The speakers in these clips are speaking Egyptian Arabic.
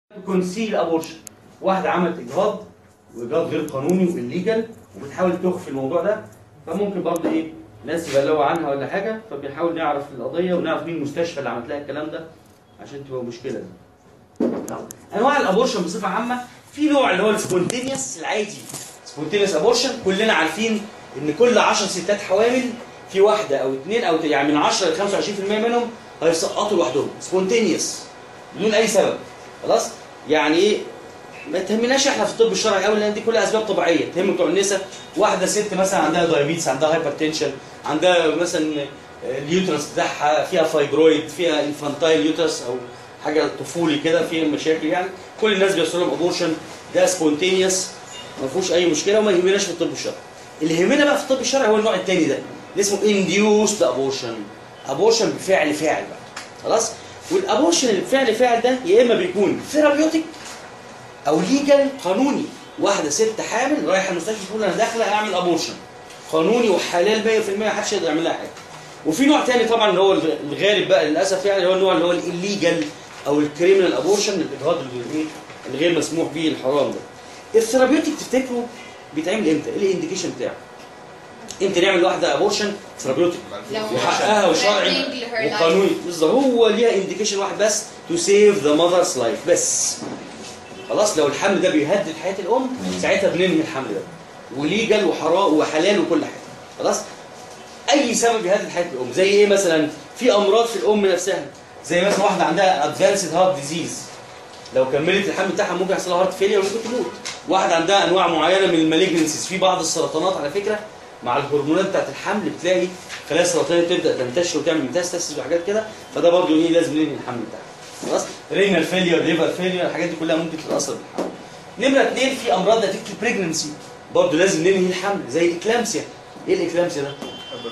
كونسيل ابورشن واحده عملت اجهاض واجهاض غير قانوني والليجل وبتحاول تخفي الموضوع ده فممكن برضه ايه ناس يبلغوا عنها ولا حاجه فبنحاول نعرف القضيه ونعرف مين المستشفى اللي عملت لها الكلام ده عشان تبقى مشكله دي. انواع الابورشن بصفه عامه في نوع اللي هو السبونتينيوس العادي سبونتينيوس ابورشن كلنا عارفين ان كل 10 ستات حوامل في واحده او اثنين او يعني من 10 ل 25% منهم هيسقطوا لوحدهم سبونتينيوس بدون اي سبب خلاص يعني ايه ما تهمناش احنا في الطب الشرعي قوي لان دي كلها اسباب طبيعيه تهم بتوع النساء واحده ست مثلا عندها دايابيتس عندها هايبرتنشن عندها مثلا اليوترس بتاعها فيها فايبرويد فيها انفانتايل يوترس او حاجه طفولي كده فيها مشاكل يعني كل الناس بيحصل لهم ابورشن ده سبونتينيوس ما فيهوش اي مشكله وما يهمناش في الطب الشرعي اللي يهمنا بقى في الطب الشرعي هو النوع الثاني ده اللي اسمه انديوسد ابورشن ابورشن بفعل فاعل بقى خلاص والابورشن اللي بفعل فاعل ده يا اما بيكون ثيرابيوتيك او ليجل قانوني واحده ست حامل رايحه المستشفى تقول انا داخله اعمل ابورشن قانوني وحلال 100% محدش يقدر يعمل لها حاجه وفي نوع تاني طبعا اللي هو الغالب بقى للاسف يعني هو النوع اللي هو الليجل او الكريمنال ابورشن الاجهاض اللي الغير مسموح به الحرام ده الثيرابيوتيك تفتكروا بيتعمل امتى؟ ايه الانديكيشن بتاعه؟ امتى نعمل واحده ابورشن ثيرابيوتيك لو وحقها وشرعي threatening her life. وقانوني بالظبط هو ليها انديكيشن واحد بس تو سيف ذا ماذرز لايف بس خلاص لو الحمل ده بيهدد حياه الام ساعتها بننهي الحمل ده وليجل وحرام وحلال وكل حاجه خلاص اي سبب يهدد حياه الام زي ايه مثلا في امراض في الام نفسها زي مثلا واحده عندها ادفانسد هارت ديزيز لو كملت الحمل بتاعها ممكن يحصل لها هارت فيلير وممكن تموت واحد عندها انواع معينه من المالجنسيز في بعض السرطانات على فكره مع الهرمونات بتاعت الحمل بتلاقي خلايا السرطانيه تبدا تنتشر وتعمل ميتاستاسيس وحاجات كده فده برضه ايه لازم ننهي الحمل بتاعها خلاص رينال فيلير ليفر فيلير الحاجات دي كلها ممكن تتاثر بالحمل نمره اثنين في امراض نتيجه البريجننسي برضه لازم ننهي الحمل زي الاكلامسيا ايه الاكلامسيا ده؟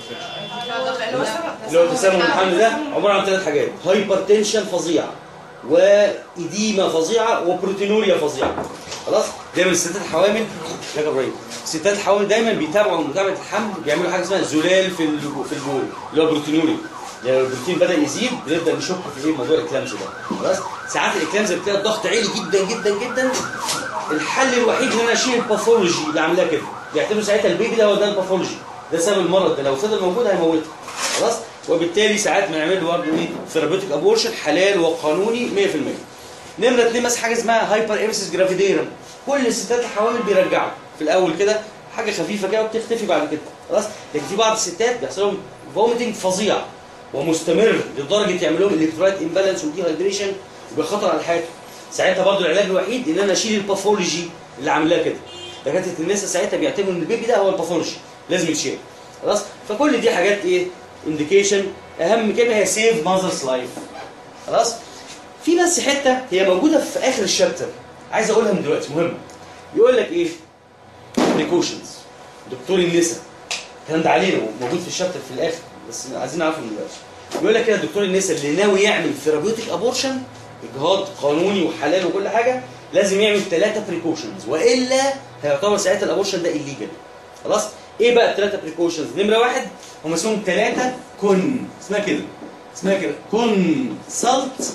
اللي هو تسمم الحمل ده عباره عن ثلاث حاجات هايبرتنشن فظيع وإديمة فظيعة وبروتينوريا فظيعة خلاص دايما الستات الحوامل يا ابراهيم الستات الحوامل دايما بيتابعوا متابعة الحمل بيعملوا حاجة اسمها زلال في ال- في البول اللي هو بروتينوريا يعني البروتين بدأ يزيد بنبدأ نشك في ايه موضوع الاكلامس ده خلاص ساعات الاكلامس بتلاقي الضغط عالي جدا جدا جدا الحل الوحيد ان انا اشيل الباثولوجي اللي عاملاه كده بيعتبروا ساعتها البيبي ده هو ده الباثولوجي ده سبب المرض ده لو فضل موجود هيموته خلاص وبالتالي ساعات بنعمل له برضه ايه ثيرابيوتيك ابورشن حلال وقانوني 100% نمره اثنين بس حاجه اسمها هايبر امسيس جرافيديرم كل الستات الحوامل بيرجعوا في الاول كده حاجه خفيفه كده وبتختفي بعد كده خلاص لكن في بعض الستات بيحصل لهم فوميتنج فظيع ومستمر لدرجه يعمل لهم الكترولايت امبالانس ودي هايدريشن وبخطر على حياته ساعتها برضه العلاج الوحيد ان انا اشيل الباثولوجي اللي عامل لها كده دكاتره النساء ساعتها بيعتبروا ان البيبي ده هو الباثولوجي لازم يتشيل خلاص فكل دي حاجات ايه انديكيشن اهم كلمه هي سيف ماذرز لايف خلاص في بس حته هي موجوده في اخر الشابتر عايز اقولها من دلوقتي مهمه يقول لك ايه بريكوشنز دكتور النساء الكلام ده علينا موجود في الشابتر في الاخر بس عايزين نعرفه من دلوقتي بيقول لك كده دكتور النساء اللي ناوي يعمل ثيرابيوتيك ابورشن اجهاض قانوني وحلال وكل حاجه لازم يعمل ثلاثه بريكوشنز والا هيعتبر ساعتها الابورشن ده الليجل خلاص ايه بقى الثلاثه بريكوشنز نمره واحد هم اسمهم ثلاثه كن اسمها كده اسمها كده كونسلت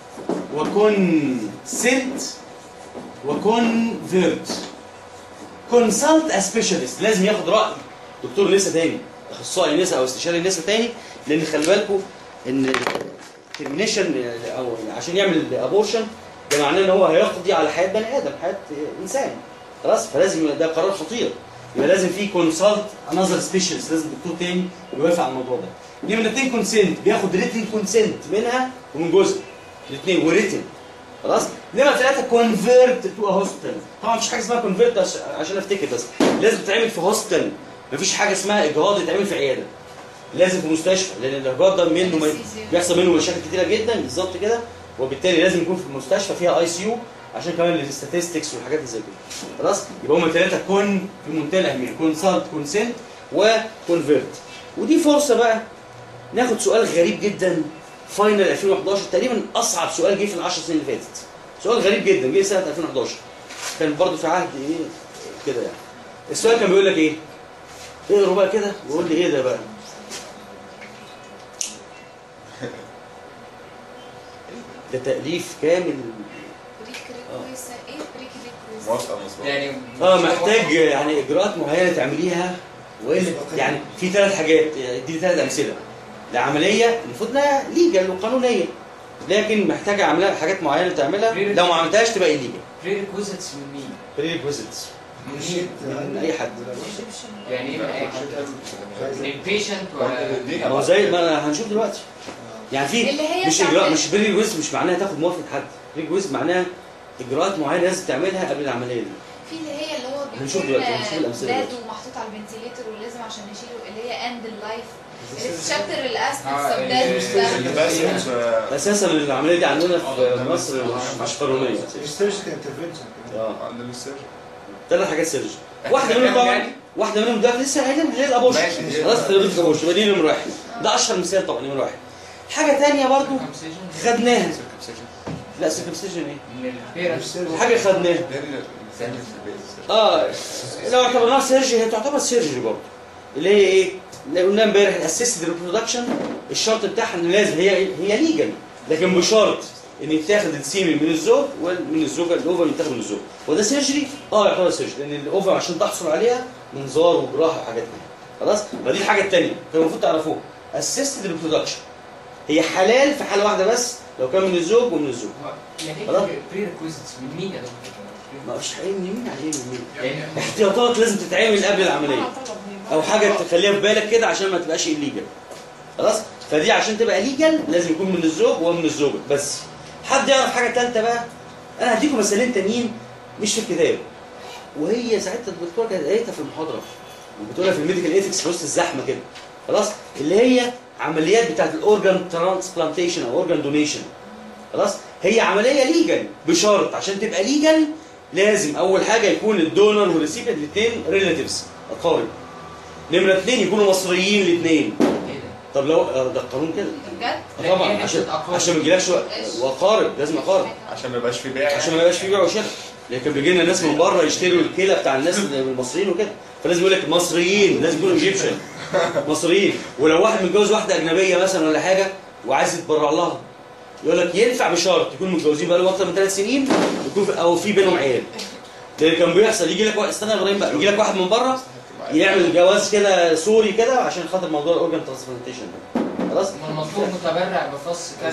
وكونسنت وكونفيرت كونسلت سبيشالست لازم ياخد راي دكتور نساء تاني اخصائي نساء او استشاري نساء تاني لان خلي بالكم ان الترمينيشن او عشان يعمل ابورشن ده معناه ان هو هيقضي على حياه بني ادم حياه انسان خلاص فلازم ده قرار خطير يبقى لازم في كونسلت انذر سبيشالست لازم دكتور تاني يوافق على الموضوع ده نمرة اتنين كونسنت بياخد ريتن كونسنت منها ومن جزء الاثنين وريتن خلاص نمرة ثلاثة كونفيرت تو هوستل طبعا مفيش حاجة اسمها كونفيرت عشان افتكر بس لازم تتعمل في هوستل مفيش حاجة اسمها اجهاض يتعمل في عيادة لازم في مستشفى لان الاجهاض ده منه م- بيحصل منه مشاكل كتيرة جدا بالظبط كده وبالتالي لازم يكون في المستشفى فيها اي سي يو عشان كمان الاستاتستكس والحاجات اللي زي كده خلاص يبقى هم ثلاثة كون في منتهى الأهمية كونسلت كونسنت وكونفيرت ودي فرصة بقى ناخد سؤال غريب جدا فاينل 2011 تقريبا اصعب سؤال جه في العشر سنين اللي فاتت سؤال غريب جدا جه سنه 2011 كان برضه في عهد ايه كده يعني السؤال كان بيقول لك ايه اقروا بقى كده وقول لي ايه ده بقى ده تأليف كامل وريك كده كويسه ايه بريك ليه كويسه موافقه مظبوط يعني اه محتاج يعني اجراءات معينه تعمليها والا يعني في ثلاث حاجات دي ثلاث امثله العمليه المفروض انها ليجل وقانونيه لكن محتاجه عملها حاجات معينه تعملها لو ما عملتهاش تبقى الليجل بري ريكوزيتس من مين؟ بري ريكويزيتس من مين؟ من اي حد يعني ايه من اي حد؟ البيشنت ولا ما هو زي ما أنا هنشوف دلوقتي يعني في اللي هي مش بتاعت اجراء ال- مش بري ريكويزيت مش معناها تاخد موافقه حد بري ريكويزيت معناها اجراءات معينه لازم تعملها قبل العمليه دي في اللي هي اللي هو هنشوف بيكون دلوقتي، هنشوف الأمثلة بلاد دلوقتي. ومحطوط على الفنتيليتر ولازم عشان نشيله اللي هي اند اللايف الشابتر الاسبكتس آه، اوف ال- ذات بس آه، اساسا العمليه دي عندنا في مصر مش- مش قانونيه مش سيرجيكال انترفنشن اه عندنا السيرجن ثلاث حاجات سيرجن واحده منهم طبعا واحده منهم دلوقتي لسه قايلين هي الابوشن ماشي. خلاص ثيرابيوتيك ابوشن يبقى دي نمره واحد ده اشهر مثال طبعا نمره واحد حاجه ثانيه برضو خدناها لا سيركمسيجن ايه من البيرنتس حاجه خدناها اه لو اعتبرناها سيرجري هي تعتبر سيرجري برضه اللي هي ايه؟ اللي قلنا امبارح الاسيستد ريبرودكشن الشرط بتاعها ان لازم هي هي ليجل لكن بشرط ان يتاخد السيمن من الزوج ومن الزوجه الاوفر يتاخد من الزوج وده سيرجري اه يعتبر سيرجري لان الاوفر عشان تحصل عليها منظار وجراحه وحاجات كده خلاص فدي الحاجه الثانيه كان المفروض تعرفوها اسيستد ريبرودكشن هي حلال في حاله واحده بس لو كان من الزوج ومن الزوج يعني خلاص. ايه بري ريكوزيتس من مين يا دكتور؟ ما فيش حقيقي من يمين على ايه من يمين يعني احتياطات لازم تتعمل قبل العمليه او حاجه تخليها في بالك كده عشان ما تبقاش الليجل خلاص فدي عشان تبقى ليجل لازم يكون من الزوج ومن الزوجه بس حد يعرف حاجه ثالثه بقى انا هديكم مثالين تانيين مش في الكتاب وهي ساعتها الدكتوره كانت قايلتها في المحاضره وبتقولها في الميديكال ايثكس في وسط الزحمه كده خلاص اللي هي عمليات بتاعت الاورجان ترانسبلانتيشن او اورجان دونيشن خلاص هي عمليه ليجل بشرط عشان تبقى ليجل لازم اول حاجه يكون الدونر والريسيبينت الاثنين ريلاتيفز اقارب نمره اثنين يكونوا مصريين الاثنين ايه ده؟ طب لو آه، ده القانون كده بجد آه، لا، طبعا هي عشان حتة أقارب. عشان ما يجيلكش وق- واقارب لازم اقارب عشان ما يبقاش في بيع عشان ما يبقاش في بيع وشراء لكن بيجي لنا ناس من بره يشتروا الكلى بتاع الناس المصريين وكده فلازم يقول لك مصريين لازم يكونوا ايجيبشن مصريين ولو واحد متجوز واحده اجنبيه مثلا ولا حاجه وعايز يتبرع لها يقول لك ينفع بشرط يكونوا متجوزين بقالهم اكتر من ثلاث سنين يكون في او في بينهم عيال لان كان بيحصل يجي لك واحد استنى يا ابراهيم بقى يجي لك واحد من بره يعمل جواز كده سوري كده عشان خاطر موضوع الاورجن ترانسبلانتيشن ده خلاص ما المطلوب متبرع بفص كامل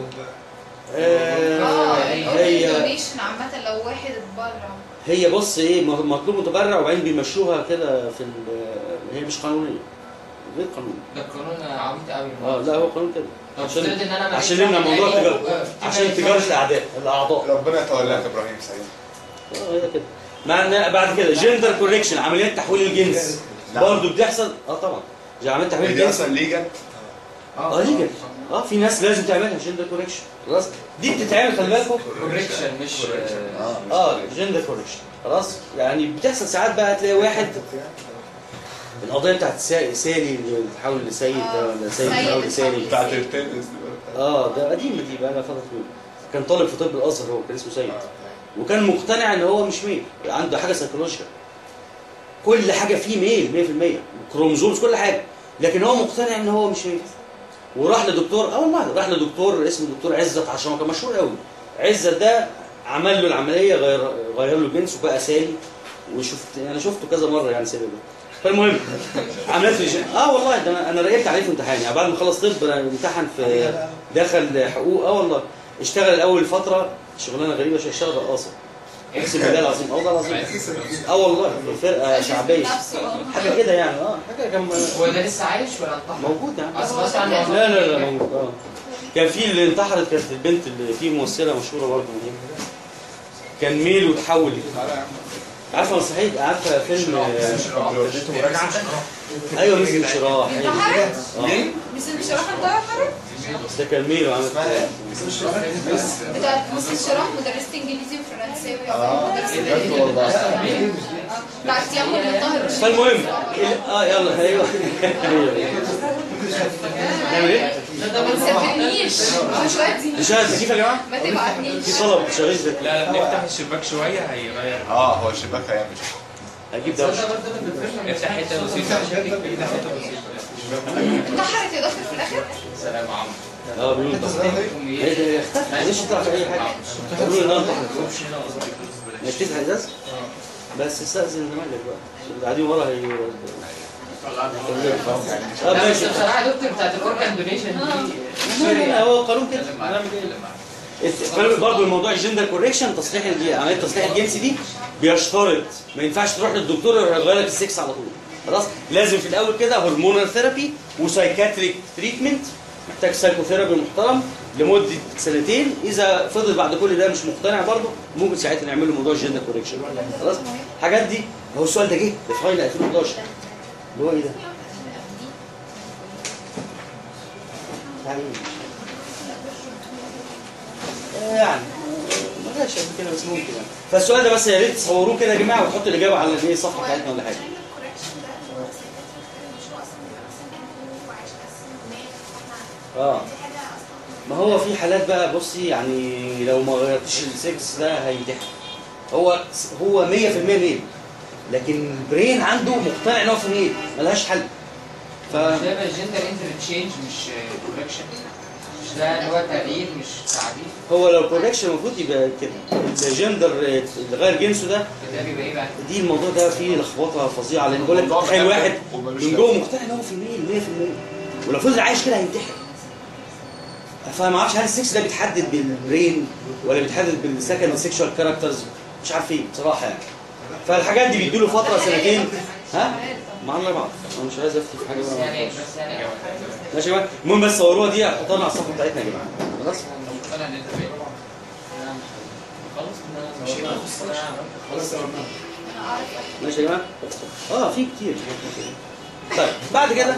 آه اه هي الدونيشن عامه لو واحد اتبرع هي بص ايه م- مطلوب متبرع وبعدين بيمشوها كده في ال- هي مش قانونيه غير قانوني ده القانون عبيط قوي اه لا هو قانون كده طب عشان افترض ان انا ما عشان لقيتش نمنع واحد موضوع قال لي- التجاره آه، عشان في تجاره ناس- الاعداء الاعضاء ربنا يتولاك ابراهيم سعيد اه هي كده مع ان بعد كده جندر كوريكشن عمليات تحويل الجنس نعم. برضه بتحصل اه طبعا زي عمليات تحويل دي الجنس اصلا ليجل اه ليجل اه في ناس لازم تعملها جندر كوريكشن خلاص دي بتتعمل خلي بالكم كوريكشن مش اه اه جندر كوريكشن خلاص يعني بتحصل ساعات بقى تلاقي واحد القضيه بتاعت سا- سالي اللي بتحول لسيد ده ولا سيد سيد بتحول لسالي بتحول بتاعت التنس اه ده قديمه دي بقى لها فتره طويله كان طالب في طب الازهر هو كان اسمه سيد وكان مقتنع ان هو مش ميل عنده حاجه سيكولوجيكال كل حاجه فيه ميل 100% كروموزومز كل حاجه لكن هو مقتنع ان هو مش ميل وراح لدكتور اه والله راح لدكتور اسمه دكتور عزت عشان هو كان مشهور قوي عزت ده عمل له العمليه غير غير له الجنس وبقى سالي وشفت انا شفته كذا مره يعني سالي ده فالمهم عملت لي شيء. اه والله ده انا انا راقبت عليه في امتحان يعني بعد ما خلص طب أنا امتحن في دخل حقوق اه والله اشتغل الاول فتره شغلانه غريبه شويه اشتغل رقاصه اقسم بالله العظيم اه والله العظيم اه والله في فرقه شعبيه نفسه اه حاجه كده يعني اه حاجه كان هو ده لسه عايش ولا انتحر؟ موجود يعني اصل بس عنه لا لا لا موجود اه كان في اللي انتحرت كانت البنت اللي في ممثله مشهوره برضه كان ميل وتحول عارفه صحيح عارفه فيلم آه، ايوه مثل انشراح أيوة. انتحرت؟ اه مس انشراح انتحرت؟ بس ده كان ميل وعملت بتاعت مس انشراح مدرسة انجليزي وفرنساوي اه مدرسة بجد والله آه. بتاعت يامو المطهر فالمهم ال- اه يلا ايوه نعمل ايه؟ ما تسافرنيش مش وقتي نشغل تكييف يا جماعه؟ ما تبعتنيش في طلب شغال ده لا لا نفتح الشباك شويه هيغير اه هو الشباك هيعمل هجيب ده دوشه برضه بالفيلم افتح حته بسيطه افتح حته بسيطه انتحرت يا دكتور في الاخر؟ سلام عمرو اه بيقولوا حته طبعا صغيره اهي ايه ده اختفى معلش يطلع في اي حاجه بيقولوا ان انت مش تفتح ازاز بس استاذن زمانك بقى عشان اللي قاعدين ورا هي اه لا بس ماشي بصراحه يا دكتور بتاعت الاورجان دونيشن دي لا، لا، لا، هو قانون كده هنعمل ايه برضه الموضوع الجندر كوريكشن تصليح الج- عمليه تصليح الجنسي دي بيشترط ما ينفعش تروح للدكتور يغير لك السكس على طول خلاص لازم في الاول كده هرمونال ثيرابي وسايكاتريك تريتمنت محتاج سايكوثيرابي محترم لمده سنتين اذا فضل بعد كل ده مش مقتنع برضه ممكن ساعتها نعمل له موضوع الجندر كوريكشن خلاص الحاجات دي هو السؤال ده جه ده في فاينل 2011 اللي هو ايه ده؟ تعالي. يعني ما جاش قبل كده بس ممكن يعني فالسؤال ده بس يا ريت تصوروه كده يا جماعه وتحطوا الاجابه على الايه الصفحه بتاعتنا ولا حاجه اه ما هو في حالات بقى بصي يعني لو ما غيرتش السكس ده هينتحر هو هو 100% ميل لكن البرين عنده مقتنع ان هو في ميل ملهاش حل ف ده بقى جندر انترتشينج مش كوركشن مش ده اللي هو تغيير مش تعديل هو لو كوركشن المفروض يبقى كده الجندر اللي غير جنسه ده ده بيبقى ايه بقى؟ دي الموضوع ده فيه لخبطه فظيعه لان بقول لك الموضوع تخيل محتاج واحد وملوش من جوه مقتنع ان هو في ميل 100% ولو فضل عايش كده هينتحر فما اعرفش هل السكس ده بيتحدد بالبرين ولا بيتحدد بالسكند سيكشوال كاركترز مش عارف ايه بصراحه يعني فالحاجات دي بيدوا له فتره سنتين ها ما الله بعض انا مش عايز افتي في حاجه بس بقى يعني بس يعني ماشي يا جماعه المهم بس صوروها دي حطها على الصفحه بتاعتنا يا جماعه خلاص مقتنع ان انت فين؟ خلاص مش خلاص تمام ماشي يا جماعه اه في كتير طيب بعد كده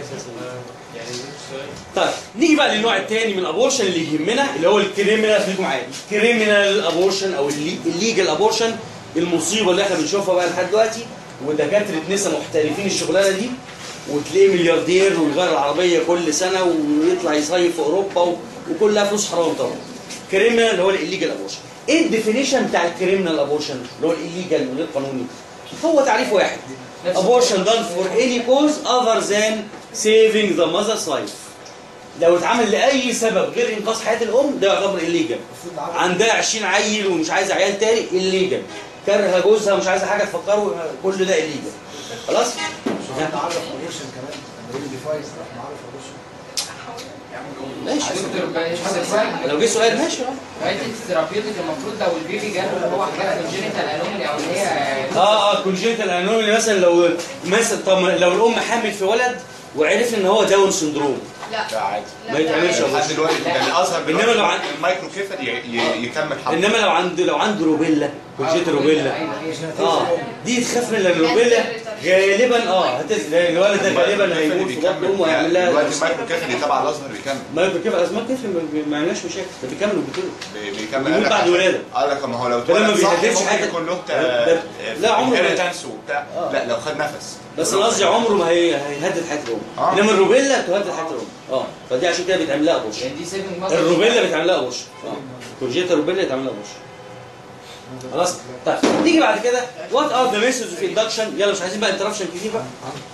طيب نيجي بقى للنوع الثاني من الابورشن اللي يهمنا اللي هو الكريمنال خليكم معايا الكريمنال ابورشن او الليجل ابورشن المصيبه اللي احنا بنشوفها بقى لحد دلوقتي ودكاتره نسا محترفين الشغلانه دي وتلاقيه ملياردير ويغير العربيه كل سنه ويطلع يصيف في اوروبا و- وكلها فلوس حرام طبعا كريمنال اللي هو الليجل ابورشن ايه الديفينيشن بتاع الكريمنال ابورشن اللي هو الليجل وغير قانوني هو تعريف واحد abortion done for any cause other than saving the mother's life لو اتعمل لأي سبب غير إنقاذ حياة الأم ده يعتبر illegal عندها 20 عيل ومش عايزة عيال تاني illegal كارهة جوزها ومش عايزة حاجة تفكره كل ده illegal خلاص؟ نعرف اوريشن كمان لما يجي ديفايس راح نعرف اوريشن ماشي دكتور بقى مش سؤال لو جه سؤال ماشي اه رايت ثيرابيوتيك المفروض لو البيبي جاله اللي هو حاجات كونجينيتال انومالي او اللي هي اه اه كونجيتال انومالي مثلا لو مثلا طب لو الام حامل في ولد وعرف ان هو داون سندروم لا لا عادي ما يتعملش لا. لحد دلوقتي ده الازهر إنما دلوقتي لو عن- المايكرو كيفل ي- ي- يكمل حمل انما لو عنده لو عنده روبيلا كونجيتال روبيلا اه دي تخاف من الروبيلا غالبا اه هتز... الولد ده غالبا هيموت في بطن امه وهيعمل لها دلوقتي المايكرو كيفل تبع الازهر بيكمل مايكرو كيف ازمات كيف ما- ما عندناش مشاكل ده بيكمل وبيطول بي- بيكمل بيموت قال لك بعد عشان- ولادة. قال لك ما هو لو ده لما اتولد صح بيهددش ممكن حاجة. يكون له ده- لا، عمره ما- انهيرتنس وبتاع آه. لا لو خد نفس بس انا قصدي عمره ما هي... هيهدد حياه الام آه. انما الروبيلا بتهدد حياه الام اه فدي عشان كده بيتعمل لها ابورشن يعني دي سيفنج مother. الروبيلا بيتعمل لها ابورشن اه كونجيتال روبيلا يتعمل لها ابورشن خلاص طيب نيجي بعد كده وات ار ذا ميثودز اوف اندكشن يلا مش عايزين بقى انتربشن كتير بقى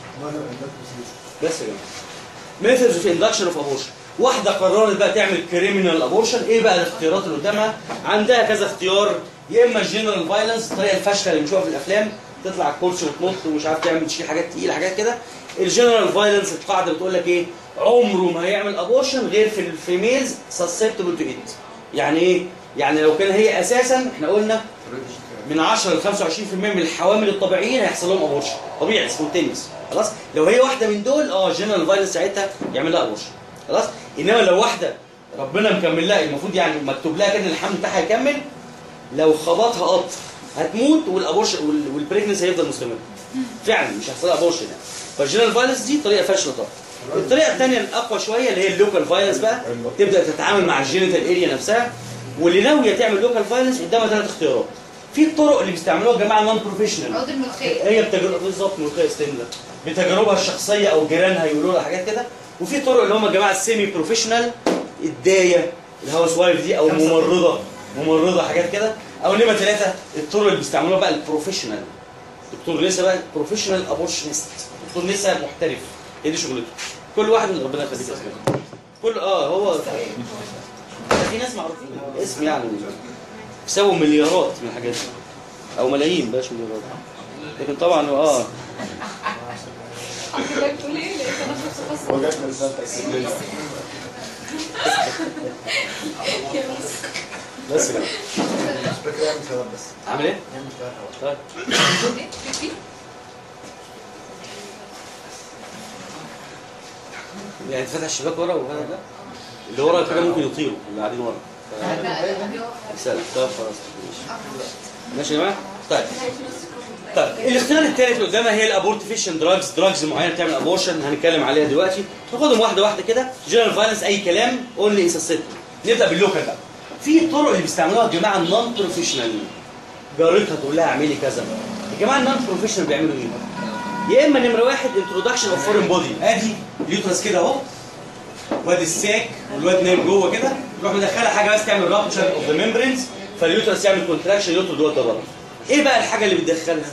بس يا جماعه ميثودز اوف اندكشن اوف ابورشن واحده قررت بقى تعمل كريمنال ابورشن ايه بقى الاختيارات اللي قدامها عندها كذا اختيار يا اما الجنرال فايلنس الطريقه الفاشله اللي بنشوفها في الافلام تطلع على الكرسي وتنط ومش عارف تعمل تشيل حاجات تقيله حاجات كده الجنرال فايلنس القاعده بتقول لك ايه عمره ما هيعمل ابورشن غير في الفيميلز سسبتبل تو ات يعني ايه يعني لو كان هي اساسا احنا قلنا من 10 ل 25% من الحوامل الطبيعيين هيحصل لهم ابورشن طبيعي سبونتينيوس خلاص لو هي واحده من دول اه جنرال فايلنس ساعتها يعمل لها ابورشن خلاص انما لو واحده ربنا مكمل لها المفروض يعني مكتوب لها كده الحمل بتاعها هيكمل لو خبطها قطر هتموت والابورشن وال- والبريجنس هيفضل مستمر فعلا مش هيحصل لها ابورشن يعني فالجنرال فايلنس دي طريقه فاشله طبعا الطريقه الثانيه الاقوى شويه اللي هي اللوكال فايلنس بقى تبدا تتعامل مع الجينيتال اريا نفسها واللي ناويه تعمل لوكال فايلنس قدامها ثلاث اختيارات في الطرق اللي بيستعملوها الجماعه نون بروفيشنال عود الملوخية هي بتجربه بالظبط ملوخيه ستينلر بتجاربها الشخصيه او جيرانها يقولوا لها حاجات كده وفي طرق اللي هم الجماعه السيمي بروفيشنال الدايه الهاوس وايف دي او ممرضه ممرضه حاجات كده او نمره ثلاثه الطرق اللي بيستعملوها بقى البروفيشنال دكتور نسا بقى بروفيشنال ابورشنست دكتور نسا محترف هي دي شغلته كل واحد من ربنا يخليك يا أستاذ. كل اه هو في ناس معروفين اسم يعني بيساووا مليارات من الحاجات دي او ملايين بلاش مليارات لكن طبعا اه حضرتك تقول ايه لقيت انا في تخصص وجاتنا رسالة تقسيم بس كده مش فاكر يعمل ثواب بس عامل ايه؟ يعمل ثواب طيب إيه؟ في- في؟ يعني فتح الشباك ورا وهذا ده اللي ورا كده ممكن يطيروا اللي قاعدين ورا لا، لا، لا. رسالة طيب خلاص ماشي ماشي يا جماعه طيب طيب الاختيار الثالث اللي قدامها هي الابورتيفيشن دراجز دراجز معينه بتعمل ابورشن هنتكلم عليها دلوقتي ناخدهم واحده واحده كده جنرال فايلنس اي كلام اونلي انسسيت نبدا باللوكال بقى في الطرق اللي بيستعملوها الجماعه النون بروفيشنال جارتها تقول لها اعملي كذا الجماعه النون بروفيشنال بيعملوا ايه؟ يا اما نمره واحد انتروداكشن اوف فورين بودي ادي اليوترس كده اهو وادي الساك والواد نايم جوه كده يروح مدخلها حاجه بس تعمل رابتشر اوف ذا ميمبرينز فاليوترس يعمل كونتراكشن يطرد الواد ده بره ايه بقى الحاجه اللي بتدخلها؟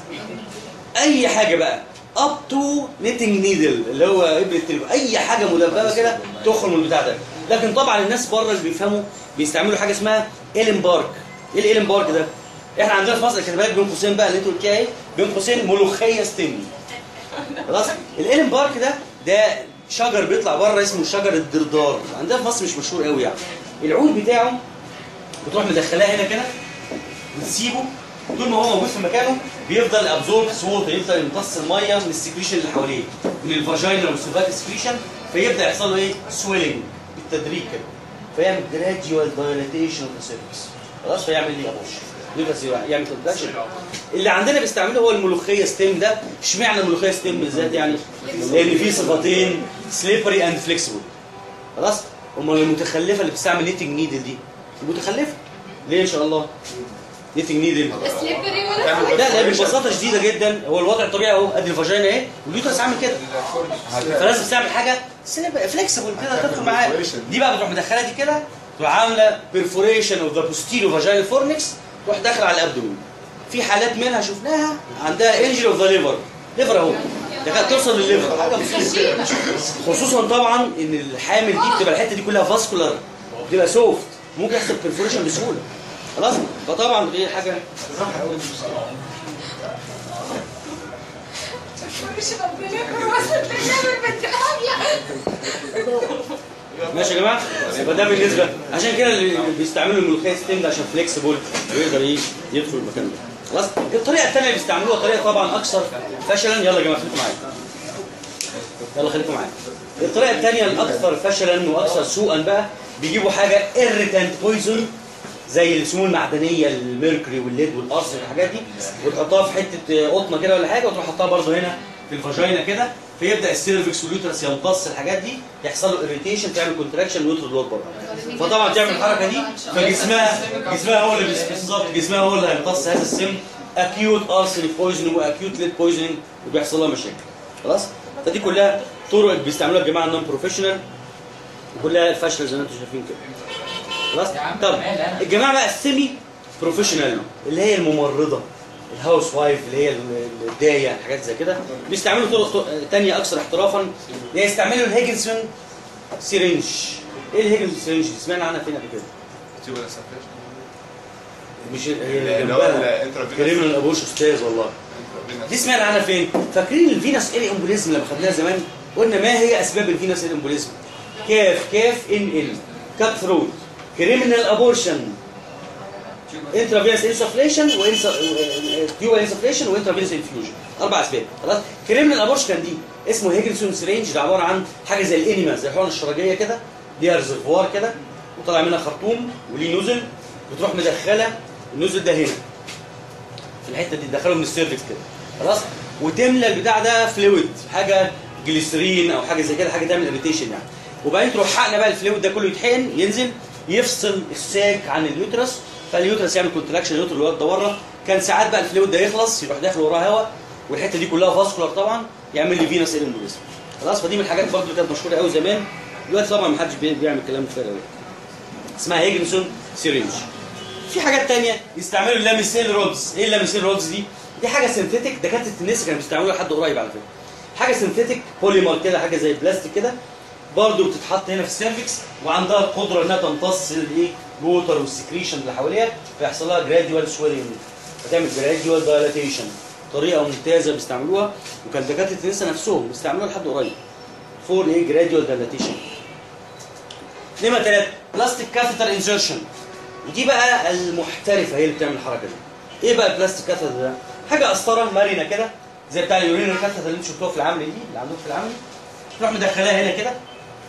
اي حاجه بقى اب تو نيتنج نيدل اللي هو ابره التليفون اي حاجه مدببه كده تخرج من البتاع ده لكن طبعا الناس بره اللي بيفهموا بيستعملوا حاجه اسمها ايلن بارك ايه الايلن بارك ده؟ احنا عندنا في مصر كاتبها لك بين قوسين بقى اللي انتوا قلتيها ايه؟ بين قوسين ملوخيه ستيم خلاص الايلن بارك ده ده شجر بيطلع بره اسمه شجر الدردار عندنا في مصر مش مشهور قوي يعني العود بتاعه بتروح مدخلاه هنا كده وتسيبه طول ما هو موجود في مكانه بيفضل ابزورب صوت يفضل يمتص الميه من السكريشن اللي حواليه من الفاجينا والسوفات سكريشن فيبدا يحصل له ايه؟ سويلنج بالتدريج كده فيعمل جراديوال دايليتيشن اوف سيرفكس خلاص فيعمل لي ابوش يبقى يعمل كونتراكشن اللي عندنا بيستعمله هو الملوخيه ستيم ده اشمعنى الملوخيه ستيم بالذات يعني؟ لان فيه صفتين سليبري اند فليكسبل خلاص؟ امال المتخلفه اللي بتستعمل نيتنج نيدل دي المتخلفه ليه ان شاء الله؟ نيتنج نيدل سليبري ولا تعمل حاجة؟ لا لا ببساطه شديده جدا هو الوضع الطبيعي اهو ادي الفاجينا اهي واليوترس عامل كده فلازم تعمل حاجه فليكسبل كده تدخل معاه دي بقى بتروح مدخلها دي كده تروح عامله بيرفوريشن اوف ذا بوستيريو فاجينال فورنكس تروح داخله على الابدومين في حالات منها شفناها عندها انجل اوف ذا ليفر ليفر اهو دخلت توصل للليفر حاجه مصيبه خصوصا طبعا ان الحامل دي بتبقى الحته دي كلها فاسكولار بتبقى سوفت ممكن يحصل بيرفوريشن بسهوله خلاص فطبعا دي حاجه مش ربنا يكون وصلت للنبي بنت الحملة ماشي يا جماعه يبقى ده بالنسبه عشان كده اللي بيستعملوا الملوخيه ستيم ده عشان فليكسبل ويقدر ايه يدخل المكان ده خلاص الطريقه الثانيه اللي بيستعملوها طريقه طبعا اكثر فشلا يلا يا جماعه خليكم معايا يلا خليكم معايا الطريقه الثانيه الاكثر فشلا واكثر سوءا بقى بيجيبوا حاجه irritant بويزون زي السموم المعدنيه الميركوري والليد والارسن والحاجات دي وتحطها في حته قطنه كده ولا حاجه وتروح حطها برضه هنا في الفاجينا كده فيبدا السيرفكس واليوترس يمتص الحاجات دي يحصل له اريتيشن تعمل كونتراكشن ويطرد الواد بره فطبعا تعمل الحركه دي فجسمها جسمها هو اللي بيس- بالظبط جسمها هو اللي هيمتص هذا السم اكيوت ارسنال بويزنينج واكيوت ليد بويزنينج وبيحصل لها مشاكل خلاص فدي كلها طرق بيستعملوها الجماعه النون بروفيشنال وكلها فاشله زي ما انتم شايفين كده خلاص يا عم طب مال أنا. الجماعه بقى السيمي بروفيشنال اللي هي الممرضه الهاوس وايف اللي هي ال- الدايه حاجات زي كده بيستعملوا طرق ط- تانية اكثر احترافا اللي هي يستعملوا الهيجنسون سيرنج ايه الهيجنسون سيرنج دي سمعنا عنها فين قبل كده تيوبر سفريشن مش هي اللي هو جنبها الانترافينوس كريم ابوش استاذ والله دي سمعنا عنها فين فاكرين الفينس ايه امبوليزم لما خدناها زمان قلنا ما هي اسباب الفينس ايه امبوليزم كاف كاف ان ان كات ثروت كريمنال ابورشن انترافينس انسفليشن تيوبر انسفليشن وانترافينس انفيوجن اربع اسباب خلاص كريمنال ابورشن كان دي اسمه هيجنسون سرينج ده عباره عن حاجه زي الانيما زي الحقن الشرجيه كده ليها ريزرفوار كده وطالع منها خرطوم وليه نزل بتروح مدخله النزل ده هنا في الحته دي تدخله من السيرفكس كده خلاص وتملى البتاع ده فلويد حاجه جليسرين او حاجه زي كده حاجه تعمل اريتيشن يعني وبعدين تروح حقنه بقى الفلويد ده كله يتحقن ينزل يفصل الساك عن اليوترس فاليوترس يعمل كونتراكشن يوتر الواد ده بره كان ساعات بقى الفلويد ده يخلص يروح داخل وراه هواء والحته دي كلها فاسكولار طبعا يعمل لي فينس امبوليزم خلاص فدي من الحاجات برضه اللي كانت مشهوره قوي زمان دلوقتي طبعا ما حدش بي- بيعمل الكلام ده قوي اسمها هيجنسون سيرينج في حاجات تانية يستعملوا اللاميسيل رودز ايه اللاميسيل رودز دي دي حاجه سينثيتك دكاتره النساء كانوا بيستعملوها لحد قريب على فكره حاجه سينثيتك بوليمر كده حاجه زي البلاستيك كده برضه بتتحط هنا في السيرفكس وعندها القدره انها تمتص الايه الووتر والسكريشن اللي حواليها فيحصل لها جراديوال سويلنج فتعمل جراديوال دايلاتيشن طريقه ممتازه بيستعملوها وكان دكاتره النساء نفسهم بيستعملوها لحد قريب فور ايه جراديوال دايلاتيشن نمرة ثلاثة بلاستيك كاثيتر انسرشن ودي بقى المحترفة هي اللي بتعمل الحركة دي ايه بقى البلاستيك كاثيتر ده؟ حاجة قسطرة مرنة كده زي بتاع اليورينال كاثيتر اللي انتوا شفتوها في العمل دي اللي عندكم في العمل تروح مدخلاها هنا كده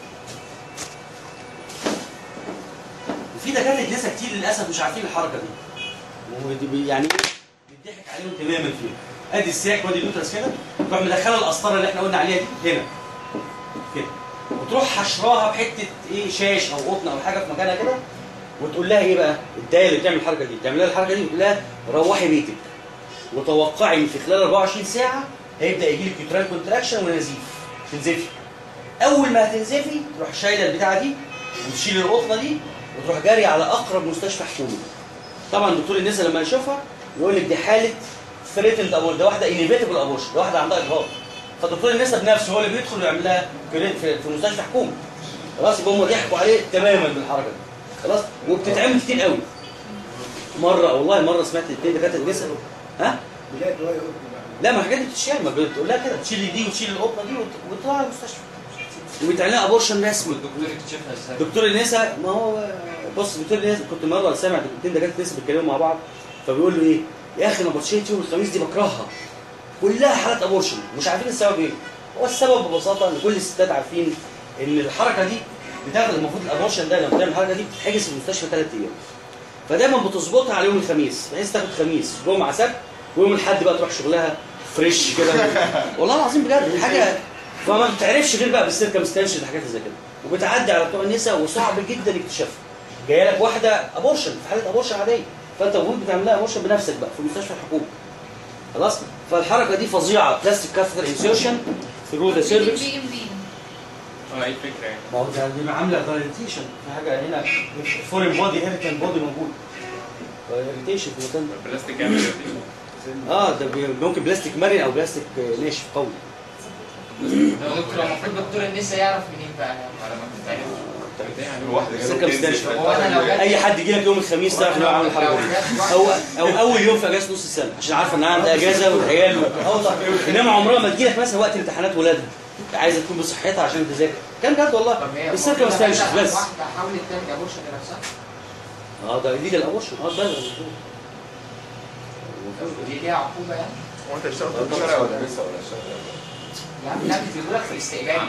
وفي دكاتره نسا كتير للاسف مش عارفين الحركه دي ودي بي- يعني ايه بيضحك عليهم تماما فيها ادي الساك وادي اليوترس كده تروح مدخله القسطره اللي احنا قلنا عليها دي هنا كده وتروح حشراها بحته ايه شاش او قطن او حاجه في مكانها كده وتقول لها ايه بقى الدايه اللي بتعمل الحركه دي بتعمل لها الحركه دي وتقول لها روحي بيتك وتوقعي ان في خلال 24 ساعه هيبدا يجي لك يوترال كونتراكشن ونزيف تنزفي اول ما هتنزفي تروح شايله البتاعه دي وتشيل القطنه دي وتروح جاري على اقرب مستشفى حكومي طبعا دكتور النساء لما يشوفها يقول لك دي حاله ثريتند ابورت ده واحده انيفيتبل ابورشن ده واحده عندها اجهاض فدكتور النساء بنفسه هو اللي بيدخل ويعمل لها في في- في مستشفى حكومي خلاص يبقى هم ضحكوا عليه تماما بالحركه دي خلاص وبتتعمل كتير قوي مره والله مره سمعت اثنين دكاتره النساء ها بيلاقي دواء يقول بقى. لا ما الحاجات دي بتتشال ما بتقول لها كده تشيل دي وتشيل القطنه دي وت- وتطلع على المستشفى وبيتعمل لها ابورشن رسمي والدكتور اكتشفها ازاي؟ دكتور النساء ما هو بص دكتور النساء كنت مره سامع دكتورين دكاتره نساء بيتكلموا مع بعض فبيقول له ايه يا اخي انا بطشيت يوم الخميس دي بكرهها كلها حالات ابورشن مش عارفين السبب ايه هو السبب ببساطه ان كل الستات عارفين ان الحركه دي بتاخد المفروض الابورشن ده لما بتعمل الحركه دي بتتحجز في المستشفى ثلاث ايام فدايما بتظبطها على يوم الخميس بحيث تاخد خميس جمعه سبت ويوم الاحد بقى تروح شغلها فريش كده والله العظيم بجد حاجه فما بتعرفش غير بقى بالسيركمستانشال حاجات زي كده وبتعدي على بتوع النساء وصعب جدا اكتشافها جايه لك واحده ابورشن في حاله ابورشن عاديه فانت المفروض بتعمل لها ابورشن بنفسك بقى في المستشفى الحكومي خلاص فالحركه دي فظيعه بلاستيك كاثر انسيرشن ثرو ذا سيرفكس بيجي منين؟ اه ايه الفكره يعني؟ ما هو ده دي عامله دايليتيشن في حاجه هنا فورين بودي هيريتن بودي موجود دايليتيشن في المكان ده البلاستيك يعمل ايه؟ اه ده بي- ممكن بلاستيك مرن او بلاستيك ناشف قوي لو دكتور المفروض دكتور النساء يعرف منين بقى على ما بتتعرف واحده جايه Circumstantial. هو أنا لو جت- اي حد يجي لك يوم الخميس تعرف ان هو عامل الحركه دي او او اول يوم في اجازه نص السنه عشان عارفه انها عندها اجازه والعيال و- اه والله انما عمرها ما تجي لك مثلا وقت امتحانات ولادها عايزه تكون بصحتها عشان تذاكر كان بجد والله طب هي السيركمستانشز المفروض بس واحده حاولت تعمل ابورشن لنفسها اه ده دي الابورشن اه ده دي ليها عقوبه يعني هو انت اشتغلت في الشارع ولا لسه ولا اشتغلت يا عم لا بيقول لك في الاستقبال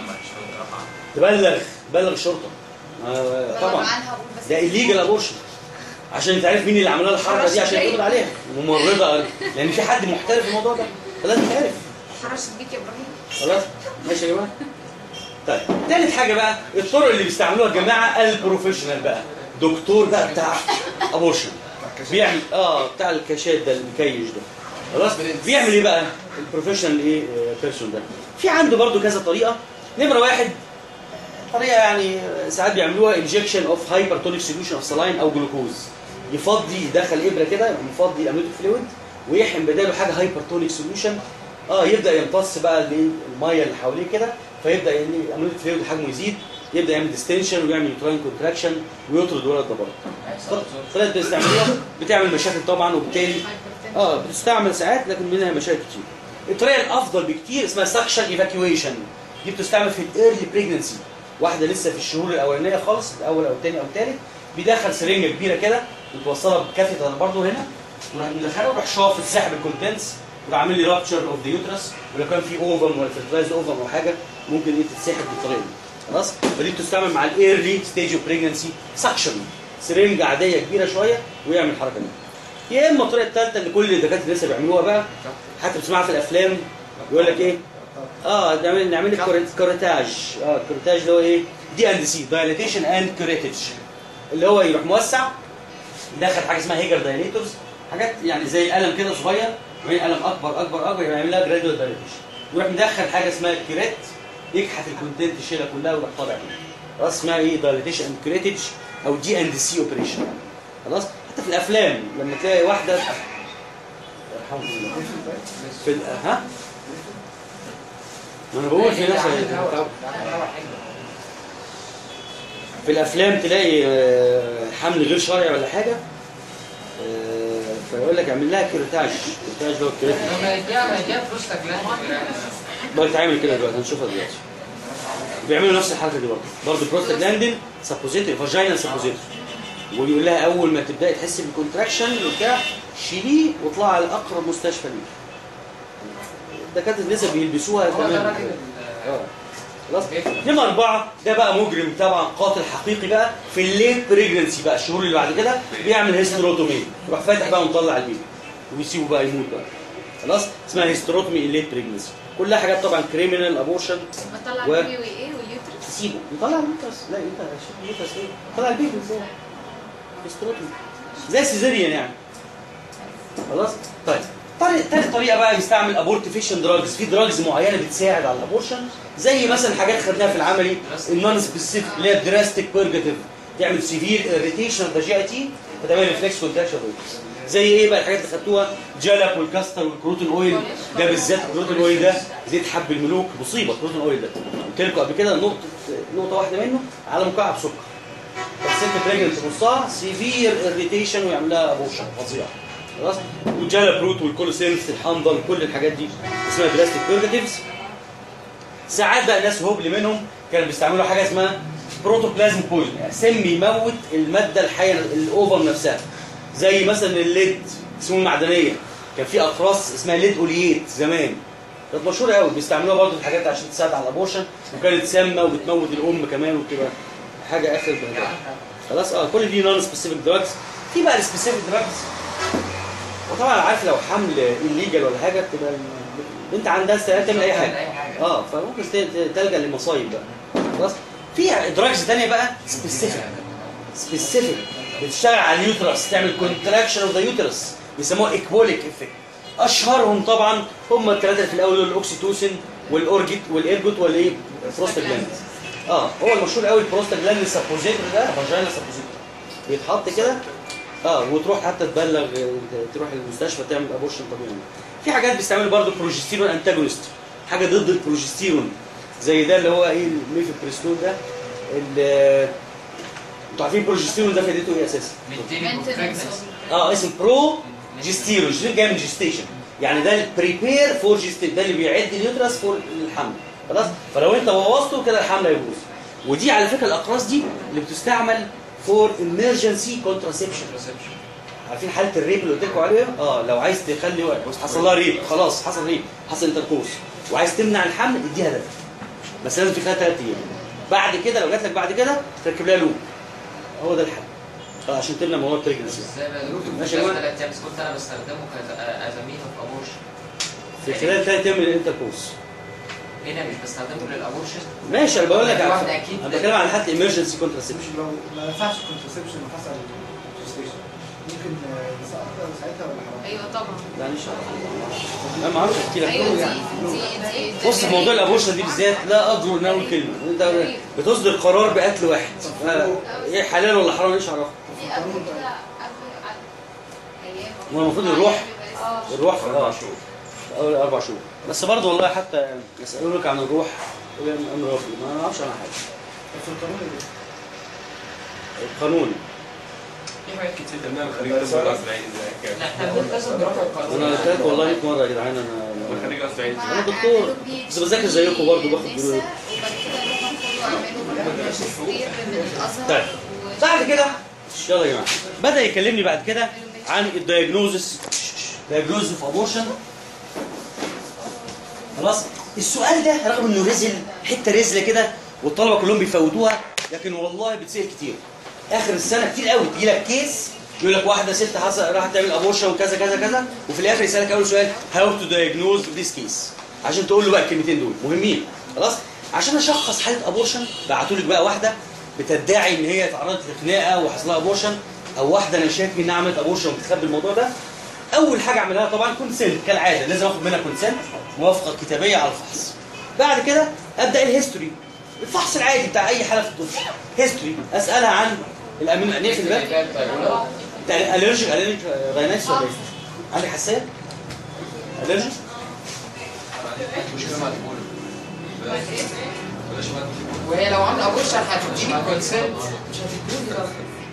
تبلغ بلغ الشرطه آه بلغ طبعا عنها وقول بس ده الليجل ابورشن عشان تعرف مين اللي عمل لها الحركه دي عشان تقبض عليها ممرضه لان في حد محترف في الموضوع ده فلازم تعرف حرشت بيك يا ابراهيم خلاص ماشي يا جماعه طيب تالت حاجه بقى الطرق اللي بيستعملوها الجماعه البروفيشنال بقى دكتور بقى بتاع ابورشن بيعمل اه بتاع الكاشات ده المكيش ده خلاص بيعمل ايه بقى البروفيشنال ايه بيرسون ده في عنده برضو كذا طريقه نمره واحد طريقه يعني ساعات بيعملوها انجكشن اوف هايبرتونيك سوليوشن اوف سلاين او جلوكوز يفضي يدخل ابره كده يقوم يفضي الامنيوتيك فلويد ويحقن بداله حاجه هايبرتونيك سوليوشن اه يبدا يمتص بقى ال- الميه اللي حواليه كده فيبدا يعني الامنيوتيك فلويد حجمه يزيد يبدا يعمل ديستنشن ويعمل يوتراين كونتراكشن ويطرد ولد ده برضه طريقه بتستعملوها بتعمل مشاكل طبعا وبالتالي اه بتستعمل ساعات لكن منها مشاكل كتير الطريقه الافضل بكتير اسمها سكشن ايفاكيويشن دي بتستعمل في الايرلي بريجنسي واحده لسه في الشهور الاولانيه خالص الاول او الثاني او الثالث بيدخل سرنجه كبيره كده متوصله بكاثيتر برضه هنا وراح مدخله وراح شافط سحب الكونتنتس وراح عامل لي رابتشر اوف ذا يوترس ولو كان في اوفم ولا فيرتلايز اوفم او حاجه ممكن ايه تتسحب بالطريقه دي خلاص فدي بتستعمل مع الايرلي ستيج اوف بريجنسي سكشن سرنجه عاديه كبيره شويه ويعمل الحركه دي يا اما الطريقه الثالثه اللي كل الدكاتره لسه بيعملوها بقى حتى بتسمعها في الافلام يقول لك ايه اه نعمل نعمل لك كوري- كوريتاج اه كوريتاج اللي هو ايه دي اند سي دايليتيشن اند كوريتج اللي هو يروح موسع يدخل حاجه اسمها هيجر دايليتورز حاجات يعني زي قلم كده صغير وهي قلم اكبر اكبر اكبر يعمل لها جراديوال دايليتيشن يروح مدخل حاجه اسمها كيريت يكحت الكونتنت يشيلها كلها ويروح طالع منها خلاص اسمها ايه دايليتيشن اند كوريتج او دي اند سي اوبريشن خلاص حتى في الافلام لما تلاقي واحده يرحمه الله في ال- ها ما انا بقول في ناس في الافلام تلاقي آه، حمل غير شرعي ولا حاجه آه، فيقول لك اعمل لها كيرتاج كيرتاج اللي هو الكريتين لما يديها يديها بروستاجلاند بقى تعمل كده دلوقتي هنشوفها دلوقتي بيعملوا نفس الحركه دي برضه برضه بروستاجلاندين سابوزيتوري فاجينال سابوزيتوري ويقول لها اول ما تبداي تحسي بالكونتراكشن وبتاع شيليه واطلعي على اقرب مستشفى ليك الدكاتره لسه بيلبسوها هو ده تمام الراجل كده. ال- اه خلاص نمرة أربعة ده بقى مجرم طبعا قاتل حقيقي بقى في الليت بريجنسي بقى الشهور اللي بعد كده بيعمل هيستروتومي يروح فاتح بقى ومطلع البيبي ويسيبه بقى يموت بقى خلاص اسمها هيستروتومي الليت بريجنسي كلها حاجات طبعا كريمنال ابورشن بطلع و- البيبي وايه واليوترس تسيبه يطلع اليوترس لا انت شوف اليوترس ايه طلع البيبي ازاي هيستروتومي زي سيزيريان يعني خلاص طيب طريقة تالت طريقة بقى يستعمل ابورتيفيشن دراجز في دراجز معينة بتساعد على الابورشن زي مثلا حاجات خدناها في العملي النون سبيسيفيك اللي هي دراستيك بيرجاتيف تعمل سيفير اريتيشن اوف ذا جي اي تي فتعمل ريفلكس كونتراكشن زي ايه بقى الحاجات اللي خدتوها جلب والكاستر والكروتون اويل ده بالذات الكروتون اويل ده زيت حب الملوك مصيبه الكروتون اويل ده قلت لكم قبل كده نقطه نقطه واحده منه على مكعب سكر الست بريجننت نصها سيفير اريتيشن ويعمل لها ابوشن فظيع خلاص والجالا بروت والكولوسينث الحنظل كل الحاجات دي اسمها بلاستيك بيرجاتيفز ساعات بقى الناس هبل منهم كانوا بيستعملوا حاجه اسمها بروتوبلازم بويزن يعني سم يموت الماده الحيه الاوفر نفسها زي مثلا الليد السموم المعدنيه كان في اقراص اسمها ليد اولييت زمان كانت مشهوره قوي بيستعملوها برضه في الحاجات عشان تساعد على الابورشن وكانت سامه وبتموت الام كمان وبتبقى حاجه اخر بهدله خلاص اه كل دي نون سبيسيفيك دراجز في بقى السبيسيفيك دراجز وطبعا عارف لو حمل الليجل ولا حاجه بتبقى البنت عندها استعداد تعمل اي حاجه اي حاجه اه فممكن ت- ت- تلجا للمصايب بقى خلاص في دراجز ثانيه بقى سبيسيفيك سبيسيفيك بتشتغل على اليوترس تعمل كونتراكشن اوف ذا يوترس بيسموها ايكبوليك افكت اشهرهم طبعا هم الثلاثه اللي في الاول دول الاوكسيتوسين والاورجيت والارجوت والايه البروستاجلاند اه هو المشهور قوي البروستاجلاند سابوزيتور ده فاجينا سابوزيتور بيتحط كده اه وتروح حتى تبلغ آه، تروح المستشفى تعمل ابورشن طبيعي في حاجات بيستعملوا برضه بروجستيرون انتاجونست حاجه ضد البروجستيرون زي ده اللي هو ايه الميفيبريستون ده ال- انتوا عارفين البروجستيرون ده فائدته ايه اساسا؟ maintenance اه اسم برو جستيرون جستيرون جاي من جستيشن يعني ده البريبير فور جستيشن ده اللي بيعد اليوترس فور الحمل خلاص فلو انت بوظته كده الحمل هيبوظ ودي على فكره الاقراص دي اللي بتستعمل فور emergency contraception عارفين حاله الريب اللي قلت لكم عليها اه لو عايز تخلي حصل لها ريب خلاص حصل ريب حصل انتركورس وعايز تمنع الحمل اديها ده بس لازم تخليها ثلاث ايام بعد كده لو جات لك بعد كده تركب لها لوب هو ده الحل آه، عشان تمنع موضوع البريجنسي ازاي بقى دكتور ماشي ماشي يا جماعة. ثلاث ايام بس كنت انا بستخدمه كازامين في ابورشن في خلال ثلاث ايام من الانتركورس هنا مش بستخدمه للابورشن ماشي انا بقول لك في على- واحدة أكيد. انا بتكلم على حاله emergency contraception مش لو ما ينفعش كونترسبشن وحصل جستيشن ممكن آه، نسقط ساعتها ولا حرام؟ ايوه طبعا لا ان شاء الله انا ما اعرفش احكي لك ايوه دي يعني. دي دي بص في موضوع الابورشن دي بالذات لا اقدر ان اقول كلمه انت بتصدر قرار بقتل واحد آه، ايه حلال ولا حرام ايش عرفت دي قبل كده قبل قبل ايام هو المفروض الروح اه الروح في اه في اول اربع شهور بس برضه والله حتى يسالونك عن الروح يقول لك امر ربي ما نعرفش عنها حاجه في القانون إيه؟ القانون في حاجات كتير تمام خريج طب اسماعيل زي لا احنا بنلتزم بروح القانون انا قلت لك والله 100 مره يا جدعان انا انا خريج اسماعيل أنا دكتور. بس بذاكر زيكم برضه باخد دروس. وبعد كده نروح ناخده اعمله ماجستير من الازهر طيب. و- بعد كده يلا يا جماعه بدا يكلمني بعد كده عن الدايجنوزس دايجنوزس اوف ابورشن خلاص السؤال ده رغم انه رزل حته رزله كده والطلبه كلهم بيفوتوها لكن والله بتسال كتير اخر السنه كتير قوي تجي لك كيس يقول لك واحده ست حصل راحت تعمل ابورشن وكذا كذا كذا وفي الاخر يسالك اول سؤال هاو تو دايجنوز ذيس كيس عشان تقول له بقى الكلمتين دول مهمين خلاص عشان اشخص حاله ابورشن بعتوا لك بقى واحده بتدعي ان هي اتعرضت لخناقه وحصل لها ابورشن او واحده انا شاك انها عملت ابورشن وبتخبي الموضوع ده اول حاجه اعملها طبعا كونسنت كالعاده لازم اخد منها كونسنت موافقه كتابيه على الفحص بعد كده ابدا الهيستوري الفحص العادي بتاع اي حاله في الطب هيستوري اسالها عن الامين نقفل الباب بتاع الالرجيك الرجيك راينايتس ولا ايه؟ عندك حساسيه؟ الرجيك؟ مشكله مقبوله ولا شمال وهي لو عامله ابورشن هتديني الكونسنت مش هتديني طبعا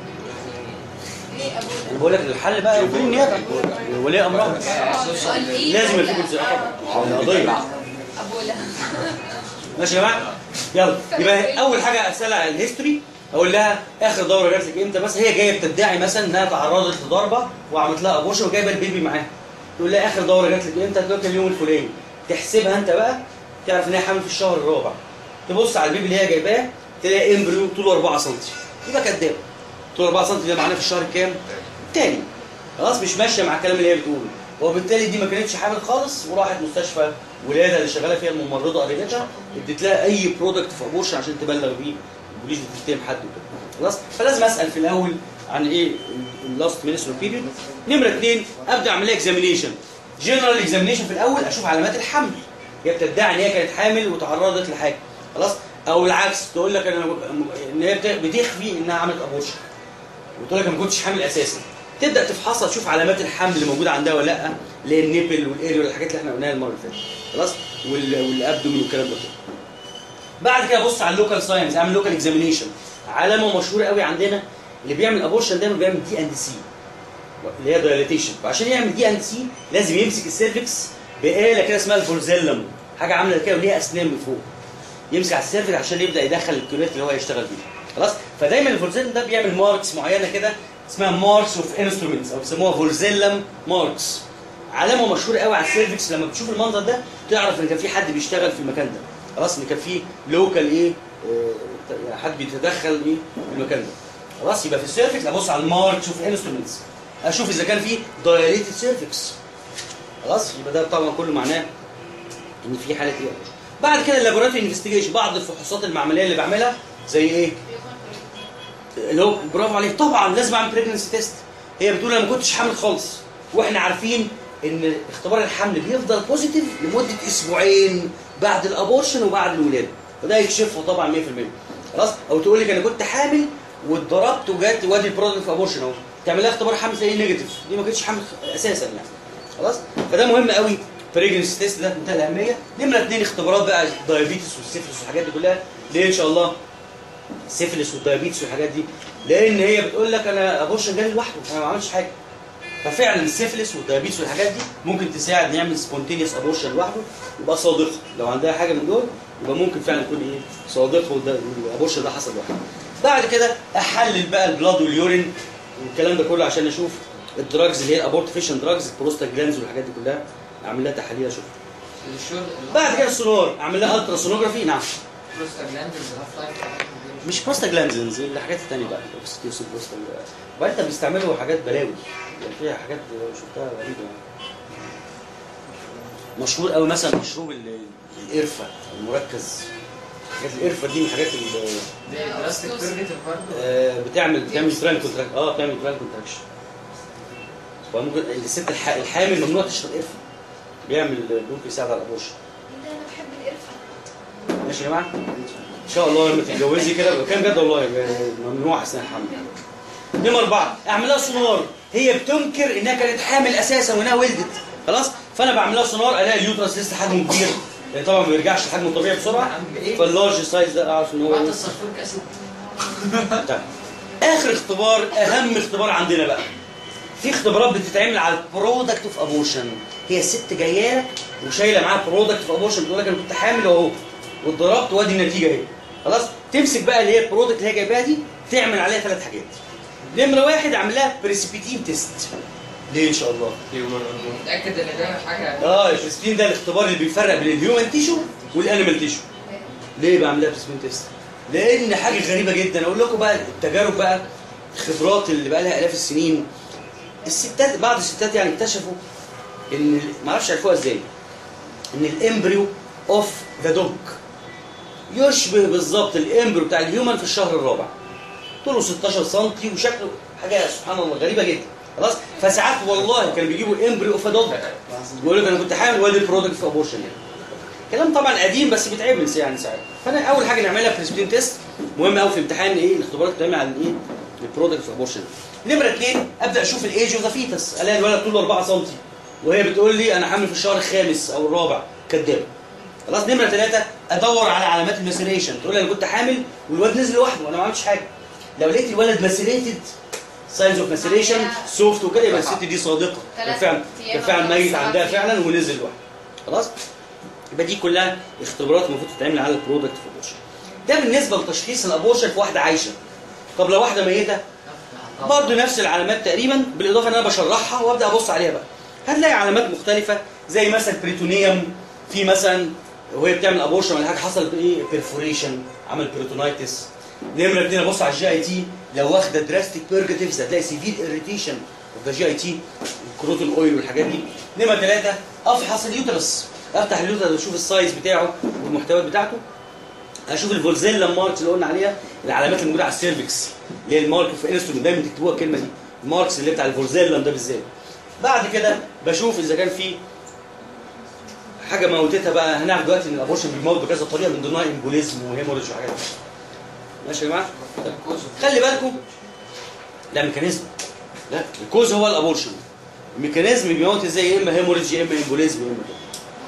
ايه ابو انا بقول لك الحل بقى يكون النيابه ولي امرها سؤال ايه لازم يكون طبعا القضيه ابولا ماشي يا جماعه يلا يبقى اول حاجه اسالها على الهيستوري اقول لها اخر دوره جات لك امتى مثلا هي جايه بتدعي مثلا انها تعرضت لضربه وعملت لها ابوشن وجايبه البيبي معاها تقول لها اخر دوره جات لك امتى تقول لك اليوم الفلاني تحسبها انت بقى تعرف ان هي حامل في الشهر الرابع تبص على البيبي اللي هي جايباه تلاقي امبريو طوله 4 سم يبقى كداب طوله 4 سم ده معناه في الشهر الكام؟ الثاني خلاص مش ماشيه مع الكلام اللي هي بتقوله وبالتالي دي ما كانتش حامل خالص وراحت مستشفى ولاده اللي شغاله فيها الممرضه قريبتها اديت لها اي برودكت في ابورشن عشان تبلغ بيه البوليس بتتهم حد وكده خلاص فلازم اسال في الاول عن ايه اللاست مينسترال بيريود نمره اثنين ابدا اعمل لها اكزامينيشن جنرال اكزامينيشن في الاول اشوف علامات الحمل هي بتدعي ان هي كانت حامل وتعرضت لحاجه خلاص او العكس تقول لك انا ان هي بت- بتخفي انها عملت ابورشن وتقول لك أنا ما كنتش حامل اساسا تبدا تفحصها تشوف علامات الحمل اللي موجوده عندها ولا لا اللي هي النيبل والاريو والحاجات اللي احنا قلناها المره اللي فاتت خلاص وال- والابدومين والكلام ده كله بعد كده بص على اللوكال ساينس اعمل لوكال اكزامينيشن علامه مشهوره قوي عندنا اللي بيعمل ابورشن دايما بيعمل دي اند سي اللي هي دايليتيشن فعشان يعمل دي اند سي لازم يمسك السيرفكس بآلة كده اسمها الفورزيلم حاجه عامله كده وليها اسنان من فوق يمسك على السيرفكس عشان يبدا يدخل الكيلوات اللي هو هيشتغل بيها خلاص فدايما الفورزيلم ده بيعمل ماركس معينه كده اسمها ماركس اوف انسترومنتس او بيسموها فورزيلم ماركس علامه مشهوره قوي على السيرفكس لما بتشوف المنظر ده تعرف ان كان في حد بيشتغل في المكان ده خلاص ان كان في لوكال ايه آه، يعني حد بيتدخل ايه في المكان ده خلاص يبقى في السيرفكس ابص على الماركس اوف انسترومنتس اشوف اذا كان في دايليتد سيرفكس خلاص يبقى ده طبعا كله معناه ان في حاله ايه بعد كده اللابوراتوري انفستيجيشن بعض الفحوصات المعمليه اللي بعملها زي ايه اللي هو برافو عليك طبعا لازم اعمل بريجنسي تيست هي بتقول انا ما كنتش حامل خالص واحنا عارفين ان اختبار الحمل بيفضل بوزيتيف لمده اسبوعين بعد الابورشن وبعد الولاده فده يكشفه طبعا 100% خلاص او تقول لك انا كنت حامل واتضربت وجات وادي البرودكت في ابورشن اهو تعمل لها اختبار حمل تلاقيه نيجاتيف دي ما كانتش حامل اساسا يعني خلاص فده مهم قوي بريجنسي تيست ده منتهى الاهميه نمره اثنين اختبارات بقى الدايابيتس والسيفلس والحاجات دي كلها ليه ان شاء الله السيفلس والدايابيتس والحاجات دي لان هي بتقول لك انا ابورشن جالي لوحده انا ما عملتش حاجه ففعلا السيفلس والدايابيتس والحاجات دي ممكن تساعد نعمل سبونتينيوس ابورشن لوحده يبقى صادقه لو عندها حاجه من دول يبقى ممكن فعلا يكون ايه صادقه والد- والابورشن ده حصل لوحده بعد كده احلل بقى البلاد واليورين والكلام ده كله عشان اشوف الدراجز اللي هي الابورتيفيشن دراجز البروستاجلاندز والحاجات دي كلها اعمل لها تحاليل اشوف الشغل بعد كده السونار اعمل لها الترا سونوجرافي نعم البروستاجلاندز هاف لايف مش بروستاجلاندز الحاجات التانية بقى الاوكسيتوسين بروستاج وبعدين انت بيستعملوا حاجات بلاوي يعني فيها حاجات شفتها غريبة يعني. مشهور قوي مثلا مشروب ال- القرفة المركز حاجات القرفة دي من الحاجات اللي ده دراستيك بيرجيتيف برضه آه، بتعمل بتعمل تران كونتراكشن اه بتعمل تران كونتراكشن فممكن الست الح- الحامل ممنوع تشرب قرفة بيعمل ممكن يساعد على الابورشن ده انا بحب القرفه ماشي يا جماعه ان شاء الله لما تتجوزي كده كام جد والله ممنوع اثناء الحمل نمرة أربعة أعمل لها سونار هي بتنكر إنها كانت حامل أساسا وإنها ولدت خلاص فأنا بعمل لها سونار ألاقي اليوترس لسه حجمه كبير لأن طبعا ما بيرجعش لحجمه الطبيعي بسرعة فاللارج سايز ده أعرف إن هو بعد إيه. الصفور اسيد طيب اخر اختبار اهم اختبار عندنا بقى في اختبارات بتتعمل على البرودكت اوف ابورشن هي الست جايه لك وشايله معاها برودكت اوف ابورشن بتقول لك انا كنت حامل اهو واتضربت وادي النتيجه اهي خلاص تمسك بقى اللي هي البرودكت اللي هي جايباها دي تعمل عليها ثلاث حاجات نمره واحد اعمل لها بريسبيتين تيست ليه ان شاء الله متاكد ان ده حاجه اه البريسبيتين ده الاختبار اللي بيفرق بين الهيومن تيشو والانيمال تيشو ليه بعمل لها بريسبين تيست؟ لان حاجه غريبه جدا اقول لكم بقى التجارب بقى الخبرات اللي بقى لها الاف السنين الستات بعض الستات يعني اكتشفوا ان ما اعرفش عرفوها ازاي ان الامبريو اوف ذا دوج يشبه بالظبط الامبريو بتاع الهيومن في الشهر الرابع طوله 16 سم وشكله حاجه سبحان الله غريبه جدا خلاص فساعات والله كانوا بيجيبوا امبريو اوف دوج بيقول لك انا كنت حامل وادي البرودكت في ابورشن يعني كلام طبعا قديم بس بيتعمل يعني ساعات فانا اول حاجه نعملها بريسبتين تيست مهم قوي في امتحان ايه الاختبارات بتتعمل على الايه البرودكت في ابورشن نمره اثنين ابدا اشوف الايج اوف ذا فيتس الاقي الولد طوله 4 سم وهي بتقول لي انا حامل في الشهر الخامس او الرابع كدابه خلاص نمره ثلاثه ادور على علامات الماسيريشن تقول لي انا كنت حامل والواد نزل لوحده وانا ما عملتش حاجه لو لقيت الولد ماسيريتد ساينز اوف ماسيريشن سوفت وكده يبقى الست دي صادقه كان فعلا كان فعلا ميت عندها فعلا ونزل لوحده خلاص يبقى دي كلها اختبارات المفروض تتعمل على البرودكت في الابورشن ده بالنسبه لتشخيص الابورشن في واحده عايشه طب لو واحده ميته برضه نفس العلامات تقريبا بالاضافه ان انا بشرحها وابدا ابص عليها بقى هتلاقي علامات مختلفه زي مثلا بريتونيوم في مثلا وهي بتعمل ابورشن ولا حاجه حصل ايه بيرفوريشن عمل بيريتونايتس نمره اثنين ابص على الجي اي تي لو واخده دراستيك بيرجاتيفز هتلاقي سيفير اريتيشن اوف ذا جي اي تي الكروتون اويل والحاجات دي نمره ثلاثه افحص اليوترس افتح اليوترس اشوف السايز بتاعه والمحتويات بتاعته اشوف الفولزيلا ماركس اللي قلنا عليها العلامات اللي موجوده على السيرفكس اللي هي المارك في انسترومنت دايما تكتبوها الكلمه دي الماركس اللي بتاع الفولزيلا ده بالذات بعد كده بشوف اذا كان في حاجه موتتها بقى هنعرف دلوقتي ان الابورشن بيموت بكذا طريقه من ضمنها امبوليزم وهيموريج وحاجات ماشي يا جماعه خلي بالكم ده ميكانيزم لا الكوز هو الابورشن الميكانيزم بيموت ازاي يا اما هيموريج يا اما امبوليزم يا اما كده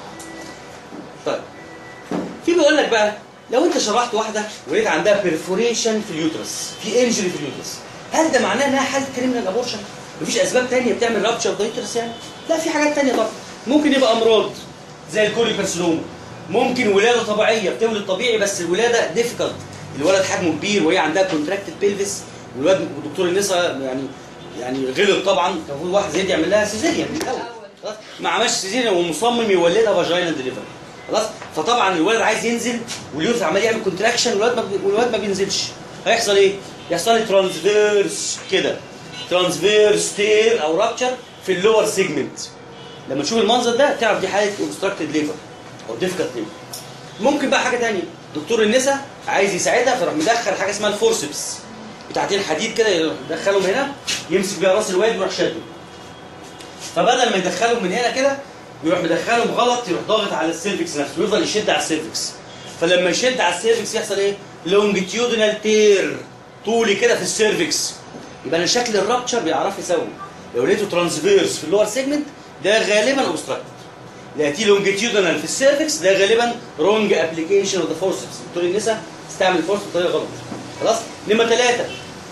طيب في بيقول لك بقى لو انت شرحت واحده ولقيت عندها بيرفوريشن في اليوترس في انجري في اليوترس هل ده معناه انها حاله كريمنال ابورشن مفيش اسباب تانية بتعمل رابتشر في اليوترس يعني لا في حاجات تانية طبعا ممكن يبقى امراض زي الكوريكارسينوما ممكن ولاده طبيعيه بتولد طبيعي بس الولاده ديفيكالت الولد حجمه كبير وهي عندها كونتراكتد بيلفيس والواد ودكتور النساء يعني يعني غلط طبعا كان المفروض واحد زي دي يعمل لها سيزيريان من الاول خلاص ما عملش سيزيريان ومصمم يولدها فاجينال ديليفري خلاص فطبعا الولد عايز ينزل واليوث عمال يعمل كونتراكشن والولد ما بي- والولد ما بينزلش هيحصل ايه؟ يحصل لي ترانسفيرس كده ترانسفيرس تير او رابتشر في اللور سيجمنت لما تشوف المنظر ده تعرف دي حاله اوبستراكتد ليفر او ديفيكالت ليفر ممكن بقى حاجه ثانيه دكتور النساء عايز يساعدها فراح مدخل حاجه اسمها الفورسبس بتاعتين حديد كده يروح يدخلهم هنا يمسك بيها راس الواد ويروح شاده فبدل ما يدخلهم من هنا كده يروح مدخلهم غلط يروح ضاغط على السيرفكس نفسه ويفضل يشد على السيرفكس فلما يشد على السيرفكس يحصل ايه؟ لونجيتيودنال تير طولي كده في السيرفكس يبقى انا شكل الرابتشر بيعرف يسوي لو لقيته ترانسفيرس في اللور سيجمنت ده غالبا اوبستراكتد لقيتيه لونجيتيودنال في السيرفكس ده غالبا رونج ابلكيشن اوف ذا فورسبس دكتور النساء استعمل الفورس بطريقه غلط خلاص نمره ثلاثه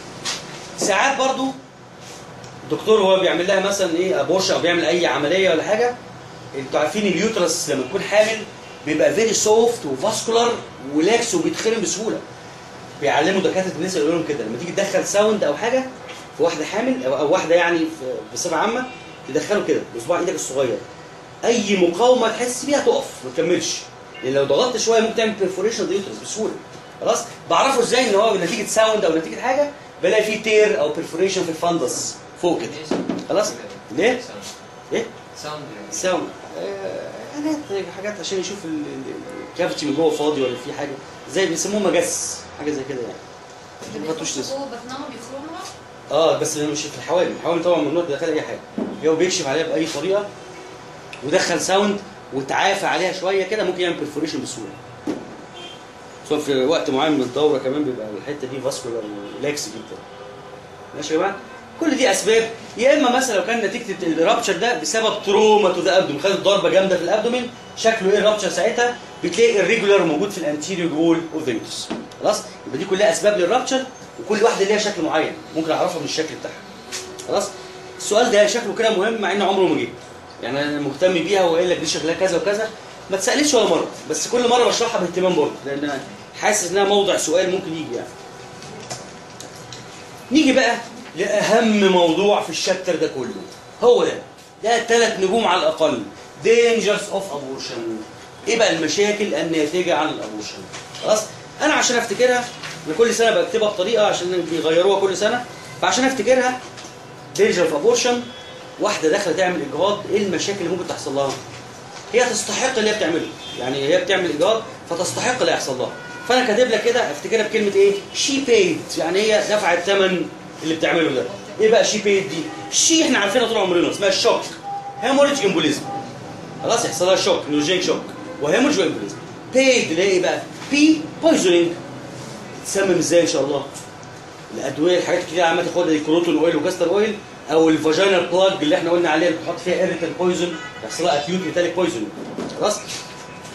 ساعات برضو الدكتور هو بيعمل لها مثلا ايه ابورشن او بيعمل اي عمليه ولا حاجه انتوا عارفين اليوترس لما يكون حامل بيبقى فيري سوفت وفاسكولار ولاكس وبيتخرم بسهوله بيعلموا دكاتره النساء يقولوا لهم كده لما تيجي تدخل ساوند او حاجه في واحده حامل او, أو واحده يعني في- بصفه عامه تدخله كده بصباع ايدك الصغير اي مقاومه تحس بيها تقف ما تكملش لان لو ضغطت شويه ممكن تعمل بيرفوريشن اليوترس بسهوله خلاص بعرفه ازاي ان هو نتيجه ساوند او نتيجه حاجه بلاقي فيه تير او بيرفوريشن في الفندس فوق كده خلاص ليه؟ ايه؟ ساوند ساوند آه، حاجات حاجات عشان يشوف ال- ال- الكافيتي من جوه فاضي ولا في حاجه زي بيسموه مجس حاجه زي كده يعني ما خدتوش لسه جوه بطنها بيخرمها اه بس مش في الحوامل الحوامل طبعا ممنوع تدخل اي حاجه هو بيكشف عليها باي طريقه ودخل ساوند وتعافى عليها شويه كده ممكن يعمل برفوريشن بسهوله سواء في وقت معين من الدوره كمان بيبقى الحته دي فاسكولار ولاكس جدا ماشي يا جماعه كل دي اسباب يا اما مثلا لو كان نتيجه الرابتشر ده بسبب تروما تو ذا ابدومين خدت ضربه جامده في الابدومين شكله ايه الرابتشر ساعتها بتلاقي الريجولار موجود في الانتيريور وول اوف ذا يوتس خلاص يبقى دي كلها اسباب للرابتشر وكل واحده ليها شكل معين ممكن اعرفها من الشكل بتاعها خلاص السؤال ده شكله كده مهم مع ان عمره ما جه يعني انا مهتم بيها وقايل لك دي شكلها كذا وكذا ما اتسالتش ولا مره بس كل مره بشرحها باهتمام برضه لان أنا حاسس انها موضع سؤال ممكن يجي يعني نيجي بقى لاهم موضوع في الشابتر ده كله هو ده ده ثلاث نجوم على الاقل dangers of abortion ايه بقى المشاكل الناتجه عن الابورشن خلاص انا عشان افتكرها أنا كل سنه بكتبها بطريقه عشان بيغيروها كل سنه فعشان افتكرها danger of abortion واحده داخله تعمل اجهاض ايه المشاكل اللي ممكن تحصل لها هي تستحق اللي هي بتعمله يعني هي بتعمل ايجاد فتستحق اللي يحصل لها فانا كاتب لك كده افتكرها بكلمه ايه شي بيد يعني هي دفعت ثمن اللي بتعمله ده ايه بقى شي بيد دي شي احنا عارفينها طول عمرنا اسمها الشوك هيموريج امبوليزم خلاص يحصل لها شوك نيوجين شوك وهيموريج وامبوليزم بيد اللي هي ايه بقى بي بويزنينج تسمم ازاي ان شاء الله الادويه الحاجات كتير عمال تاخدها زي كروتون اويل وكاستر اويل او الفاجينال بلاج اللي احنا قلنا عليها اللي بتحط فيها ايريتال بويزن يحصل لها اكيوت ميتاليك بويزن خلاص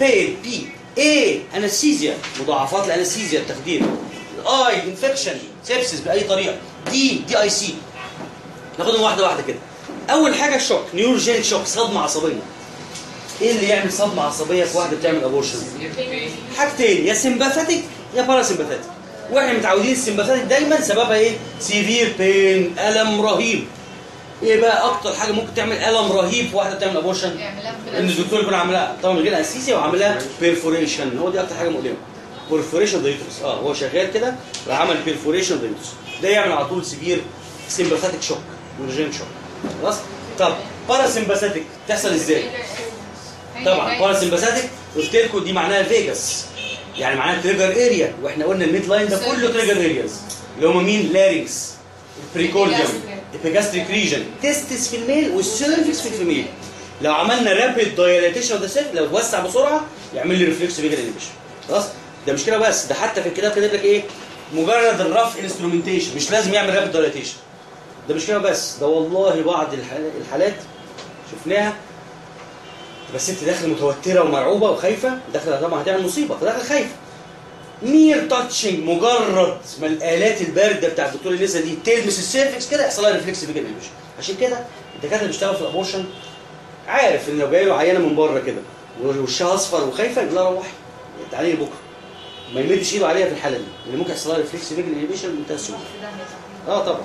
بين بي ايه انستيزيا مضاعفات الانستيزيا التخدير الاي انفكشن سيبسس باي طريقه دي دي اي سي ناخدهم واحده واحده كده اول حاجه الشوك نيوروجينيك شوك صدمه عصبيه ايه اللي يعمل صدمه عصبيه في واحده بتعمل ابورشن حاجتين يا سمباثيك يا باراسمباثيك واحنا متعودين السمباثيك دايما سببها ايه سيفير بين الم رهيب ايه بقى اكتر حاجه ممكن تعمل الم رهيب في واحده بتعمل ابورشن يعملها ان الدكتور يكون عاملها طبعا من غير انستيزيا وعاملها بيرفوريشن هو دي اكتر حاجه مؤلمه بيرفوريشن دايتوس اه هو شغال كده راح عمل بيرفوريشن دايتوس ده يعمل على طول سيفير سمباثيك شوك نيوروجينيك شوك خلاص طب باراسمباثيك تحصل ازاي طبعا باراسمباثيك قلت لكم دي معناها فيجاس يعني معناها تريجر اريا واحنا قلنا الميد لاين ده كله تريجر ارياز اللي هم مين لارينكس البريكورديوم البيجاستريك ريجن تستس في الميل والسيرفكس في الفيميل لو عملنا رابيد دايلاتيشن اوف ذا سيرف لو توسع بسرعه يعمل لي ريفلكس فيجر انيبيشن خلاص ده مش كده بس ده حتى في الكتاب كاتب لك ايه مجرد الرف انسترومنتيشن مش لازم يعمل رابيد دايلاتيشن ده مش كده بس ده والله بعض الحال- الحالات شفناها بس انت داخله متوتره ومرعوبه وخايفه داخله طبعا هتعمل مصيبه فداخله خايفه مير تاتشنج مجرد ما الالات البارده بتاع الدكتور النسا دي تلمس السيرفكس كده يحصل لها ريفلكس فيجر انيبيشن عشان كده الدكاتره اللي بيشتغلوا في الابورشن عارف ان لو جاي له عيانه من بره كده ووشها اصفر وخايفه يقول لها روحي تعالي لي بكره ما يمدش ايده عليها في الحاله دي اللي ممكن يحصل لها ريفلكس فيجر انيبيشن بمنتهى السهوله اه طبعا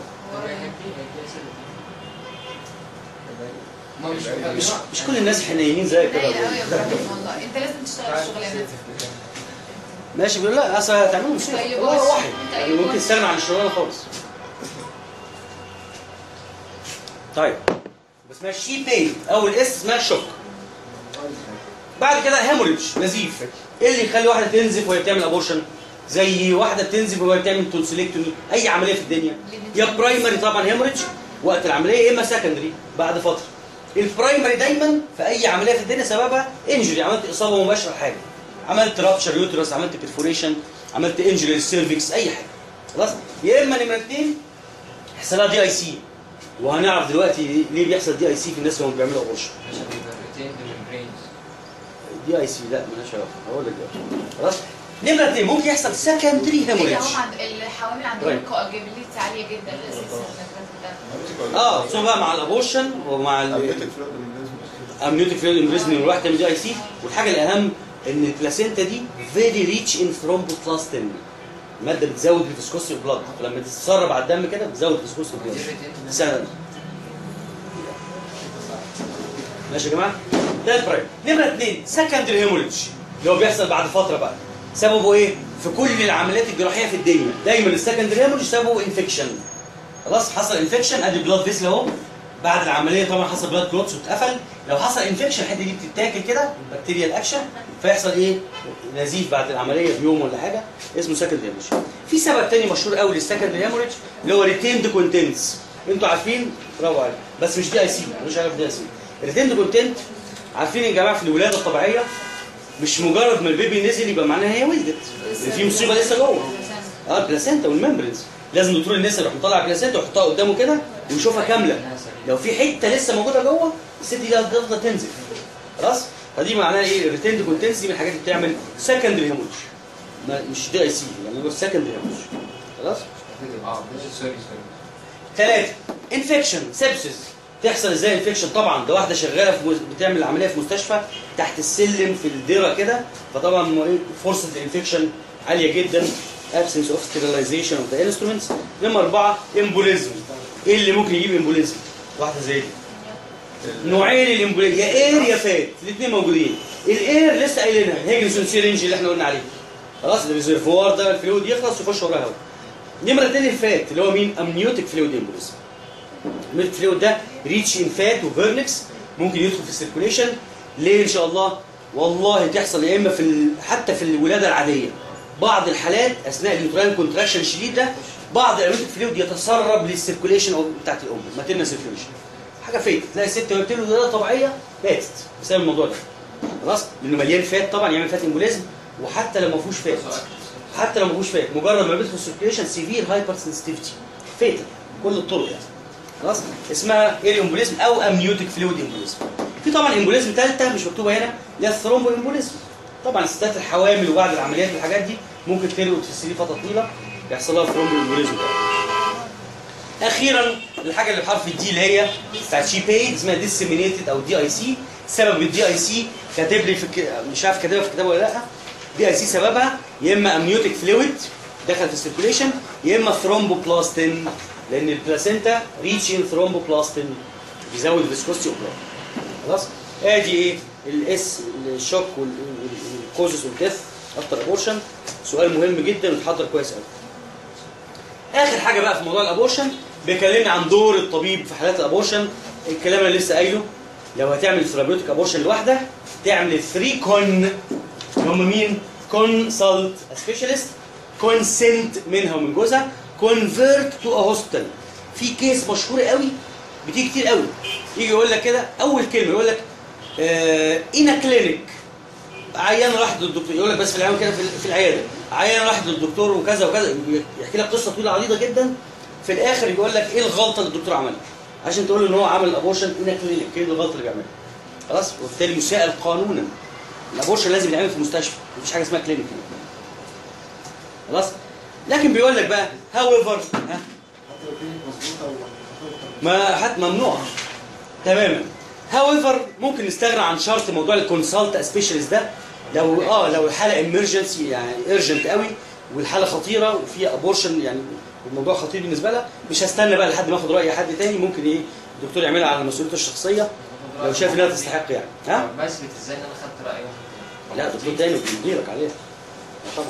ما مش مش مش كل الناس حنينين زي كده قليل قوي يا ابراهيم والله انت لازم تشتغل الشغلانه دي ماشي بيقول لا اصل هتعملوا مصيبه طيب والله بص. واحد طيب يعني ممكن بص. تستغنى عن الشغلانه خالص طيب بس اسمها شي بين اول اس اسمها شوك بعد كده هيموريدج نزيف ايه اللي يخلي واحده تنزف وهي بتعمل ابورشن زي واحده بتنزف وهي بتعمل تونسيلكتومي اي عمليه في الدنيا يا برايمري طبعا هيموريدج وقت العمليه يا اما سكندري بعد فتره البرايمري دايما في اي عمليه في الدنيا سببها انجري عملت اصابه مباشره حاجه عملت رابشر يوترس عملت بيرفوريشن عملت انجري للسيرفكس اي حاجه خلاص يا اما نمره اثنين يحصل لها دي اي سي وهنعرف دلوقتي ليه بيحصل دي اي سي في الناس اللي هم بيعملوا ابورشن عشان بيبقى ريتين الممبرينز دي اي سي لا مالهاش علاقه هقول لك دلوقتي خلاص نمره اثنين ممكن يحصل سكندري ايه هيموريدج هم عند الحوامل عندهم طيب. كوجابيلتي عاليه جدا اساسا الدم اه ثم بقى مع الابورشن ومع ال- امنيوتيك فلويد امبريزم من الواحد تعمل دي اي سي والحاجه الاهم ان البلاسينتا دي فيري ريتش ان ثرومبوبلاستين الماده بتزود الفيسكوسي بلاد فلما تتسرب على الدم كده بتزود الفيسكوسي بلاد سهل ماشي يا جماعه ده البرايم نمره اثنين سكندري هيموريدج اللي هو بيحصل بعد فتره بقى سببه ايه؟ في كل العمليات الجراحيه في الدنيا دايما السكندري هيموريدج سببه انفكشن خلاص حصل انفكشن ادي بلاد فيسل اهو بعد العمليه طبعا حصل بلاد كلوتس واتقفل لو حصل انفكشن الحته دي بتتاكل كده بكتيريا الاكشن فيحصل ايه نزيف بعد العمليه بيوم ولا حاجه اسمه سكندري هيموريدج في سبب تاني مشهور قوي للسكندري هيموريدج اللي هو ريتيند كونتنتس انتوا عارفين برافو عليك بس مش دي اي سي مش عارف دي اي سي ريتيند كونتنت عارفين يا جماعه في الولاده الطبيعيه مش مجرد ما البيبي نزل يبقى معناها هي ولدت لأن في مصيبه لسه جوه اه البلاسينتا والممبرنز لازم دكتور النساء يروح مطلع البلاسينتا ويحطها قدامه كده ويشوفها كامله لو في حته لسه موجوده جوه الست دي هتفضل تنزل خلاص فدي معناها ايه الريتيند كونتنس دي من الحاجات اللي بتعمل سكندري هيموريدج مش دي اي سي يعني هو سكندري هيموريدج خلاص اه سوري سوري ثلاثة انفكشن سيبسز تحصل ازاي انفكشن طبعا ده واحده شغاله في مز... بتعمل العمليه في مستشفى تحت السلم في الديره كده فطبعا م- إيه، فرصه الانفكشن عاليه جدا absence of sterilization of the instruments نمرة أربعة امبوليزم ايه اللي ممكن يجيب امبوليزم؟ واحده زي دي نوعين الامبوليزم يا اير يا فات الاثنين موجودين الاير لسه قايلينها هيجنسون سيرنج اللي احنا قلنا عليه خلاص الريزرفوار ده الفلويد يخلص يخش وراه هواء نمرة اتنين الفات اللي هو مين؟ امنيوتيك فلويد امبوليزم الميلك فلويد ده ريتش ان فات وفيرنكس ممكن يدخل في السيركوليشن ليه ان شاء الله؟ والله تحصل يا اما في ال... حتى في الولاده العاديه بعض الحالات اثناء اليوتراين كونتراكشن الشديد ده بعض الامنيوتيك فلويد يتسرب للسيركوليشن أو بتاعت الام ماتيرنا سيركوليشن حاجه فيك تلاقي ست وهي بتولد ولاده طبيعيه ماتت بسبب الموضوع ده خلاص لانه مليان فات طبعا يعمل فات امبوليزم وحتى لو ما فيهوش فات حتى لو ما فيهوش فات مجرد ما بيدخل السيركوليشن سيفير هايبر سنسيتيفيتي فيتال كل الطرق يعني خلاص اسمها ايري امبوليزم او امنيوتيك فلويد امبوليزم في طبعا امبوليزم ثالثه مش مكتوبه هنا اللي هي الثرومبو امبوليزم طبعا الستات الحوامل وبعد العمليات والحاجات دي ممكن ترقد في السرير فتره طويله يحصل لها ثرومبوليزم اخيرا الحاجه اللي بحرف الدي اللي هي بتاعت شي بيد اسمها ديسيمينيتد او دي اي سي سبب الدي اي سي كاتب لي في الك... مش عارف كاتبها في الكتاب ولا لا دي اي سي سببها يا اما امنيوتيك فلويد دخل في السيركوليشن يا اما ثرومبوبلاستين لان البلاسينتا ريتشين ثرومبوبلاستين بيزود الفيسكوستي اوف خلاص ادي ايه الاس الشوك والكوزز والديث افتر ابورشن سؤال مهم جدا وتحضر كويس قوي اخر حاجه بقى في موضوع الابورشن بيكلمني عن دور الطبيب في حالات الابورشن الكلام اللي لسه قايله لو هتعمل ثيرابيوتيك ابورشن لوحده تعمل 3 كون هم مين؟ كونسلت سبيشالست كونسنت منها ومن جوزها كونفيرت تو ا هوستل في كيس مشهور قوي بتيجي كتير قوي يجي يقول لك كده اول كلمه يقول لك ان كلينيك عيان راح للدكتور يقول لك بس في العيان كده في في العياده عيان راح للدكتور وكذا وكذا يحكي لك قصه طويله عريضه جدا في الاخر يقول لك ايه الغلطه اللي الدكتور عملها عشان تقول له ان هو عمل ابورشن ان كلينيك ايه الغلطه اللي بيعملها خلاص وبالتالي مسائل قانونا الابورشن لازم يتعمل في مستشفى مفيش حاجه اسمها كلينيك خلاص لكن بيقول لك بقى هاويفر ها حتى لو كلينيك مظبوطه و ما حت ممنوع تماما هاويفر ممكن نستغنى عن شرط موضوع الكونسلت سبيشالست ده لو اه لو الحاله امرجنسي يعني ايرجنت قوي والحاله خطيره وفي ابورشن يعني الموضوع خطير بالنسبه لها مش هستنى بقى لحد ما اخد راي حد تاني ممكن ايه الدكتور يعملها على مسؤوليته الشخصيه لو شايف انها تستحق يعني ها بثبت ازاي ان انا خدت راي واحد لا الدكتور تاني بيديلك عليها طبعا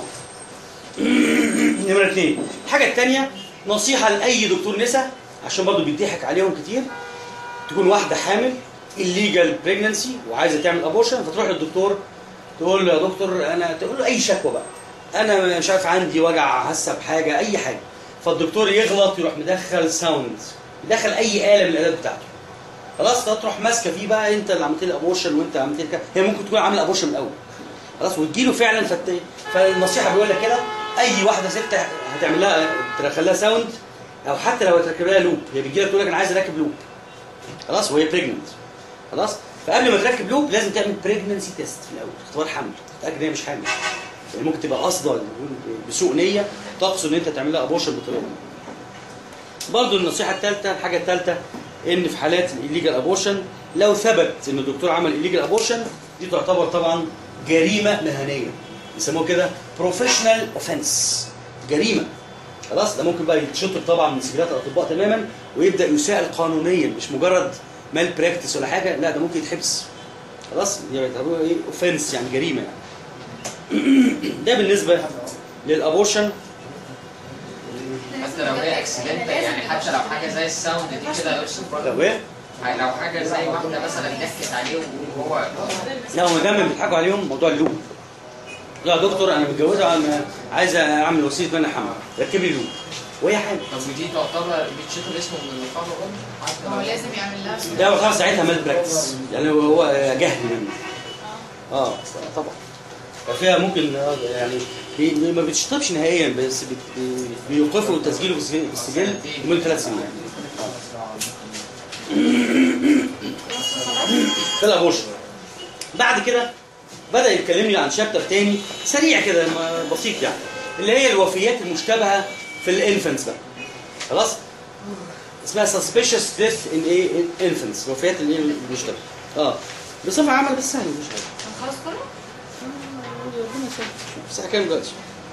نمرة اثنين الحاجة التانية نصيحة لأي دكتور نساء عشان برضه بيضحك عليهم كتير تكون واحدة حامل الليجال بريجننسي وعايزة تعمل ابورشن فتروح للدكتور تقول له يا دكتور انا تقول له اي شكوى بقى انا مش عارف عندي وجع هسه بحاجة اي حاجة فالدكتور يغلط يروح مدخل ساوند يدخل اي آلة من الآلات بتاعته خلاص فتروح ماسكه فيه بقى انت اللي عملت لي ابورشن وانت عملت لي كده هي ممكن تكون عامله ابورشن من الاول خلاص وتجيله فعلا فت... فالنصيحه بيقول لك كده اي واحده ست هتعمل لها تدخل لها ساوند او حتى لو هتركب لها لوب هي بتجي لك تقول لك انا عايز اركب لوب خلاص وهي بريجننت خلاص فقبل ما تركب لوب لازم تعمل بريجننسي تيست في الاول اختبار حمل تتاكد ان هي مش حامل يعني ممكن تبقى قاصده بسوء نيه تقصد ان انت تعمل لها ابورشن بالطريقه دي برضه النصيحه الثالثه الحاجه الثالثه ان في حالات الليجال ابورشن لو ثبت ان الدكتور عمل الليجال ابورشن دي تعتبر طبعا جريمه مهنيه يسموها كده بروفيشنال اوفنس جريمه خلاص ده ممكن بقى يتشطب طبعا من سجلات الاطباء تماما ويبدا يساءل قانونيا مش مجرد مال براكتس ولا حاجه لا ده ممكن يتحبس خلاص يعتبروها ايه اوفنس يعني جريمه يعني ده بالنسبه للابورشن حتى لو هي اكسيدنت يعني حتى لو حاجه زي الساوند دي كده يوصف لو ايه لو حاجه زي واحده مثلا ضحكت عليه وهو لا هم دايما بيضحكوا عليهم موضوع اللوب يا دكتور انا متجوزه انا عايزه اعمل وسيله منع حمل ركب لي لوب وهي حامل طب ودي تعتبر بيتشطب اسمه من النقابه برضه حتى ما هو لو لازم يعمل لها ده هو خلاص ساعتها مال براكتس يعني هو هو جهل منه اه طبعا ففيها ممكن آه، يعني بي- ما بتشطبش نهائيا بس بت- بي- بيوقفوا تسجيله في السجل- في السجل لمده ثلاث سنين في الابورشن بعد كده بدا يكلمني عن شابتر تاني سريع كده ما- بسيط يعني اللي هي الوفيات المشتبهه في الانفنتس بقى خلاص اسمها suspicious death in ايه in infants وفيات الايه المشتبهه اه بصفه عامه بس سهل مش حاجه هنخلص كله؟ الساعه كام دلوقتي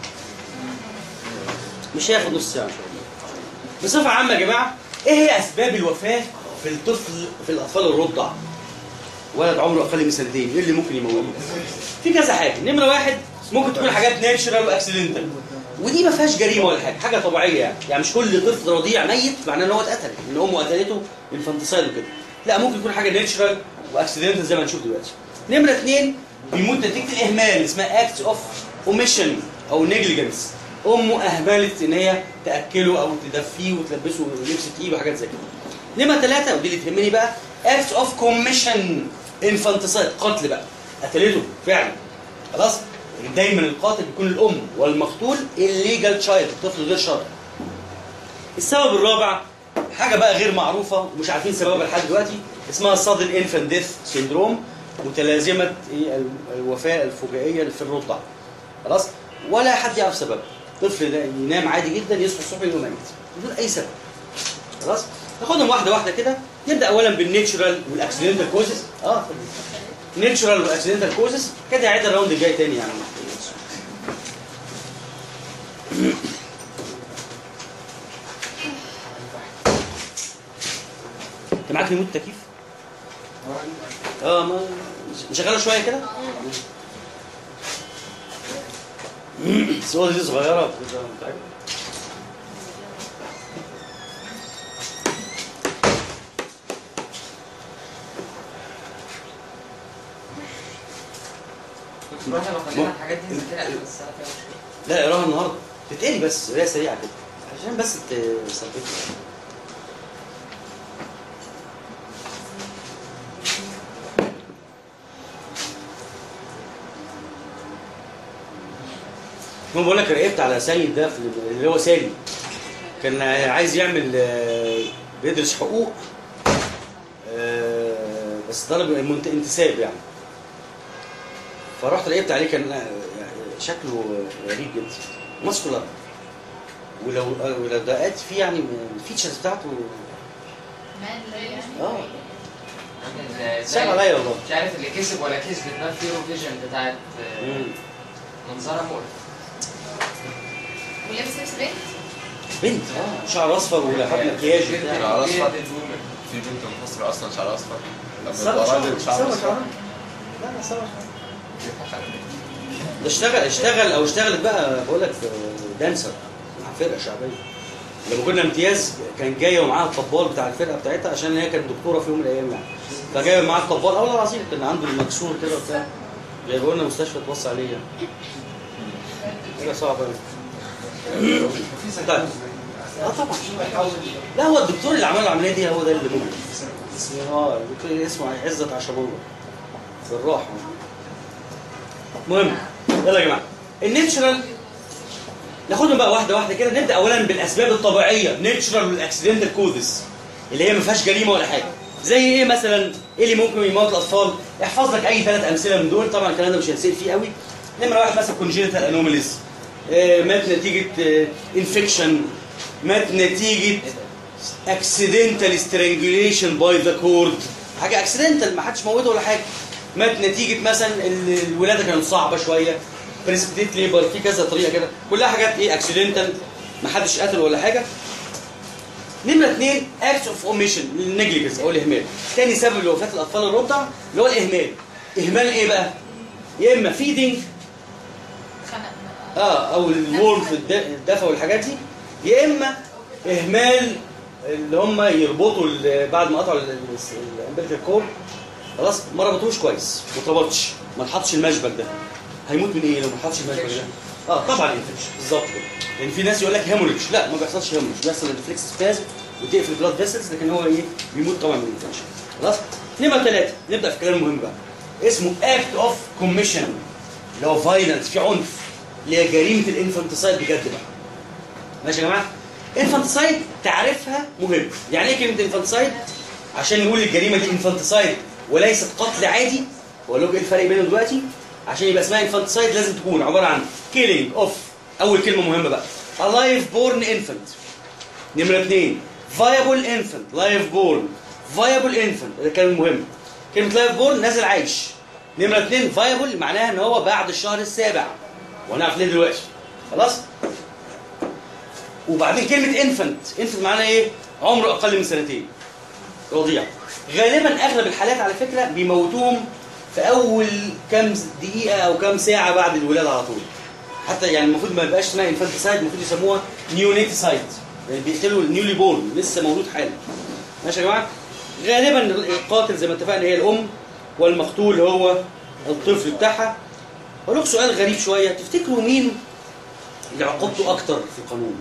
مش هياخد نص ساعه ان شاء الله بصفه عامه يا جماعه ايه هي اسباب الوفاه في الطفل في الاطفال الرضع ولد عمره اقل من سنتين ايه اللي ممكن يموته في كذا حاجه نمره واحد ممكن تكون حاجات ناتشرال واكسيدنتال ودي ما فيهاش جريمه ولا حاجه حاجه طبيعيه يعني يعني مش كل طفل رضيع ميت معناه ان هو اتقتل ان امه قتلته انفانتسايد وكده لا ممكن يكون حاجه ناتشرال واكسيدنتال زي ما هنشوف دلوقتي نمره اثنين بيموت نتيجه الاهمال اسمها اكت اوف اوميشن او نيجليجنس امه اهملت ان هي تاكله او تدفيه وتلبسه لبس تقيل وحاجات زي كده نمره ثلاثه ودي اللي تهمني بقى اكت اوف كوميشن انفانتسايد قتل بقى قتلته فعلا خلاص دايما القاتل بيكون الام والمقتول الليجال تشايلد الطفل غير شرعي السبب الرابع حاجه بقى غير معروفه ومش عارفين سببها لحد دلوقتي اسمها sudden infant death syndrome متلازمه ايه ال- الوفاه الفجائيه في الرضع خلاص ولا حد يعرف سبب طفل ده ينام عادي جدا يصحى الصبح يلاقيه ميت بدون اي سبب خلاص ناخدهم واحده واحده كده نبدا اولا بالنيتشرال والاكسيدنتال كوزز اه نيتشرال والاكسيدنتال كوزز كده هعيد الراوند الجاي تاني يعني انت معاك ريموت تكييف؟ اه ما نشغلها شويه كده؟ الصوره دي صغيره كده متعبة. كنت احنا لو خلينا الحاجات دي نذاكرها اخر السنه فيها مشكله لا اقراها النهارده تتقري بس قرايه سريعه كده عشان بس تثبتها المهم بقول لك راقبت على سيد ده في اللي هو سالي كان عايز يعمل آه، بيدرس حقوق آه، بس طلب منت- انتساب يعني فرحت راقبت عليه كان آه، يعني شكله غريب جدا ماسكولار ولو ولو دققت فيه يعني الفيتشرز بتاعته مان يعني اه عامل صعب عليا والله مش عارف اللي كسب ولا كسبت بقى في فيجن بتاعت آه، مم. منظرها مقرف ولابس لبس بنت بنت اه شعر اصفر ولحد مكياج وبتاع. شعر اصفر في بنت من مصر اصلا شعر اصفر لما سوا يبقى شعر راجل سوا شعر اصفر شعر لا لا سوا شعر ده اشتغل اشتغل او اشتغلت بقى بقول لك في دانسر مع فرقه شعبيه لما كنا امتياز كان جايه ومعاها الطبال بتاع الفرقه بتاعتها عشان هي كانت دكتوره في يوم من الايام يعني فجايه معاها الطبال اه والله العظيم كان عنده المكسور كده وبتاع جايبوا لنا مستشفى تبص عليه يعني حاجه صعبه قوي طيب اه طبعا لا هو الدكتور اللي عمل العمليه دي هو ده اللي ممكن اسمه اه الدكتور اللي اسمه عزت عشمالله بالراحه المهم يلا يا جماعه النيتشرال ناخدهم بقى واحده واحده كده نبدا اولا بالاسباب الطبيعيه نيتشرال والاكسيدنتال كوزز اللي هي ما فيهاش جريمه ولا حاجه زي ايه مثلا ايه اللي ممكن يموت الاطفال احفظ لك اي ثلاث امثله من دول طبعا الكلام ده مش هنسال فيه قوي نمره واحد مثلا كونجينيتال انوماليز مات نتيجه انفكشن مات نتيجه اكسيدنتال سترانجوليشن باي ذا كورد حاجه اكسيدنتال ما حدش موته ولا حاجه مات نتيجه مثلا ال- الولاده كانت صعبه شويه بريسبتيت ليبر في كذا طريقه كده كلها حاجات ايه اكسيدنتال ما حدش قتل ولا حاجه نمرة اثنين اكت اوف اوميشن النجليجنس او الاهمال تاني سبب لوفاه الاطفال الرضع اللي هو الاهمال اهمال ايه بقى يا اما فيدنج خنق اه او الورم في الد- الدفا والحاجات دي يا اما اهمال اللي هم يربطوا ال- بعد ما قطعوا الامبليكال كور خلاص ما ربطوش كويس ما اتربطش ما اتحطش المشبك ده هيموت من ايه لو ما اتحطش المشبك ده اه طبعا انفكشن بالظبط كده يعني في ناس يقول لك هيموريدج لا ما بيحصلش هيموريدج بيحصل ريفلكس سبازم وتقفل البلاد فيسلز لكن هو ايه بيموت طبعا من الانفكشن خلاص نمره ثلاثه نبدا في الكلام المهم بقى اسمه اكت اوف كوميشن اللي هو فايلنس في عنف اللي هي جريمه الانفانتسايد بجد بقى ماشي يا جماعه انفانتسايد تعريفها مهم يعني ايه كلمه انفانتسايد عشان نقول الجريمه دي انفانتسايد وليست قتل عادي واقول لكم ايه الفرق بينهم دلوقتي عشان يبقى اسمها انفانتسايد لازم تكون عباره عن كيلينج اوف اول كلمه مهمه بقى alive born infant نمره اثنين viable infant live born viable infant ده الكلام المهم كلمه live born نازل عايش نمره اثنين viable معناها ان هو بعد الشهر السابع وهنعرف ليه دلوقتي خلاص وبعدين كلمه انفنت انفنت معناها ايه عمره اقل من سنتين رضيع غالبا اغلب الحالات على فكره بيموتوهم في اول كام دقيقه او كام ساعه بعد الولاده على طول حتى يعني المفروض ما يبقاش اسمها انفانتسايد المفروض يسموها نيونيتسايد يعني بيقتلوا النيولي بورن لسه مولود حالا ماشي يا جماعه غالبا القاتل زي ما اتفقنا هي الام والمقتول هو الطفل بتاعها اقول لكم سؤال غريب شويه تفتكروا مين اللي عقوبته اكتر في القانون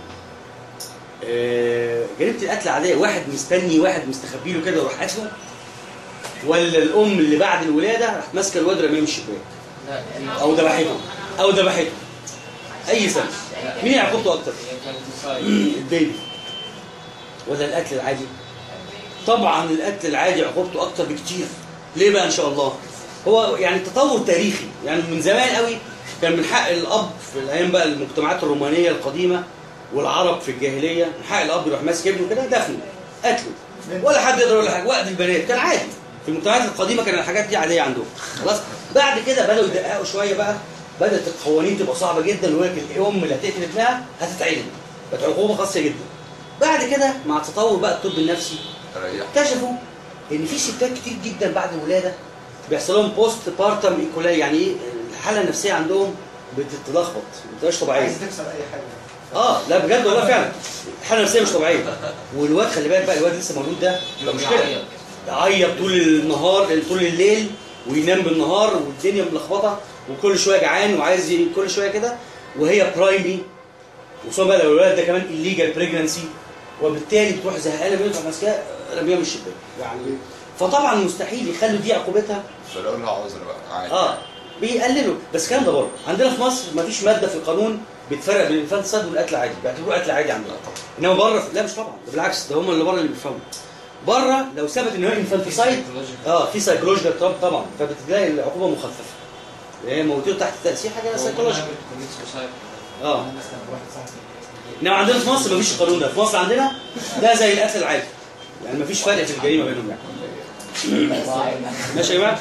آه، جريمه القتل عاديه واحد مستني واحد مستخبي له كده وراح قتله ولا الام اللي بعد الولاده راح ماسكه الواد رميه من الشباك لا دي- او ذبحته او ذبحته اي سبب مين اللي عقوبته اكتر هي كانت تصايد. البيبي ولا القتل العادي طبعا القتل العادي عقوبته اكتر بكتير ليه بقى ان شاء الله هو يعني تطور تاريخي يعني من زمان قوي كان من حق الاب في الايام بقى المجتمعات الرومانيه القديمه والعرب في الجاهليه من حق الاب يروح ماسك ابنه كده دفنه قتله ولا حد يقدر يقول له حاجه وقت البنات كان عادي في المجتمعات القديمه كان الحاجات دي عاديه عندهم خلاص بعد كده بداوا يدققوا شويه بقى بدات القوانين تبقى صعبه جدا ويقول لك الام اللي هتقتل ابنها هتتعدم بقت عقوبه قاسيه جدا بعد كده مع تطور بقى الطب النفسي ريح اكتشفوا ان في ستات كتير جدا بعد الولاده بيحصل لهم بوست بارتم ايكولاي يعني ايه الحاله النفسيه عندهم بتتلخبط ما بتبقاش طبيعيه عايز تكسر اي حاجه اه لا بجد والله فعلا الحاله النفسيه مش طبيعيه والواد خلي بالك بقى الواد لسه مولود ده يبقى مشكله بيعيط. يعيط طول النهار طول الليل وينام بالنهار والدنيا ملخبطه وكل شويه جعان وعايز ي- كل شويه كده وهي برايمري وخصوصا بقى لو الولد ده كمان الليجال بريجنسي وبالتالي بتروح زهقانه منه تروح ماسكاه رميها من الشباك يعني فطبعا مستحيل يخلوا دي عقوبتها فلو لها عذر بقى عادي اه بيقللوا بس الكلام ده بره عندنا في مصر مفيش ماده في القانون بتفرق بين الانفانتسايد والقتل عادي بيعتبروه قتل عادي عندنا انما بره لا مش طبعا ده بالعكس ده هم اللي بره اللي بيفهموا بره لو ثبت ان هو انفانتسايد اه في سايكولوجيكال طب طبعا فبتلاقي العقوبه مخففه هي موتوه تحت تاثير حاجه سايكولوجيكال اه مثلا واحد صاحبي انما عندنا في مصر مفيش القانون ده في مصر عندنا ده زي القتل العادي يعني مفيش فرق في الجريمه بينهم يعني ماشي يا جماعه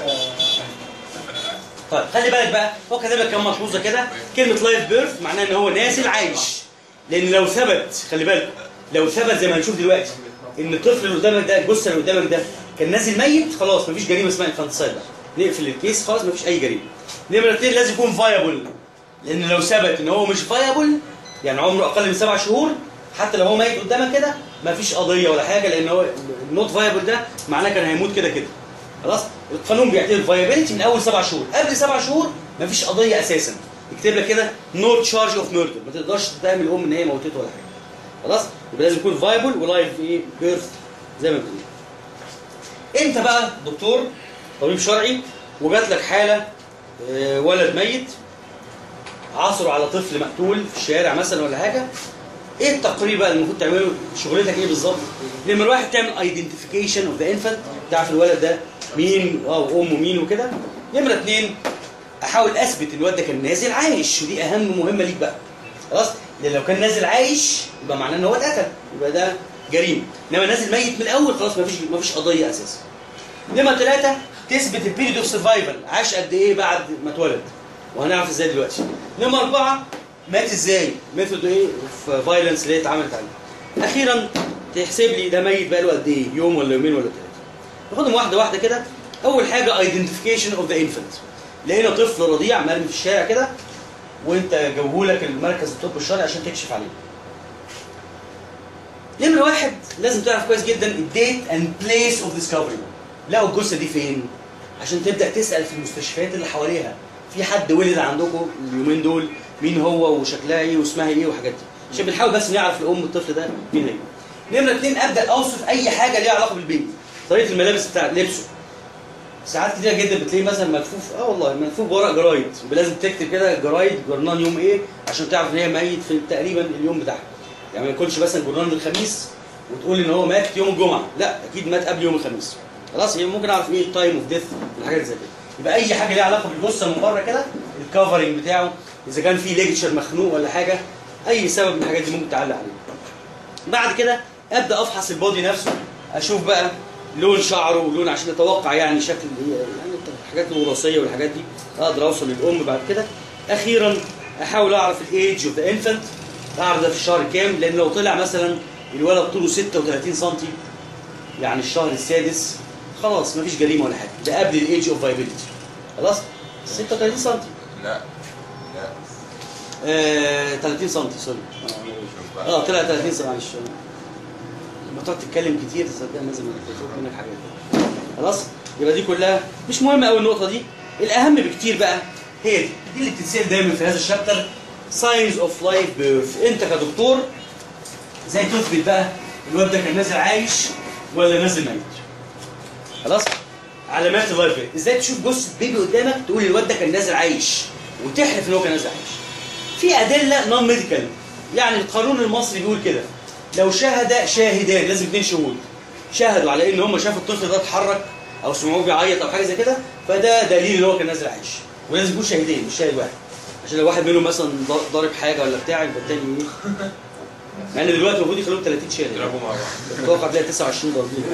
طيب خلي بالك بقى هو كاتب لك كام ملحوظه كده كلمه لايف بيرث معناها ان هو نازل عايش لان لو ثبت خلي بالك لو ثبت زي ما هنشوف دلوقتي ان الطفل اللي قدامك ده الجثه اللي قدامك ده كان نازل ميت خلاص مفيش جريمه اسمها انفانتسايد بقى نقفل الكيس خلاص مفيش اي جريمه نمره اثنين لازم يكون فايبل لان لو ثبت ان هو مش فايبل يعني عمره اقل من سبع شهور حتى لو هو ميت قدامك كده مفيش قضيه ولا حاجه لان هو النوت فايبل ده معناه كان هيموت كده كده خلاص القانون بيعتبر فايبيليتي من اول سبع شهور قبل سبع شهور مفيش قضيه اساسا يكتب لك كده نو تشارج اوف ميردر ما تقدرش تتهم الام ان هي موتته ولا حاجه خلاص يبقى لازم يكون فايبل ولايف ايه بيرث زي ما بنقول انت بقى دكتور طبيب شرعي وجات لك حاله آه، ولد ميت عثروا على طفل مقتول في الشارع مثلا ولا حاجه ايه التقرير بقى اللي المفروض تعمله شغلتك ايه بالظبط نمره واحد تعمل ايدنتيفيكيشن اوف ذا انفانت تعرف الولد ده مين اه وامه مين وكده نمره اثنين احاول اثبت ان الولد ده كان نازل عايش ودي اهم مهمه ليك بقى خلاص لان لو كان نازل عايش يبقى معناه ان هو اتقتل يبقى ده جريمه انما نازل ميت من الاول خلاص مفيش مفيش قضيه اساسا نمره ثلاثه تثبت البيريد اوف سرفايفل عاش قد ايه بعد ما اتولد وهنعرف ازاي دلوقتي نمره اربعه مات ازاي ميثود ايه اوف فايلنس اللي هي اتعملت عليه اخيرا تحسب لي ده ميت بقاله قد ايه يوم ولا يومين ولا ثلاثه ناخدهم واحده واحده كده اول حاجه ايدنتيفيكيشن اوف ذا انفنت لقينا طفل رضيع مرمي في الشارع كده وانت جوهولك المركز الطب الشرعي عشان تكشف عليه نمرة واحد لازم تعرف كويس جدا الديت اند بليس اوف ديسكفري لقوا الجثه دي فين عشان تبدا تسال في المستشفيات اللي حواليها في حد ولد عندكم اليومين دول مين هو وشكلها ايه واسمها ايه والحاجات دي عشان بنحاول بس نعرف الام الطفل ده مين هي نمرة اتنين ابدا اوصف اي حاجه ليها علاقه بالبيبي طريقه الملابس بتاعت لبسه ساعات كتير جدا بتلاقيه مثلا ملفوف اه والله ملفوف ورق جرايد لازم تكتب كده جرايد جورنان يوم ايه عشان تعرف ان هي ميت في تقريبا اليوم بتاعها يعني ما يكونش مثلا جورنان الخميس وتقول ان هو مات يوم الجمعه لا اكيد مات قبل يوم الخميس خلاص يبقى ممكن اعرف ايه التايم اوف ديث الحاجات زي كده يبقى اي حاجه ليها علاقه بالجثه من بره كده الكفرنج بتاعه اذا كان في ليكتشر مخنوق ولا حاجه اي سبب من الحاجات دي ممكن تعلق عليه بعد كده ابدا افحص البودي نفسه اشوف بقى لون شعره ولون عشان اتوقع يعني شكل يعني الحاجات الوراثيه والحاجات دي اقدر اوصل للام بعد كده اخيرا احاول اعرف الايدج اوف ذا انفنت اعرف ده في الشهر كام لان لو طلع مثلا الولد طوله 36 سم يعني الشهر السادس خلاص مفيش جريمه ولا حاجه ده قبل الايدج اوف فايبيليتي خلاص 36 سم لا لا آه 30 سم سوري شوف بقى اه طلع 30 سم معلش لما تقعد تتكلم كتير تصدق لازم تفوت منك حاجات خلاص يبقى دي كلها مش مهمه قوي النقطه دي الاهم بكتير بقى هي دي دي اللي بتتسال دايما في هذا الشابتر ساينز اوف لايف بيرث انت كدكتور ازاي تثبت بقى الواد ده كان نازل عايش ولا نازل ميت خلاص علامات اللايف بيرث ازاي تشوف جثه بيبي قدامك تقول الواد ده كان نازل عايش وتحلف ان هو كان نازل عايش في ادله نون ميديكال يعني القانون المصري بيقول كده لو شهد شاهدان لازم اثنين شهود شهدوا على ان هم شافوا الطفل ده اتحرك او سمعوه بيعيط او حاجه زي كده فده دليل ان هو كان نازل عايش ولازم يكون شاهدين مش شاهد واحد عشان لو واحد منهم مثلا ض- ضارب حاجه ولا بتاع يبقى التاني ايه مع ان دلوقتي المفروض يخلوهم 30 شاهد يضربوا مع بعض اتوقع تلاقي 29 ضاربين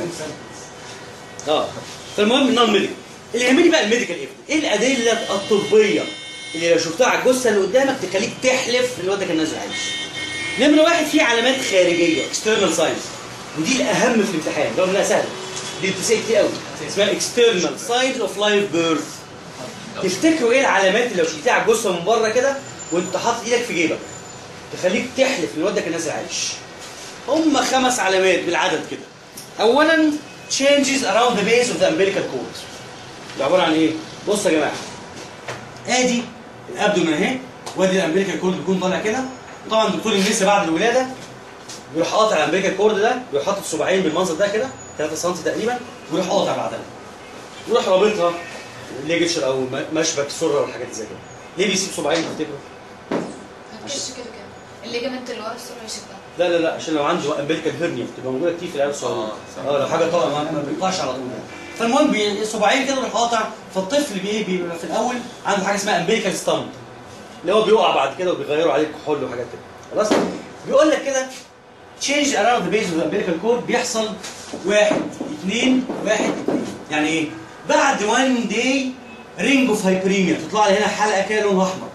اه فالمهم النون ميديكال اللي يهمني بقى الميديكال ايفيدنس ايه الادله الطبيه اللي لو شفتها على الجثه اللي قدامك تخليك تحلف ان الواد ده كان نازل عايش نمره واحد في علامات خارجيه اكسترنال ساينس ودي الاهم في الامتحان رغم انها سهله دي بتسال كتير قوي اسمها اكسترنال ساينز اوف لايف بيرث تفتكروا ايه العلامات اللي لو شلتيها على الجثه من بره كده وانت حاطط ايدك في جيبك تخليك تحلف ان الواد ده كان نازل عايش هم خمس علامات بالعدد كده اولا changes around the base of the umbilical cord ده عباره عن ايه بص يا جماعه ادي الابدومن اهي وادي الامبليكال كورد بيكون طالع كده طبعا دكتور النساء بعد الولاده بيروح قاطع الامبليكال كورد ده بيروح حاطط صباعين بالمنظر ده كده 3 سم تقريبا ويروح قاطع بعدها ويروح رابطها ليجتشر او م- مشبك سره والحاجات زي كده ليه بيسيب صباعين تفتكروا؟ هتكش كده كده الليجمنت اللي ورا السرعه يشدها لا لا لا عشان لو عنده امبليكال هيرنيا بتبقى موجوده كتير في العيال الصغيره اه صح. اه لو حاجه طالعه ما ما بيقطعش على طول يعني. فالمهم بي- صباعين كده بيروح قاطع فالطفل بي- بيبقى في الاول عنده حاجه اسمها امبليكال ستامب اللي هو بيقع بعد كده وبيغيروا عليه كحول وحاجات كده خلاص بيقول لك كده تشينج اراوند ذا بيز اوف امبليكال كورد بيحصل واحد اثنين واحد اثنين يعني ايه؟ بعد 1 داي رينج اوف هايبريميا تطلع لي هنا حلقه كده لونها احمر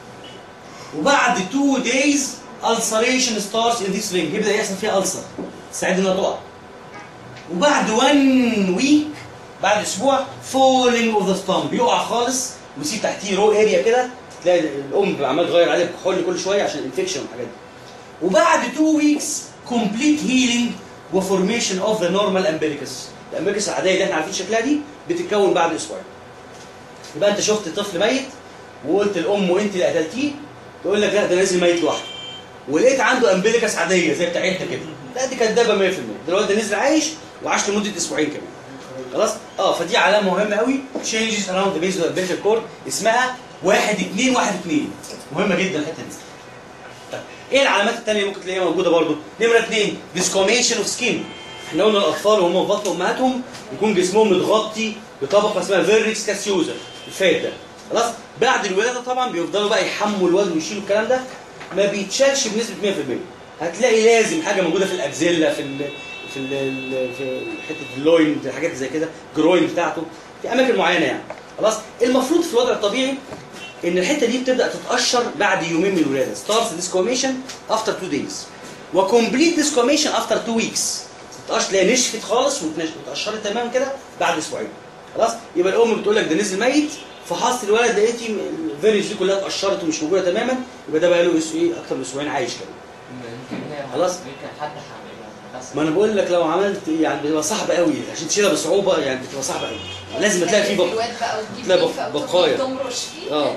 وبعد 2 دايز ulceration starts in this ring يبدا يحصل فيها ulcer تستعد انها تقع وبعد 1 ويك بعد اسبوع falling of the stump بيقع خالص ويسيب تحتيه رو اريا كده تلاقي الام عمال تغير عليه كحول كل شويه عشان الانفكشن والحاجات دي وبعد 2 ويكس complete healing وفورميشن اوف ذا نورمال امبليكس الامبليكس العاديه اللي احنا عارفين شكلها دي بتتكون بعد اسبوعين يبقى انت شفت طفل ميت وقلت الام وانت اللي قتلتيه تقول لك لا ده نازل ميت لوحده ولقيت عنده امبليكس عاديه زي بتاعتنا كده لا دي كدابه 100% دلوقتي ده نزل عايش وعاش لمده اسبوعين كمان خلاص اه فدي علامه مهمه قوي changes around the base of the umbilical cord اسمها 1 2 1 2 مهمه جدا الحته دي طيب ايه العلامات الثانيه اللي ممكن تلاقيها موجوده برضو نمره 2 discomation of skin احنا قلنا الاطفال وهم في بطن امهاتهم يكون جسمهم متغطي بطبقه اسمها فيرنكس كاسيوزا الفات ده خلاص بعد الولاده طبعا بيفضلوا بقى يحموا الوزن ويشيلوا الكلام ده ما بيتشالش بنسبه 100% هتلاقي لازم حاجه موجوده في الاكزيلا في ال في ال في حته اللوين حاجات زي كده جروين بتاعته في اماكن معينه يعني خلاص المفروض في الوضع الطبيعي ان الحته دي بتبدا تتقشر بعد يومين من الولاده starts discomation after 2 days وكومبليت discomation after 2 weeks تتقشر تلاقي نشفت خالص واتنش- واتقشرت تماما كده بعد اسبوعين خلاص يبقى الام بتقول لك ده نزل ميت فحصت الولد لقيتي الفيريز دي كلها اتقشرت ومش موجوده تماما يبقى ده بقى له اس- ايه اكتر من اسبوعين عايش كده يمكن هي خلاص. يمكن حد حاملها بس ما انا بقول لك لو عملت يعني بتبقى صعبه قوي عشان تشيلها بصعوبه يعني بتبقى صعبه قوي لازم تلاقي فيه بق... الواد بقى وتجيب تلاقي ليفة بق- وتفضل بقايا. تمرش فيه اه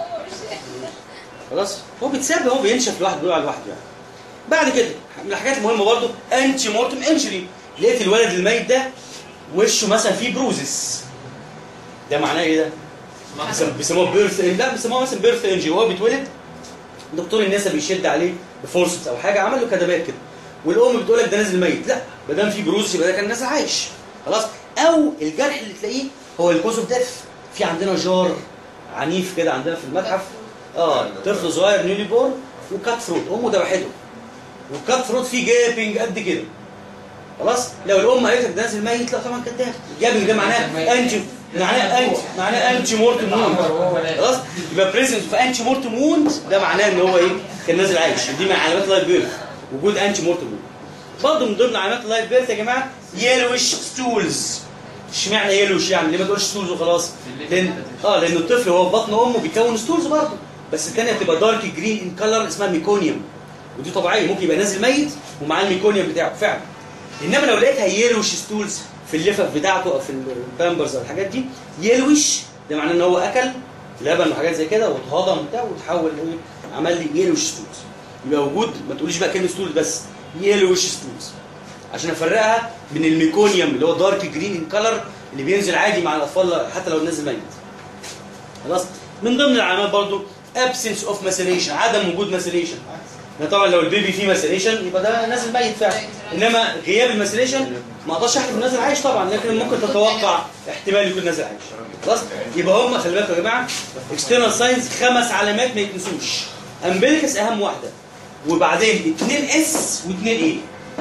خلاص هو بيتساب هو بينشف لوحده بيقع لوحده يعني بعد كده من الحاجات المهمه برضو انتي مورتم انجري لقيت الولد الميت ده وشه مثلا فيه بروزس ده معناه ايه ده؟ بيسم- بيسموه بيرث لا بيسموه مثلا بيرث انجري وهو بيتولد دكتور النساء بيشد عليه بفورسبس او حاجه عمل له كدبات كده والام بتقول لك ده نازل ميت لا ما دام في بروز يبقى ده كان نازل عايش خلاص او الجرح اللي تلاقيه هو الكوز اوف ديث في عندنا جار عنيف كده عندنا في المتحف اه طفل صغير نيولي بورن وكات ثروت امه ذبحته والكات ثروت فيه جابنج قد كده خلاص لو الام قالت لك ده نازل ميت لا طبعا كداب جابنج ده معناه انتي معناه انتي معناه انتي مورتم ووند خلاص يبقى بريزنس في انتي مورتم ووند ده معناه ان هو ايه كان نازل عايش دي من علامات اللايف بيرث وجود انتي مورتم ووند برضه من ضمن علامات اللايف بيرث يا جماعه يلوش ستولز اشمعنى يلوش يعني ليه ما تقولش ستولز وخلاص لان اه لان الطفل وهو في بطن امه بيكون ستولز برضه بس الثانيه بتبقى دارك جرين ان كلر اسمها ميكونيوم ودي طبيعيه ممكن يبقى نازل ميت ومعاه الميكونيوم بتاعه فعلا انما لو لقيتها يلوش ستولز في اللفف بتاعته او في البامبرز او الحاجات دي يلوش ده معناه ان هو اكل لبن وحاجات زي كده واتهضم بتاع وتحول ايه عمل لي يلوش ستولز يبقى وجود ما تقوليش بقى كلمه ستولز بس يلوش ستولز عشان افرقها من الميكونيوم اللي هو دارك جرين ان كلر اللي بينزل عادي مع الاطفال حتى لو نازل ميت خلاص من ضمن العلامات برضو absence of macellation عدم وجود macellation طبعا لو البيبي فيه macellation يبقى ده نازل ميت فعلا انما غياب المسيليشن ما اقدرش احلف النازل عايش طبعا لكن ممكن تتوقع احتمال يكون نازل عايش خلاص يبقى هم خلي بالكم يا جماعه اكسترنال ساينز خمس علامات ما يتنسوش امبليكس اهم واحده وبعدين 2 اس و2 ايه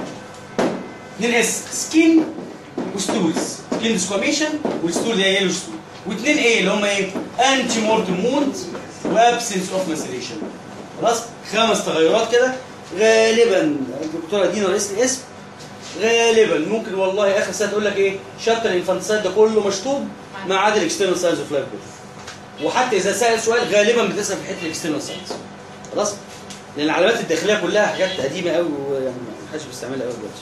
2 اس سكين وستولز سكين ديسكوميشن والستول اللي هي يلو ستول و2 ايه اللي هم ايه انتي مورتم مود وابسنس اوف مسيليشن خلاص خمس تغيرات كده غالبا الدكتوره دينا رئيس الاسم غالبا ممكن والله اخر سنه تقول لك ايه شابتر الانفانتسايد ده كله مشطوب ما عدا الاكسترنال ساينز اوف لايف وحتى اذا سال سؤال غالبا بتسال في حته الاكسترنال ساينز خلاص لان العلامات الداخليه كلها حاجات قديمه قوي ويعني ما حدش بيستعملها قوي دلوقتي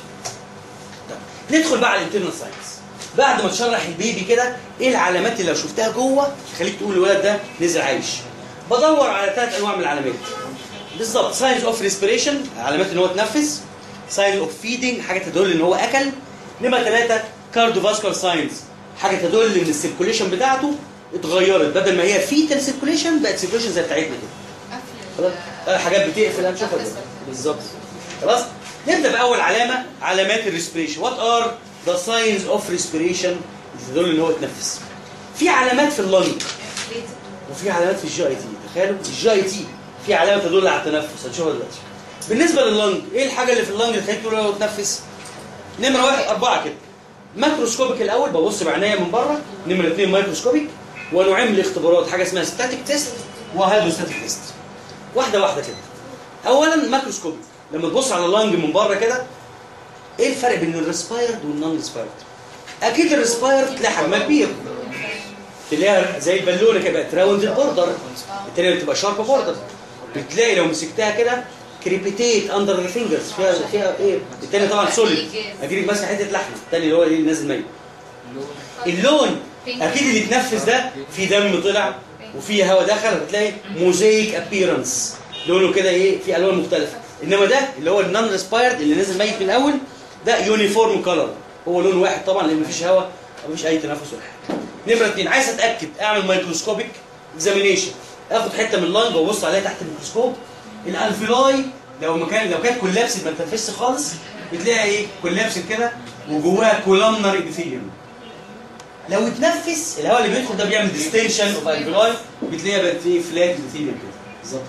طيب ندخل بقى على الانترنال ساينس بعد ما تشرح البيبي كده ايه العلامات اللي لو شفتها جوه تخليك تقول الولد ده نزل عايش بدور على ثلاث انواع من العلامات بالظبط ساينز اوف ريسبيريشن علامات ان هو اتنفس ساينز اوف فيدنج حاجه تدل ان هو اكل نمره ثلاثه كارديوفاسكولار ساينز حاجه تدل ان السيركوليشن بتاعته اتغيرت بدل ما هي فيتال سيركوليشن بقت سيركوليشن زي بتاعتنا كده خلاص آه، حاجات بتقفل هنشوفها دلوقتي. بالظبط خلاص نبدا باول علامه علامات الريسبريشن وات ار ذا ساينز اوف ريسبريشن تدل ان هو اتنفس في علامات في اللنج وفي علامات في الجي اي تي تخيلوا الجي اي تي في علامه تدل على التنفس هنشوفها دلوقتي بالنسبه لللنج ايه الحاجه اللي في اللنج اللي تخليك تقول هو تنفس نمره واحد اربعه كده ماكروسكوبيك الاول ببص بعينيا من بره نمره اثنين مايكروسكوبيك ونوعين من الاختبارات حاجه اسمها ستاتيك تيست وهيدروستاتيك تيست واحده واحده كده اولا ماكروسكوبيك لما تبص على اللنج من بره كده ايه الفرق بين الريسبايرد والنون ريسبايرد اكيد الريسبايرد تلاقي حجمها كبير تلاقيها زي البالونه كده بقت راوند البوردر التانية بتبقى شارب بوردر بتلاقي لو مسكتها كده كريبيتيت اندر ذا فينجرز فيها فيها ايه التاني طبعا سوليد اكيد ماسكه حته لحمه التاني اللي هو اللي نازل ميت اللون اكيد اللي اتنفس ده في دم طلع وفي هواء دخل هتلاقي موزايك ابييرنس لونه كده ايه في الوان مختلفه انما ده اللي هو النون ريسبايرد اللي نازل ميت من الاول ده يونيفورم كلر هو لون واحد طبعا لان مفيش هواء مفيش اي تنفس ولا حاجه نمره اثنين عايز اتاكد اعمل مايكروسكوبيك اكزامينيشن اخد حته من اللنج وابص عليها تحت الميكروسكوب الالفيلاي لو مكان لو كانت كولابس ما تنفسش خالص بتلاقي ايه كولابس كده وجواها كولامنر ابيثيليوم لو اتنفس الهواء اللي بيدخل ده بيعمل ديستنشن اوف الفيلاي بتلاقيها بقت ايه فلات ابيثيليوم كده بالظبط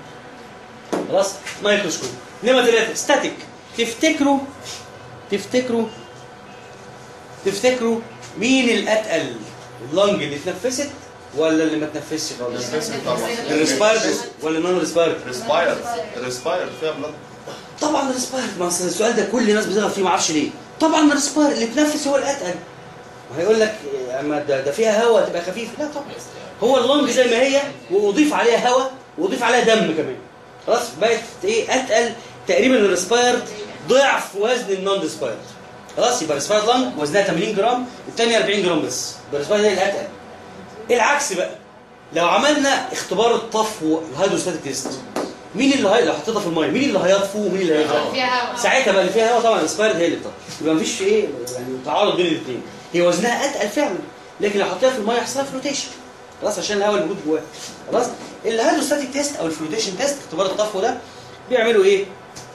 خلاص مايكروسكوب نمرة ثلاثة ستاتيك تفتكروا تفتكروا تفتكروا مين الاتقل اللنج اللي اتنفست ولا اللي ما اتنفسش خالص الريسبايرد ولا نون ريسبايرد ريسباير ريسباير فيها بلد طبعا الريسبايرد ما أصل السؤال ده كل الناس بتغلط فيه ما اعرفش ليه طبعا الريسبايرد اللي اتنفس هو الاتقل وهيقول لك إيه، اما ده, ده فيها هواء تبقى خفيف لا طبعا هو اللنج زي ما هي واضيف عليها هواء واضيف عليها دم كمان خلاص بقت ايه اتقل تقريبا الريسبايرد ضعف وزن النون ريسبايرد خلاص يبقى الريسبايرد لانج وزنها 80 جرام الثانيه 40 جرام بس يبقى الريسبايرد هي الاتقل العكس بقى لو عملنا اختبار الطفو الهيدروستاتيك تيست مين اللي هي لو حطيتها في الميه مين اللي هيطفو ومين اللي هيغرق فيها هوا ساعتها بقى اللي فيها هوا طبعا الاسبايرد هي اللي بتطفو يبقى مفيش ايه يعني تعارض بين الاثنين هي وزنها اتقل فعلا لكن لو حطيتها في الميه هيحصل لها فلوتيشن خلاص عشان الهواء اللي موجود جواها خلاص الهيدروستاتيك تيست او الفلوتيشن تيست اختبار الطفو ده بيعملوا ايه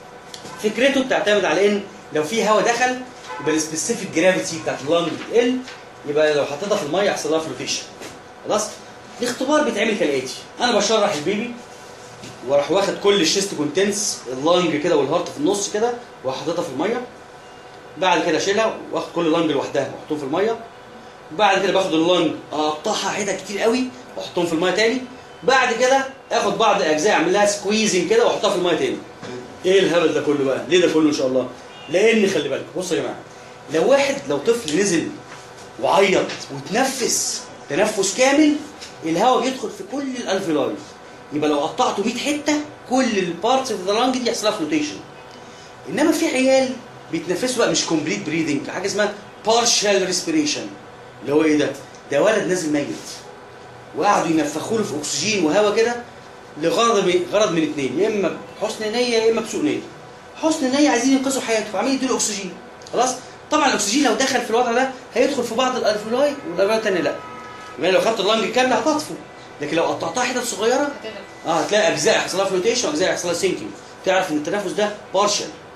فكرته بتعتمد على ان لو في هواء دخل يبقى السبيسيفيك جرافيتي بتاعت اللنج بتقل يبقى لو حطيتها في الميه يحصل لها فلوتيشن خلاص الاختبار بيتعمل كالاتي انا بشرح البيبي واروح واخد كل الشيست كونتنتس اللنج كده والهارت في النص كده وحاططها في الميه بعد كده اشيلها واخد كل لنج لوحدها واحطهم في الميه بعد كده باخد اللنج اقطعها حتت كتير قوي واحطهم في الميه تاني بعد كده اخد بعض الاجزاء اعمل لها سكويزنج كده واحطها في الميه تاني ايه الهبل ده كله بقى ليه ده كله ان شاء الله لان خلي بالك بصوا يا جماعه لو واحد لو طفل نزل وعيط وتنفس تنفس كامل الهواء بيدخل في كل الالفيلاي يبقى لو قطعته 100 حته كل البارتس اوف ذا لانج دي يحصل لها فلوتيشن انما في عيال بيتنفسوا بقى مش كومبليت بريدنج حاجه اسمها بارشال ريسبيريشن اللي هو ايه ده؟ ده ولد نازل ميت وقعدوا ينفخوا له في اكسجين وهواء كده لغرض غرض من اثنين يا اما بحسن نيه يا اما بسوء نيه حسن نيه عايزين ينقذوا حياته فعمالين يدوا له اكسجين خلاص طبعا الاكسجين لو دخل في الوضع ده هيدخل في بعض الالفيولاي والالفيولاي الثانيه لا يعني لو خدت اللنج كامله هتطفو لكن لو قطعتها حتت صغيره هتغرق اه هتلاقي اجزاء يحصل لها فلوتيشن واجزاء يحصل لها سينكينج تعرف ان التنفس ده بارشل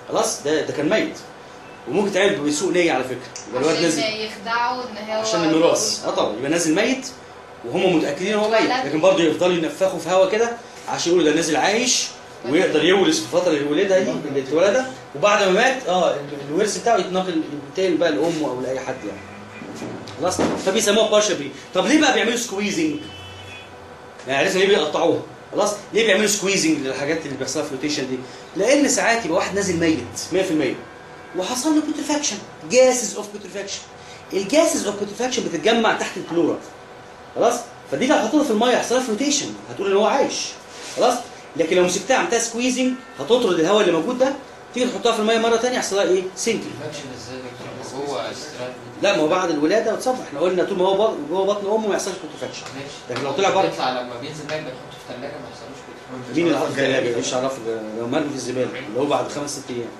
خلاص ده ده كان ميت وممكن تعمل بسوء نيه على فكره يبقى الواد نازل عشان يخدعوا ان هو عشان الميراث اه طبعا يبقى نازل ميت وهم متاكدين ان هو ميت ولد. لكن برضه يفضلوا ينفخوا في هوا كده عشان يقولوا ده نازل عايش ويقدر يورث في الفتره اللي ولدها دي اللي اتولدها وبعد ما مات اه الورث بتاعه يتنقل ينتقل بقى لامه او لاي حد يعني خلاص فبيسموها بارشل بري طب ليه بقى بيعملوا سكويزنج؟ يعني عرفنا ليه بيقطعوها خلاص ليه بيعملوا سكويزنج للحاجات اللي بيحصلها فلوتيشن دي؟ لان ساعات يبقى واحد نازل ميت 100% وحصل له بوترفاكشن جاسز اوف بوترفاكشن الجاسز اوف بوترفاكشن بتتجمع تحت البلورا خلاص فدي لو حطيتها في الميه هيحصل لها فلوتيشن هتقول ان هو عايش خلاص لكن لو مسكتها عملتها سكويزنج هتطرد الهواء اللي موجود ده تيجي تحطها في الميه مره ثانيه يحصل لها ايه سينكينج الفاكشن ازاي يا دكتور هو استرال لا ما هو بعد الولاده بتصبح احنا قلنا طول ما هو بط- جوه بطن امه ما يحصلش بوترفاكشن ماشي لكن لو طلع بره يطلع لما بينزل ميه بنحطه في ثلاجه ما يحصلوش كده مين اللي حط في الثلاجه ايش عرف لو مرمي في الزباله اللي هو بعد خمس ست ايام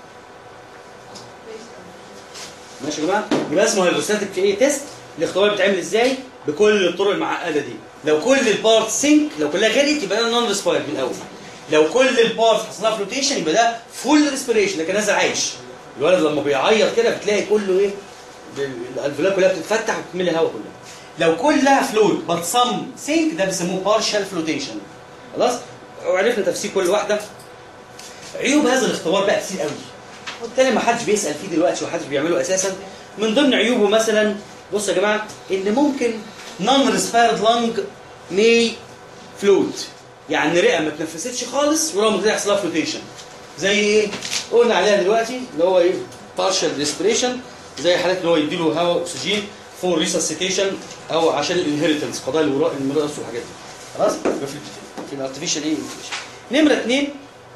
ماشي يا جماعه يبقى اسمه هيدروستاتيك في ايه تيست الاختبار بيتعمل ازاي بكل الطرق المعقده دي لو كل البارت سينك لو كلها غرقت يبقى ده نون ريسباير من الاول لو كل البارت حصل لها فلوتيشن يبقى ده فول ريسبيريشن لكن نازل عايش الولد لما بيعيط كده بتلاقي كله ايه الالفيولات كلها بتتفتح وبتملي الهواء كلها لو كلها فلوت بات سم سينك ده بيسموه بارشال فلوتيشن خلاص وعرفنا تفسير كل واحده عيوب هذا الاختبار بقى كتير قوي وبالتالي ما حدش بيسال فيه دلوقتي وحدش بيعمله اساسا من ضمن عيوبه مثلا بصوا يا جماعه ان ممكن نون ريسبيرد لانج مي فلوت يعني رئه ما تنفستش خالص ورغم كده يحصل لها فلوتيشن زي ايه؟ قلنا عليها دلوقتي اللي هو ايه؟ بارشال ريسبريشن زي حالات اللي هو يديله هواء اكسجين فور ريسسيتيشن او عشان الانهيرتنس قضايا الوراء الميراث والحاجات دي خلاص؟ يبقى في في الارتفيشال ايه؟ نمره اثنين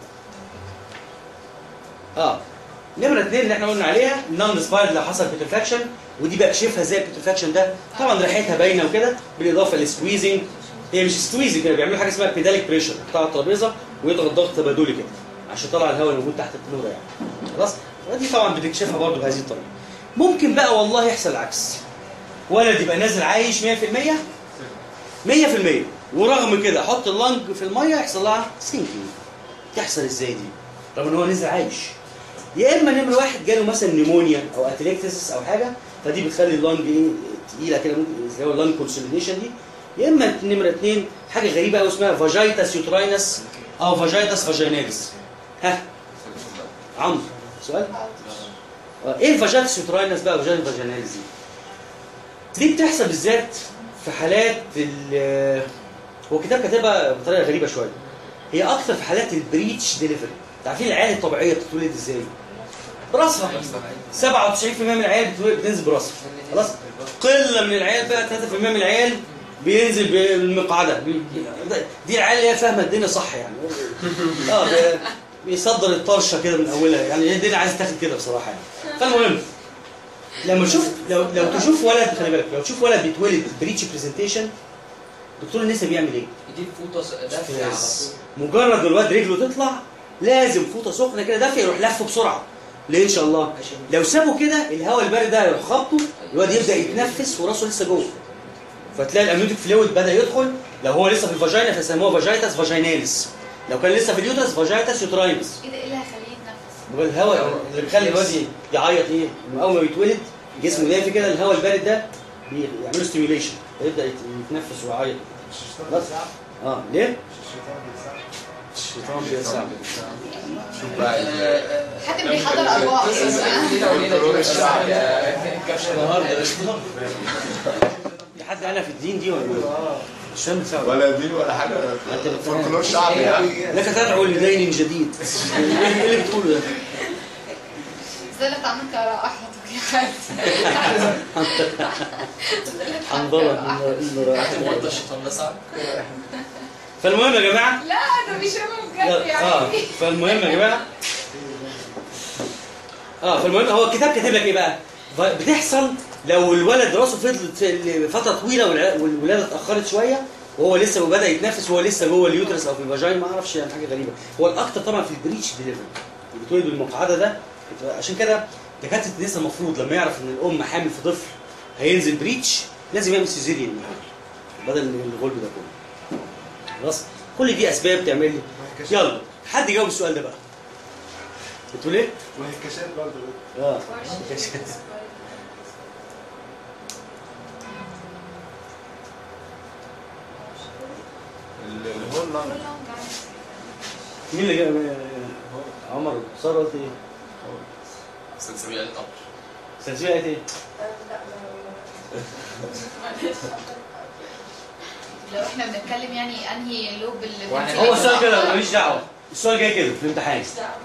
اه نمرة اثنين اللي احنا قلنا عليها النون سبايد لو حصل بيترفاكشن ودي بكشفها ازاي البيترفاكشن ده طبعا ريحتها باينه وكده بالاضافه للسكويزنج هي مش سكويزنج كده بيعملوا حاجه اسمها بيداليك بريشر بتاع الترابيزه ويضغط ضغط تبادلي كده عشان يطلع الهواء اللي موجود تحت البلوره يعني خلاص ودي طبعا بتكشفها برضه بهذه الطريقه ممكن بقى والله يحصل العكس ولد يبقى نازل عايش 100% 100% ورغم كده احط اللنج في الميه يحصل لها سينكينج تحصل ازاي دي؟ رغم ان هو نزل عايش يا اما نمره واحد جاله مثلا نيمونيا او اتليكتسس او حاجه فدي بتخلي اللنج ايه تقيله كده ممكن اللي هو اللنج كونسوليديشن دي يا اما نمره اثنين حاجه غريبه قوي اسمها فاجيتاس يوتراينس او فاجيتاس فاجيناليس ها عمرو سؤال آه، ايه الفاجيتاس يوتراينس بقى فاجيتاس فاجيناليس دي دي بتحصل بالذات في حالات ال هو كتاب كاتبها بطريقه غريبه شويه هي اكثر في حالات البريتش ديليفري عارفين العيال الطبيعيه بتتولد ازاي؟ براسها 97% من العيال بتتولد بتنزل براسها خلاص قله من العيال بقى 3% من العيال بينزل بالمقعده بي- دي العيال اللي هي فاهمه الدنيا صح يعني اه بي- بيصدر الطرشه كده من اولها يعني هي الدنيا عايزه تاخد كده بصراحه يعني فالمهم لما تشوف لو لو تشوف ولد خلي بالك لو تشوف ولد بيتولد بريتش برزنتيشن دكتور النساء بيعمل ايه؟ يجيب فوطه دافيه على طول مجرد ما الواد رجله تطلع لازم فوطه سخنه كده دافيه يروح لفه بسرعه ليه ان شاء الله عشان لو سابه كده الهواء البارد ده هيروح خبطه الواد يبدا يتنفس وراسه لسه جوه فتلاقي الامنيوتيك فلويد بدا يدخل لو هو لسه في الفاجينا فيسموها فاجيتاس فاجيناليس لو كان لسه في اليوترس فاجيتاس يوتراينس ايه ده ايه اللي هيخليه يتنفس؟ يبقى الهواء اللي بيخلي الواد يعيط ايه؟ انه اول ما بيتولد جسمه دافي كده الهواء البارد ده بيعملوا ستيميوليشن فيبدا يت- يتنفس ويعيط الشيطان بس. بيساعد اه ليه؟ الشيطان الشيطان بيساعد بيساعد شوف بقى ال- حد بيحضر ارواح في حد انا في الدين دي ولا ايه؟ مش فاهم بتساعد ولا دين ولا حاجه فولكلور شعبي يعني لك تدعو لدين جديد ايه اللي بتقوله ده؟ ازاي اللي بتعمل كراء احمد حنظله موضع الشيطان نسعى فالمهم يا جماعه لا ده بيشربوا بجد اه يعني فالمهم يا جماعه اه فالمهم هو الكتاب كاتب لك ايه بقى؟ ف- بتحصل لو الولد راسه فضلت في فتره طويله والع- والولاده اتاخرت شويه وهو لسه بدا يتنفس وهو لسه جوه اليوترس او في الفاجين ما اعرفش يعني حاجه غريبه هو الاكتر طبعا في البريتش ديليفري اللي بتولد بالمقعده ده بتبقى- عشان كده دكاتره النساء المفروض لما يعرف ان الام حامل في طفل هينزل بريتش لازم يعمل سيزيريان الأول، بدل من الغلب ده كله خلاص كل دي اسباب تعمل لي يلا حد يجاوب السؤال ده بقى بتقول ايه؟ وهي الكاشات برضه اه ال- الهول لانج مين اللي جاب عمر ساره قلت ايه؟ سلسبيل القبر سلسله قالت ايه؟ لو احنا بنتكلم يعني انهي لوب واحد- هو السؤال كده ماليش دعوه السؤال جاي كده في الامتحان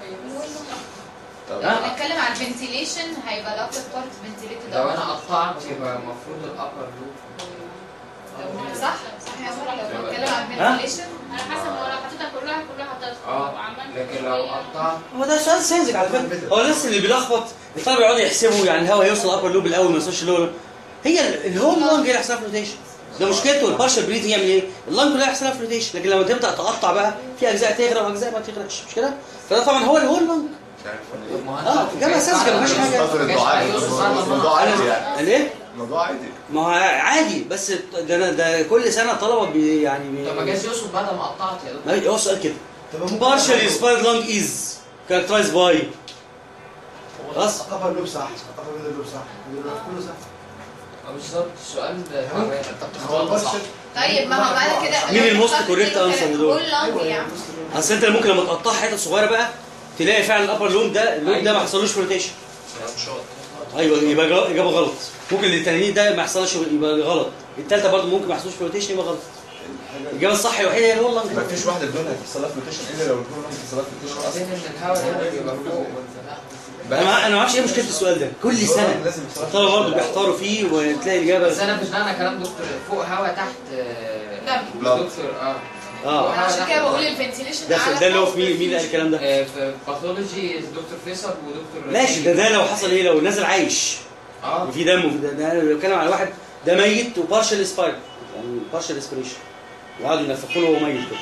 طب ها؟ بنتكلم عن الفنتيليشن هيبقى الابر بارت فنتيليتد لو انا قطعت يبقى المفروض الابر لوب صح صح يا مرة لو بنتكلم عن ها؟ الفنتيليشن على حسب هو لو حطيتها كلها كلها حطيتها اه وعملت لكن لو قطعت هو ده سؤال ساذج على فكره هو الناس اللي بيلخبط الطلبه يقعدوا يحسبوا يعني الهواء يوصل ابر لوب الاول ما يوصلش لور هي ال- الهول لانج هي اللي هيحصل فلوتيشن ده مشكلته البارشل بريثنج يعمل ايه؟ اللانج كلها هيحصل فلوتيشن لكن لما تبدا تقطع بقى في اجزاء تغرق واجزاء ما تغرقش مش كده؟ فده طبعا هو الهول لانج مش عارف ولا ايه ما اه جامعة أساس كان مفيش حاجة. نظر الدعاء الموضوع عادي يعني ليه؟ الموضوع عادي ما هو عادي بس ده ده كل سنه طلبه بي يعني بي طب ما جاش يقصد بعد ما قطعت يا دكتور ما هو السؤال كده طب ممكن partially inspired lung is characterized by خلاص ابر لوب صح ابر ميدل لوب صح اللوب كله صح اه بالظبط السؤال ده تعبان. هو البارشل طيب ما هو بعد كده مين الموست correct answer دول؟ كل لانج يعني اصل انت ممكن لما تقطعها حتت صغيره بقى تلاقي فعلا الابر لون ده اللون ده ما حصلوش فلوتيشن ايوه يبقى جا- اجابه غلط ممكن التانيين ده ما يحصلش يبقى غلط الثالثه برضه ممكن ما يحصلش فلوتيشن يبقى غلط الاجابه الصح الوحيده هي الهول لانج ما فيش واحده بدون هتحصل لها فلوتيشن الا لو الهول لانج حصل لها فلوتيشن بعدين اصلا ان الهواء هنا بيبقى فوق انا ما انا ما اعرفش ايه مشكله السؤال ده كل سنه لازم يحصل لها الطلبه برضه بيحتاروا فيه وتلاقي الاجابه بس انا مش معنى كلام دكتور فوق هوا تحت آه، دم. دكتور اه اه انا عشان كده بقول الفنتيليشن ده ده اللي هو في مين مين اللي قال الكلام ده آه، في باثولوجي دكتور فيصل ودكتور ماشي ده ده لو حصل ايه لو نازل عايش اه وفي دم وفي ده, ده انا بتكلم على واحد ده ميت وبارشل اسباير يعني بارشل اسبريشن وقعدوا ينفخوا له وهو ميت كده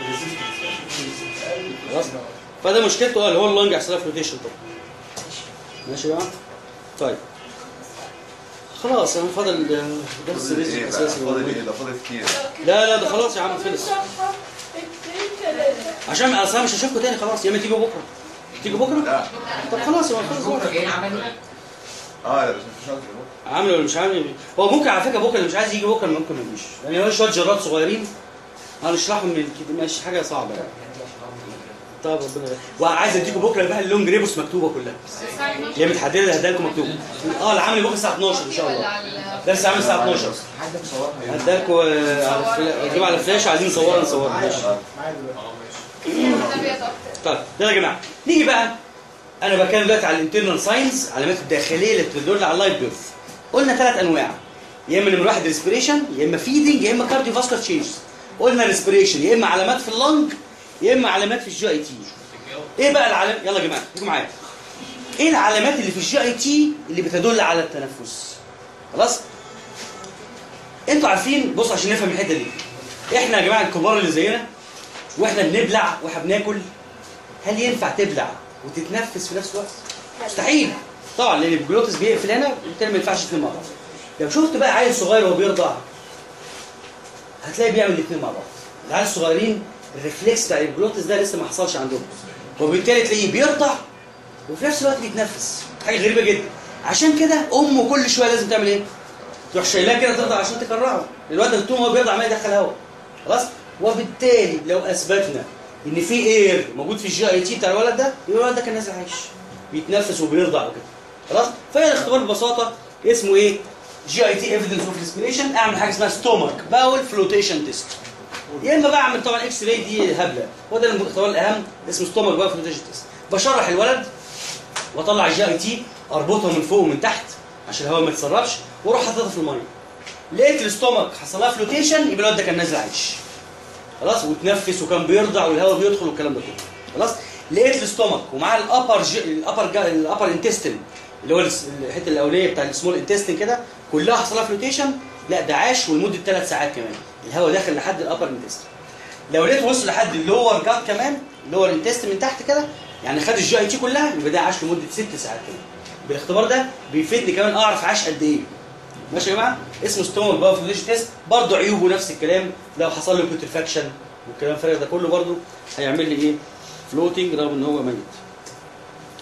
خلاص فده مشكلته اه اللي هو اللونج احسن فلوتيشن طبعا ماشي يا جماعه طيب خلاص انا فاضل آه، درس فاضل الريزق ايه بقى الاساسي فاضل ايه ده فاضل كتير لا لا ده خلاص يا عم خلص عشان اصل أنا مش هشوفكم تاني خلاص يا اما تيجوا بكره تيجوا بكره لا طب خلاص يبقى خلاص بكره جايين عملي اه لا بس مش شرط يبقى. عامل ولا مش عامل هو ممكن على فكره بكره اللي مش عايز يجي بكره ممكن ما يجيش يعني هو شويه جرات صغيرين هنشرحهم من كده مش حاجه صعبه يعني طب ربنا يبارك. وعايز اديكم بكره بقى اللونج ريبوس مكتوبه كلها هي متحدده هديها لكم مكتوبه اه العمل بكره الساعه 12 ان شاء الله درس عامل الساعه 12 حد مصورها هديها لكم آه، على فلا- اجيب على فلاش عايزين نصورها نصورها ماشي معايا دلوقتي طيب يلا يا جماعه نيجي بقى انا بتكلم دلوقتي على الانترنال ساينز العلامات الداخليه اللي بتدل على اللايف بيرث قلنا ثلاث انواع يا اما نمره واحد ريسبريشن يا اما فيدنج يا اما كارديو فاسكولار تشينجز قلنا ريسبريشن يا اما علامات في اللنج يا اما علامات في الجي اي تي ايه بقى العلامات يلا يا جماعه خليكم معايا ايه العلامات اللي في الجي اي تي اللي بتدل على التنفس خلاص انتوا عارفين بصوا عشان نفهم الحته دي احنا يا جماعه الكبار اللي زينا واحنا بنبلع واحنا بناكل هل ينفع تبلع وتتنفس في نفس الوقت؟ مستحيل طبعا لان الجلوتس بيقفل هنا وبالتالي ما ينفعش الاثنين مع بعض لو شفت بقى عيل صغير وهو بيرضع هتلاقي بيعمل الاثنين مع بعض العيال الصغيرين الريفلكس بتاع الجلوتس ده لسه ما حصلش عندهم وبالتالي تلاقيه بيرضع وفي نفس الوقت بيتنفس حاجه غريبه جدا عشان كده امه كل شويه لازم تعمل ايه؟ تروح شايلاه كده ترضع عشان تكرعه الواد ده طول ما هو بيرضع عمال يدخل هواء خلاص وبالتالي لو اثبتنا ان في اير موجود في الجي اي تي بتاع الولد ده يبقى الولد ده كان نازل عايش بيتنفس وبيرضع وكده خلاص فهي الاختبار ببساطه اسمه ايه جي اي تي ايفيدنس اوف ريسبيريشن اعمل حاجه اسمها ستومك باول فلوتيشن تيست يا اما بقى اعمل طبعا اكس راي دي هبله هو ده الاختبار الاهم اسمه ستومك باول فلوتيشن تيست بشرح الولد واطلع الجي اي تي اربطها من فوق ومن تحت عشان الهواء ما يتسربش واروح حاططها في الميه لقيت الاستومك حصل لها فلوتيشن يبقى الواد ده كان نازل عايش خلاص وتنفس وكان بيرضع والهواء بيدخل والكلام ده كله خلاص لقيت الاستومك ومعاه الابر ج... الابر جا... الابر انتستين اللي هو الس- الحته الاولانيه بتاع السمول انتستين كده كلها حصل لها فلوتيشن لا ده عاش ولمده ثلاث ساعات كمان الهواء داخل لحد الابر انتستين لو لقيته وصل لحد اللور جات كمان اللور انتستين من تحت كده يعني خد الجي اي تي كلها يبقى ده عاش لمده ست ساعات كمان بالاختبار ده بيفيدني كمان اعرف عاش قد ايه ماشي يا جماعه اسمه ستومك باور فلوتيشن تيست برضه عيوبه نفس الكلام لو حصل له بيوترفاكشن والكلام الفارغ ده كله برضه هيعمل لي ايه فلوتنج رغم ان هو ميت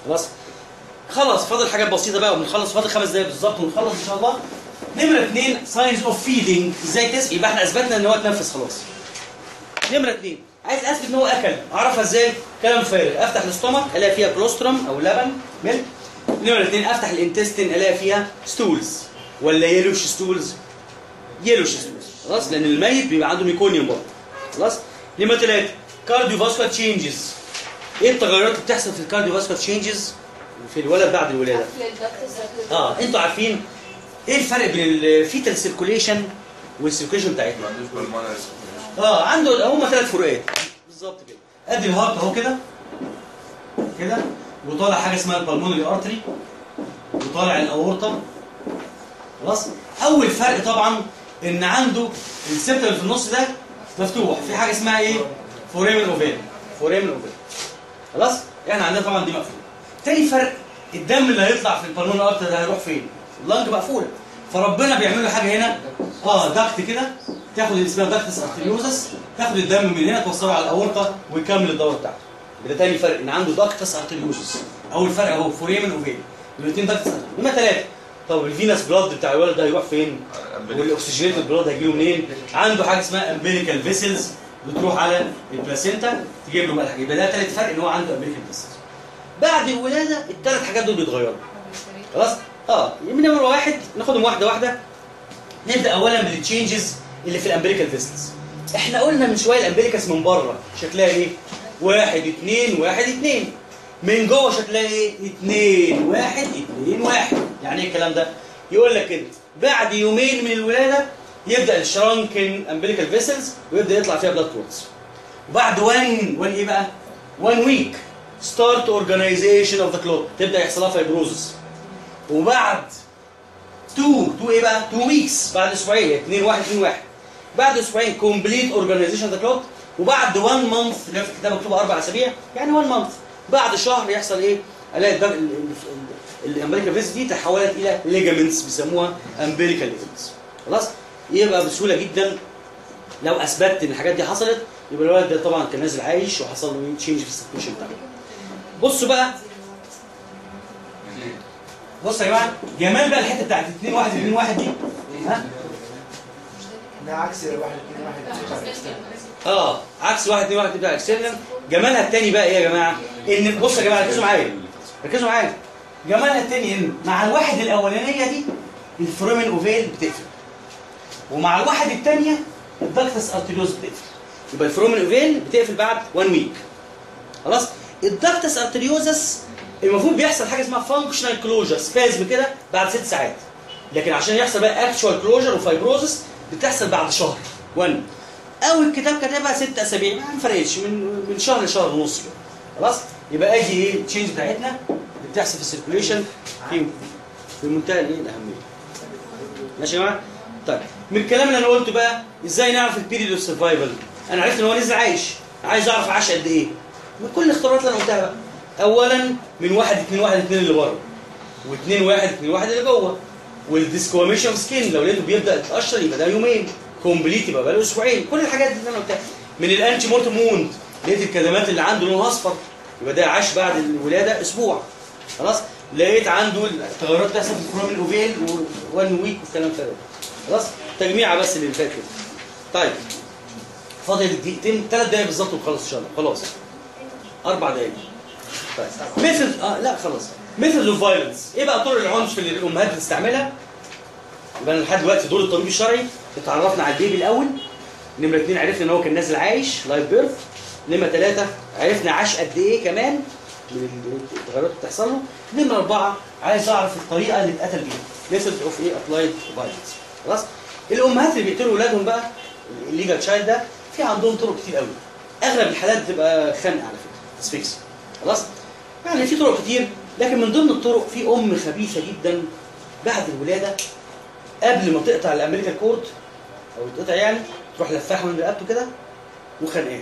خلاص خلاص فاضل حاجات بسيطه بقى وبنخلص فاضل خمس دقايق بالظبط ونخلص ان شاء الله نمره اثنين ساينز اوف فيدنج ازاي تسقي يبقى احنا اثبتنا ان هو اتنفس خلاص نمره اثنين عايز اثبت ان هو اكل اعرفها ازاي كلام فارغ افتح الاستومك الاقي فيها كولوستروم او لبن ملك نمره اثنين افتح الانتستين الاقي فيها ستولز ولا يلوش ستولز يلوش ستولز خلاص لان الميت بيبقى عنده ميكونيوم برضه خلاص نمره ثلاثه كارديو فاسكولار تشينجز ايه التغيرات اللي بتحصل في الكارديو فاسكولار تشينجز في الولد بعد الولاده قفل الضغط السكر اه انتوا عارفين ايه الفرق بين الفيتال سيركوليشن والسيركوليشن بتاعتنا ما عندوش بالمونري اه عنده هم ثلاث فروقات بالظبط كده ادي الهارت اهو كده كده وطالع حاجه اسمها البلمونري ارتري وطالع الاورطه خلاص اول فرق طبعا ان عنده السبتة اللي في النص ده مفتوح في حاجه اسمها ايه فوريمن اوفال فوريمن اوفال خلاص احنا عندنا طبعا دي مقفوله تاني فرق الدم اللي هيطلع في البلمونري ارتري ده هيروح فين اللنج مقفوله فربنا بيعمل له حاجه هنا اه ضغط كده تاخد اللي اسمها ضغط ارتريوزس تاخد الدم من هنا توصله على الاورطه ويكمل الدوره بتاعته ده تاني فرق ان عنده ضغط ارتريوزس اول فرق اهو فوريمن اوفال الاثنين ضغط نمره ثلاثه طب الفينس بلاد بتاع الولد ده هيروح فين؟ والاكسجينيتد بلاد هيجيله منين؟ عنده حاجه اسمها امبيريكال فيسلز بتروح على البلاسينتا تجيب له ملح يبقى ده ثالث فرق ان هو عنده امبيريكال فيسلز بعد الولاده الثلاث حاجات دول بيتغيروا خلاص؟ اه من نمره واحد ناخدهم واحده واحده نبدا اولا بالتشينجز اللي في الامبريكال فيسلز احنا قلنا من شويه الامبريكاس من بره شكلها ايه؟ واحد اتنين واحد اتنين من جوه شكلها ايه؟ اتنين واحد اتنين واحد يعني ايه الكلام ده؟ يقول لك كده بعد يومين من الولاده يبدا الشرانكن امبريكال فيسلز ويبدا يطلع فيها بلاد كلوتس وبعد 1 1 ايه بقى؟ 1 ويك ستارت اورجانيزيشن اوف ذا كلوت تبدا يحصل لها فايبروزس وبعد 2 2 ايه بقى 2 ويكس بعد اسبوعين 2 1 2 1 بعد اسبوعين كومبليت اورجانيزيشن ذا كلوت وبعد 1 مانث اللي هي في الكتاب مكتوبه اربع اسابيع يعني 1 مانث بعد شهر يحصل ايه الاقي الدم الامبريكال فيس دي تحولت الى ليجامنتس بيسموها امبريكال ليجامنتس خلاص يبقى بسهوله جدا لو اثبتت ان الحاجات دي حصلت يبقى الولد ده طبعا كان نازل عايش وحصل له تشينج في السيتويشن بتاعه بصوا بقى بصوا يا جماعه جمال بقى الحته بتاعت 2 1 2 1 دي ها ده عكس واحد اتنين واحد اه عكس 1 2 1 بتاع اكسترنال جمالها التاني بقى ايه يا جماعه ان بصوا يا جماعه ركزوا معايا ركزوا معايا جمالها التاني ان مع الواحد الاولانيه دي الفرومين اوفيل بتقفل ومع الواحد الثانيه الدكتس ارتيريوز بتقفل يبقى الفرومين اوفيل بتقفل بعد 1 ويك خلاص الدكتس ارتريوزس المفروض بيحصل حاجه اسمها فانكشنال كلوجر سبازم كده بعد ست ساعات لكن عشان يحصل بقى اكشوال كلوجر وفايبروزس بتحصل بعد شهر 1 او الكتاب كاتبها ست اسابيع ما فرقتش من من شهر لشهر ونص كده خلاص يبقى ادي ايه التشينج بتاعتنا اللي بتحصل في السيركوليشن في في منتهى الايه الاهميه ماشي يا جماعه طيب من الكلام اللي انا قلته بقى ازاي نعرف البيريد اوف سرفايفل انا عرفت ان هو نزل عايش عايز اعرف عاش قد ايه من كل الاختبارات اللي انا قلتها بقى اولا من واحد اتنين واحد اتنين اللي بره واثنين واحد اتنين واحد اللي جوه والديسكواميشن سكين لو لقيته بيبدا يتقشر يبقى ده يومين كومبليت يبقى بقاله اسبوعين كل الحاجات دي اللي انا قلتها من الانتي مورتم ووند لقيت الكدمات اللي عنده لونها اصفر يبقى ده عاش بعد الولاده اسبوع خلاص لقيت عنده التغيرات بتحصل في الفرومين اوفيل وان ويك والكلام ده خلاص تجميعه بس اللي فات كده طيب فاضل دقيقتين ثلاث دقايق بالظبط ونخلص ان شاء الله خلاص اربع دقايق طيب ميثود اه لا خلاص ميثود اوف فايلنس ايه بقى طرق العنف اللي الامهات بتستعملها يبقى أنا لحد دلوقتي دور الطبيب الشرعي اتعرفنا على البيبي الاول نمره اثنين عرفنا ان هو كان نازل عايش لايف بيرث نمره ثلاثه عرفنا عاش قد ايه كمان من التغيرات اللي بتحصل له نمره اربعه عايز اعرف الطريقه اللي اتقتل بيها ميثود اوف ايه ابلايد فايلنس خلاص الامهات اللي بيقتلوا اولادهم بقى الليجال تشايلد ده في عندهم طرق كتير قوي اغلب الحالات بتبقى خنق على فكره اسفكس خلاص يعني في طرق كتير لكن من ضمن الطرق في ام خبيثه جدا بعد الولاده قبل ما تقطع الامريكان كورد او يتقطع يعني تروح لفاحه من رقبته كده وخانقاه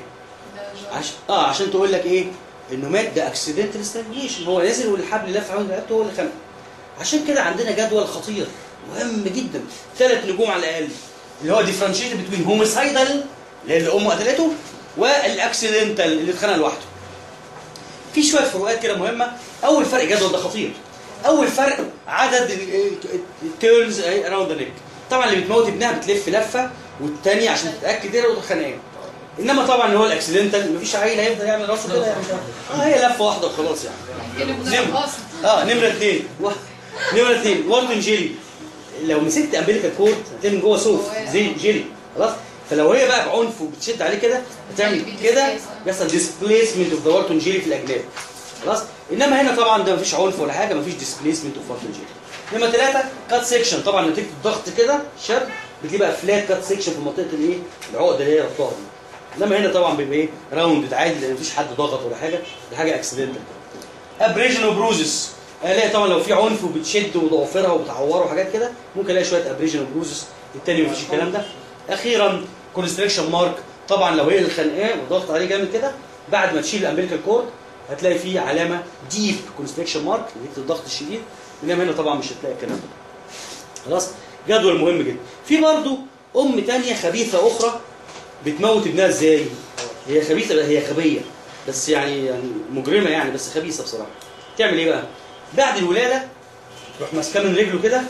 عشان اه عشان تقول لك ايه انه مات ده اكسيدنتال ستانجيشن هو نزل والحبل لف حوالين رقبته هو اللي خانقه عشان كده عندنا جدول خطير مهم جدا ثلاث نجوم على الاقل اللي هو ديفرنشيت بين هوميسايدال اللي هي اللي امه قتلته والاكسيدنتال اللي اتخانق لوحده في شويه فروقات كده مهمه اول فرق جدول ده خطير اول فرق عدد التيرنز اراوند ذا نيك طبعا اللي بتموت ابنها بتلف لفه والثانيه عشان تتاكد ايه وتخنقها انما طبعا اللي هو الاكسيدنتال مفيش عيل هيفضل يعمل راسه كده يعني اه هي لفه واحده وخلاص يعني كده نمرة. بنرقص اه نمرة اثنين و- نمرة اثنين وارتون جيلي لو مسكت امبليكال كورد هتلاقي من جوه صوف زي جيلي خلاص فلو هي بقى بعنف وبتشد عليه كده هتعمل كده بيحصل ديسبليسمنت اوف ذا وارتون جيلي في الاجناب خلاص انما هنا طبعا ده مفيش عنف ولا حاجه مفيش ديسبليسمنت اوف وارتون جيلي نمرة ثلاثة كات سيكشن طبعا نتيجة الضغط كده شد بتلاقي بقى فلات كات سيكشن في منطقة الايه العقدة اللي هي ربطها دي انما هنا طبعا بيبقى ايه راوند عادي لان مفيش حد ضغط ولا حاجه دي حاجه اكسيدنتال ابريجن وبروزس الاقي طبعا لو في عنف وبتشد وضوافرها وبتعوره وحاجات كده ممكن الاقي شويه ابريجن وبروزس التاني مفيش الكلام ده اخيرا كونستريكشن مارك طبعا لو هي اللي خانقاه وضغط عليه جامد كده بعد ما تشيل الامبليكال كورد هتلاقي فيه علامه ديب كونستريكشن مارك نتيجه الضغط الشديد انما هنا طبعا مش هتلاقي الكلام ده خلاص جدول مهم جدا في برضو ام تانية خبيثه اخرى بتموت ابنها ازاي هي خبيثه هي غبيه بس يعني يعني مجرمه يعني بس خبيثه بصراحه تعمل ايه بقى بعد الولاده تروح ماسكاه من رجله كده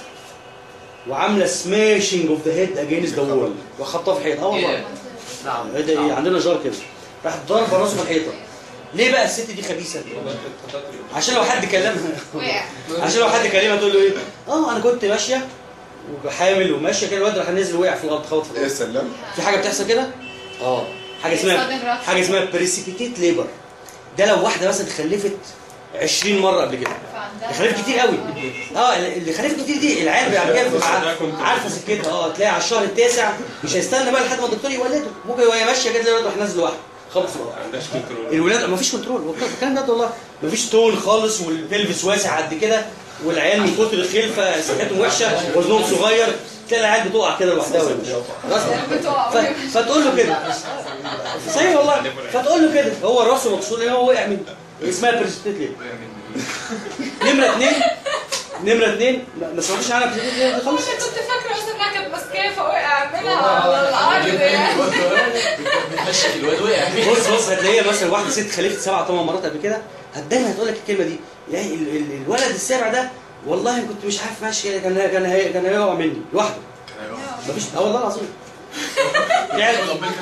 وعامله سماشنج اوف ذا هيد اجينست ذا وول وخبطها في الحيطه اه والله نعم إيه ده إيه؟ عندنا جار كده راح ضربه راسه في الحيطه ليه بقى الست دي خبيثه عشان لو حد كلمها وقع عشان لو حد كلمها تقول له ايه اه انا كنت ماشيه وحامل وماشيه كده الواد راح نازل وقع في الارض خبط في ايه الارض سلام في حاجه بتحصل كده اه حاجه صدم اسمها رأس. حاجه اسمها بريسيبيتيت ليبر ده لو واحده مثلا خلفت 20 مره قبل كده فعندها- خلفت كتير قوي اه اللي خلفت كتير دي العيال بعد كده بتبقى عارفة- عارفه سكتها اه تلاقي على الشهر التاسع مش هيستنى بقى لحد ما الدكتور يولده ممكن وهي ماشيه كده الولد راح نازل لوحده خبط في الارض ما عندهاش كنترول الولاد ما فيش كنترول هو الكلام ده والله ما فيش تون خالص والبلفس واسع قد كده والعيال من كتر الخلفه صحتهم وحشه وزنهم صغير تلاقي العيال بتقع كده لوحدها وهي ماشية. خلاص بتقع ف- فتقول له كده صحيح والله فتقول له كده هو راسه مكسور لان هو وقع من اسمها بريسبتيت ليه نمره اثنين نمره اثنين ما ما سمعتوش عنها بريسبتيت ليه دي خالص كنت فاكره مثلا انها كانت ماسكاه فوقع منها على الارض يعني ماشي الواد وقع بص بص هتلاقيها مثلا واحده ست خلفت سبع ثمان مرات قبل كده هتدايما هتقول لك الكلمه دي يا ال- ال- الولد السابع ده والله كنت مش عارف ماشي كان كان هي- كان هيقع مني لوحده مفيش اه والله العظيم يعني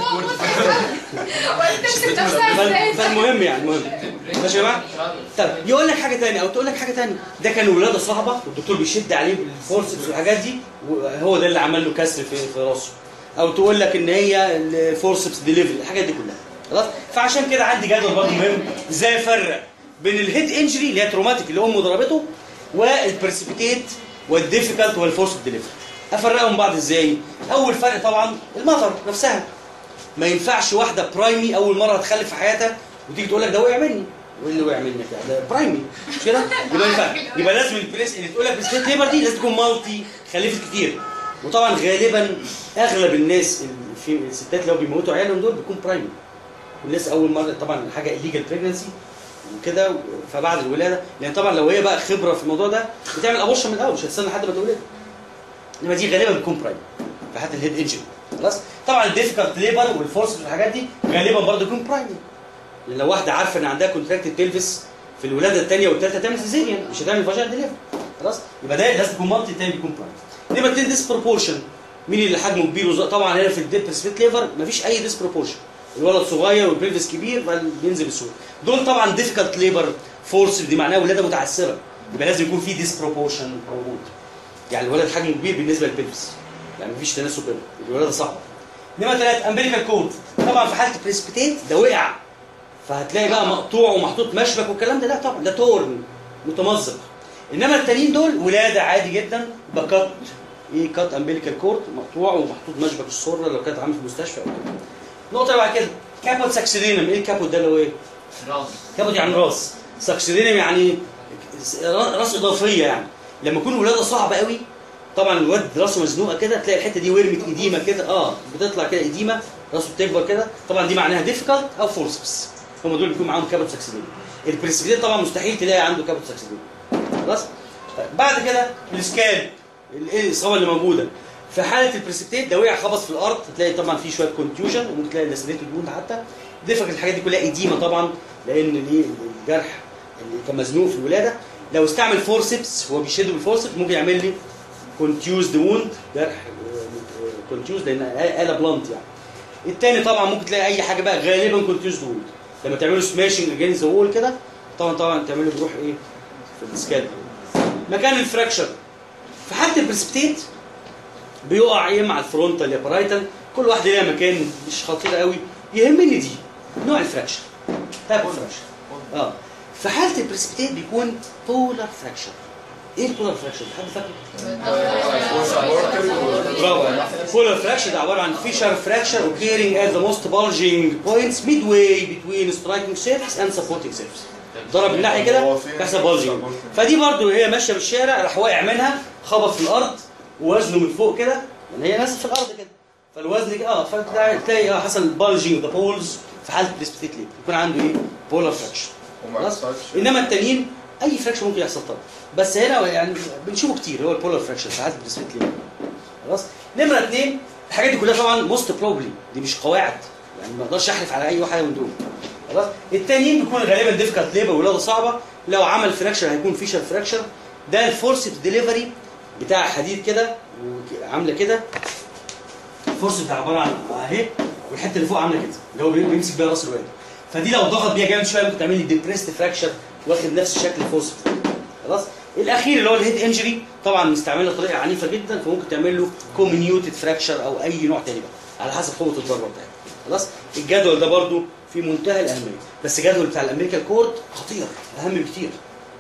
وتمسك نفسها فال- ازاي فالمهم يعني المهم ماشي يا جماعه طب يقول لك حاجه ثانيه او تقول لك حاجه ثانيه ده كان ولاده صعبه والدكتور بيشد عليه بالفورسبس والحاجات دي وهو ده اللي عمل له كسر في في راسه او تقول لك ان هي الفورسبس ديليفري الحاجات دي كلها خلاص فعشان كده عندي جدول برضه مهم ازاي افرق بين الهيد انجري اللي هي تروماتيك اللي امه ضربته والبرسبيتيت والديفيكالت والفورس ديليفري افرقهم بعض ازاي اول فرق طبعا المطر نفسها ما ينفعش واحده برايمي اول مره هتخلف في حياتها وتيجي تقول لك ده وقع مني وايه اللي وقع منك يعني ده برايمي مش كده يبقى ينفع يبقى لازم البريس اللي تقول لك بريسبيت ليبر دي لازم تكون مالتي خلفت كتير وطبعا غالبا اغلب الناس اللي في الستات اللي هو بيموتوا عيالهم دول بيكون برايمي والناس اول مره طبعا حاجه الليجال بريجنسي وكده فبعد الولاده لان طبعا لو هي بقى خبره في الموضوع ده بتعمل ابورشن من الاول مش هتستنى لحد ما تولد انما دي غالبا بتكون برايمي في حالة الهيد انجري خلاص طبعا الديفيكالت ليبر والفورس والحاجات دي غالبا برضه يكون برايمي لان لو واحده عارفه ان عندها كونتراكتد بيلفس في الولاده الثانيه والثالثه تعمل سيزيريان مش هتعمل فاجينال ديليفري خلاص يبقى ده لازم يكون مالتي الثاني بيكون برايمي نمره اثنين ديسبروبورشن مين اللي حجمه كبير وز- طبعا هنا في الديب سبيت ليفر مفيش اي ديسبروبورشن الولد صغير والبيلفس كبير فبينزل بسهوله دول طبعا ديفيكالت ليبر فورس دي معناها ولاده متعسره يبقى لازم يكون في ديسبروبورشن موجود يعني الولد حجمه كبير بالنسبه للبيلفس يعني مفيش تناسب بينهم الولاده صعبه نمره ثلاث امبريكال كود طبعا في حاله البريسبيتيت ده وقع فهتلاقي بقى مقطوع ومحطوط مشبك والكلام ده لا طبعا ده تورن متمزق انما التانيين دول ولاده عادي جدا بكت ايه كات امبليكال كورد مقطوع ومحطوط مشبك السره لو كانت عامل في المستشفى او كده النقطه اللي بعد كده كابوت ساكسيدينم ايه الكابوت ده اللي هو ايه؟ راس كابوت يعني راس ساكسيدينم يعني راس اضافيه يعني لما يكون ولاده صعبه قوي طبعا الواد راسه مزنوقه كده تلاقي الحته دي ورمت اديمه كده اه بتطلع كده اديمه راسه بتكبر كده طبعا دي معناها ديفيكالت او فورسبس هم دول بيكون معاهم كابوت ساكسيدينم البريسبيدين طبعا مستحيل تلاقي عنده كابوت ساكسيدينم خلاص طيب بعد كده السكال الايه الاصابه اللي موجوده في حاله البريسبتيت ده وقع خبط في الارض هتلاقي طبعا في شويه كونتيوجن وممكن تلاقي لاسريت الجون حتى ديفك الحاجات دي كلها اديمه طبعا لان الايه الجرح اللي كان مزنوق في الولاده لو استعمل فورسبس هو بيشده بالفورسبس ممكن يعمل لي كونتيوزد ووند جرح كونتيوز لان آلة بلانت يعني التاني طبعا ممكن تلاقي اي حاجه بقى غالبا كونتيوزد ووند لما تعملوا سماشنج اجينست ذا وول كده طبعا طبعا تعملوا بروح ايه في السكال مكان الفراكشر في حاله البرسبتيت بيقع يا اما على الفرونتال يا بارايتال كل واحده ليها مكان مش خطير قوي يهمني دي نوع الفراكشر تايب اوف فراكشر اه في حاله البرسبتيت بيكون بولار فراكشر ايه البولار فراكشر حد فاكر برافو بولار فراكشر ده عباره عن فيشر فراكشر occurring at the most bulging points midway between striking surface and supporting surface ضرب من ناحيه كده بيحصل bulging فدي برضو هي ماشيه في الشارع راح واقع منها خبط في الارض ووزنه من فوق كده لان هي نازله في الارض كده فالوزن كده اه فتلاقي تلاقي اه حصل bulging ذا بولز في حاله بريسبيتيت ليه يكون عنده ايه بولار فراكشر وما خلاص يحصلش انما التانيين اي فراكشر ممكن يحصل طبعا بس هنا يعني بنشوفه كتير هو البولار فراكشر ساعات بريسبيت ليه خلاص نمره اثنين الحاجات دي كلها طبعا موست بروبلي دي مش قواعد يعني ما اقدرش احلف على اي واحده من دول خلاص التانيين بيكون غالبا ديفيكالت ليبر ولاده صعبه لو عمل فراكشر هيكون فيشر فراكشر ده الفورس ديليفري بتاع حديد كده وعامله كده الفورس بتاع عباره عن اهي والحته اللي فوق عامله كده اللي هو بيمسك بيها راس الواد فدي لو ضغط بيها جامد شويه ممكن تعمل لي ديبريست فراكشر واخد نفس شكل الفورس خلاص الاخير اللي هو الهيد انجري طبعا مستعمله طريقه عنيفه جدا فممكن تعمل له كومينيوتد فراكشر او اي نوع تاني بقى على حسب قوه الضربه بتاعته خلاص الجدول ده برضو في منتهى الاهميه بس الجدول بتاع الامريكان كورد خطير اهم بكتير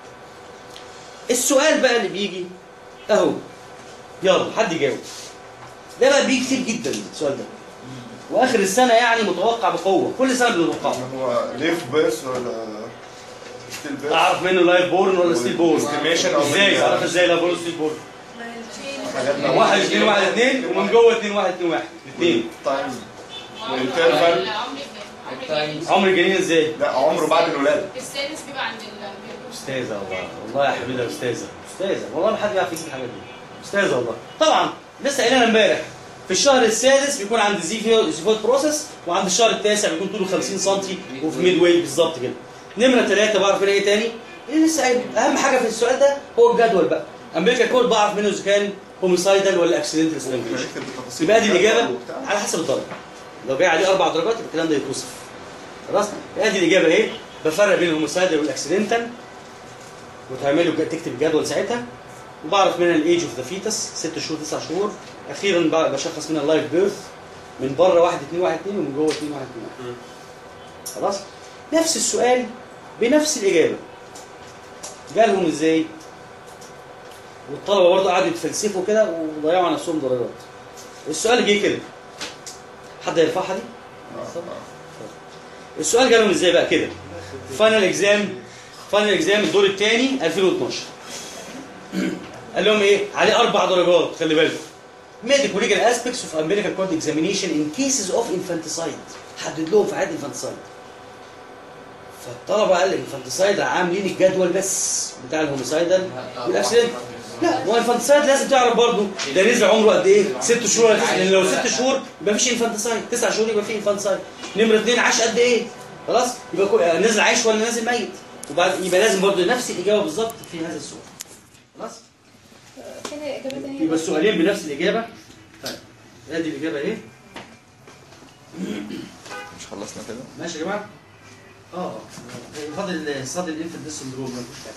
السؤال بقى اللي بيجي اهو يلا حد يجاوب ده بقى بيجي كتير جدا السؤال ده واخر السنه يعني متوقع بقوه كل سنه بنتوقعه هو ليف بيرث ولا ستيل بيرث اعرف منه لايف بورن ولا ستيل بورن استيميشن او ازاي اعرف ازاي لايف بورن ستيل بورن حاجاتنا واحد اثنين واحد اثنين ومن جوه اثنين واحد اثنين واحد اثنين تايم والانترفال عمر الجنين ازاي؟ لا عمره بعد الولاده السادس بيبقى عند ال استاذه والله والله يا حبيبي ده استاذه استاذه والله ما حد يعرف يكتب الحاجات دي استاذه والله طبعا لسه قايلينها امبارح في الشهر السادس بيكون عند زيفو زيفوت بروسيس وعند الشهر التاسع بيكون طوله 50 سم وفي ميد واي بالظبط كده نمره ثلاثه بعرف منها ايه تاني؟ ايه لسه قايل اهم حاجه في السؤال ده هو الجدول بقى امريكا كود بعرف منه اذا كان هوميسايدال ولا اكسيدنتال سترانجليشن يبقى دي الاجابه على حسب الدرجه لو جاي عليه اربع درجات يبقى الكلام ده يتوصف خلاص يبقى دي الاجابه اهي بفرق بين الهوميسايدال والاكسيدنتال وتعملوا تكتب الجدول ساعتها وبعرف منها الايج اوف ذا فيتس ست شهور تسع شهور اخيرا ب- بشخص منها اللايف بيرث من بره واحد اتنين واحد اتنين ومن جوه اتنين واحد اتنين واحد خلاص نفس السؤال بنفس الاجابه جالهم ازاي؟ والطلبه برضه قعدوا يتفلسفوا كده وضيعوا على نفسهم درجات السؤال جه كده حد هيرفعها دي؟ السؤال جالهم ازاي بقى كده فاينل اكزام فاينل اكزام الدور الثاني 2012 قال لهم ايه عليه اربع درجات خلي بالكم medical legal aspects of American court examination in cases of infanticide حدد لهم في عادة infanticide فالطلبه قال الانفانتسايد عاملين الجدول بس بتاع الهوميسايدال والاكسيدنت لا ما هو الانفانتسايد لازم تعرف برضه ده نزل عمره قد ايه؟ ست شهور ولا تسعة لان لو ست شهور يبقى مفيش انفانتسايد تسع شهور يبقى في انفانتسايد نمره اثنين عاش قد ايه؟ خلاص يبقى كو- آه، نزل عايش ولا نازل ميت وبعد يبقى لازم برضه نفس الاجابه بالظبط في هذا السؤال خلاص فين الاجابه تانية يبقى السؤالين بنفس الاجابه طيب ادي الاجابه ايه؟ مش خلصنا كده ماشي يا جماعه؟ اه اه فاضل صاد الانفنت ديس سندروم مفيش حاجه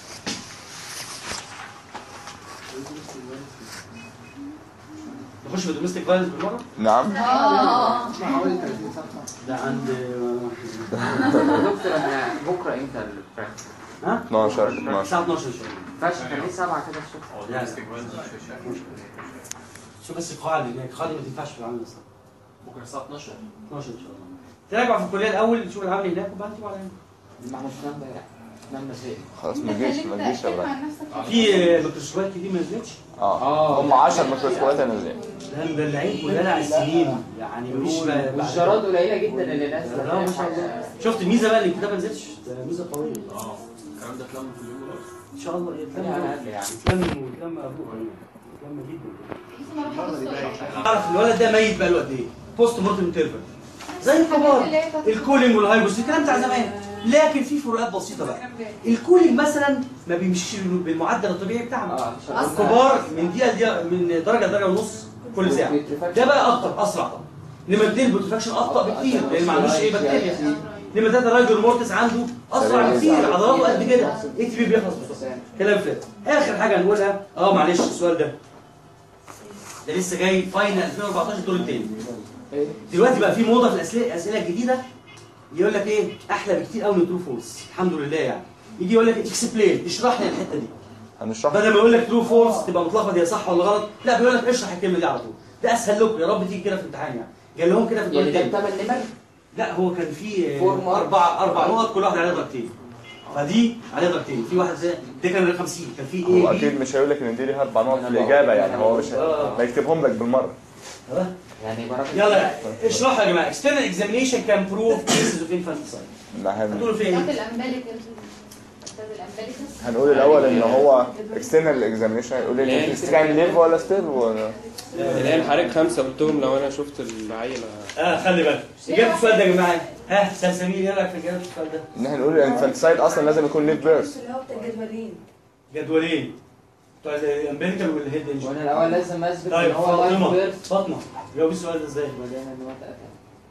نخش في الدوميستيك فايلنس بالمره؟ نعم اه حوالي 30 صفحه ده عند دكتور احنا بكره امتى البراكتس؟ ها؟ 12 12 الساعه 12 ان شاء الله فاش كان ليه سبعة كده الصبح لا لا شوف بس القاعده اللي هناك القاعده ما تنفعش في العمل الصراحه بكره الساعه 12 12 ان شاء الله تراجع في الكليه الاول نشوف العمل هناك وبعدين تيجي على هنا ما احنا بننام بقى بننام مسائي خلاص ما تجيش ما تجيش يا ولاد عن نفسك في ميكروسكوبات كتير ما نزلتش اه هم 10 ميكروسكوبات نازلين ده مدلعين كلها على السنين يعني مفيش بقى- والجراد قليله جدا اللي نازله لا ما شاء الله شفت الميزه بقى اللي الكتاب ما نزلش ده ميزه قويه اه الكلام ده اتلم في اليوم ده ان شاء الله يعني يتلم على الاقل يعني يتلم ويتلم ابوه يتلم جدا لازم اروح ابص اعرف الولد ده ميت بقى له قد ايه؟ بوست مورتم انترفال زي الكبار اللي هي بتاعت- الكولينج والهايبوس الكلام بتاع زمان لكن في فروقات بسيطه بقى الكولينج مثلا ما بيمشيش بالمعدل الطبيعي بتاعنا اه الكبار من دقيقه لدقيقه من درجه لدرجه ونص كل ساعه ده بقى اكتر اسرع طبعا نمرة اتنين البوتفاكشن ابطا بكتير لان ما عندوش ايه بكتيريا نمرة ثلاثة الرايجر مورتس عنده اسرع بكتير عضلاته قد كده اي تي بي بيخلص بسرعه كلام فات اخر حاجه هنقولها اه معلش السؤال ده ده لسه جاي فاينل 2014 الدور الثاني دلوقتي بقى في موضه في الاسئله الاسئله الجديده يقول لك ايه احلى بكتير قوي من ترو فولس الحمد لله يعني يجي يقول لك اكسبلين اشرح لي الحته دي هنشرح بدل ما يقول لك ترو فولس تبقى متلخبط هي صح ولا غلط لا بيقول لك اشرح الكلمه دي على طول ده اسهل لكم يا رب تيجي كده في الامتحان يعني قال لهم كده في الدور يعني ده الثاني بثمان نمر لا هو كان في فور مارك. اربع اربع نقط كل واحد عليه درجتين فدي عليه درجتين في واحد زي ده كان 50 كان في هو ايه اكيد مش هيقول لك ان دي ليها اربع نقط في الاجابه يعني هو مش ما يكتبهم لك بالمره يعني بركة يلا اشرحوا يا جماعه external examination can prove cases of infanticide ما هن- هتقولوا فيها بتاعت ايه؟ الامبليكال بتاعت الامبليكال هنقول الاول ان هو اكسترنال اكزامينشن هيقول لي انت كان ليف ولا ستيل ولا اللي هي الحريق خمسة قلتهم لو انا شفت العيلة اه خلي بالك اجابه السؤال ده يا جماعه ها سلسبيل ايه رايك في اجابه السؤال ده؟ ان احنا نقول الانفانتسايد اصلا لازم يكون ليف بيرث اللي هو بتاع الجدولين جدولين بتوع الامبليكال والهيد انجن وانا الاول لازم اثبت طيب ان هو لايف فاطمه بيرث فاطمه جاوبي السؤال ده ازاي؟ وبعدين ان هو تقتل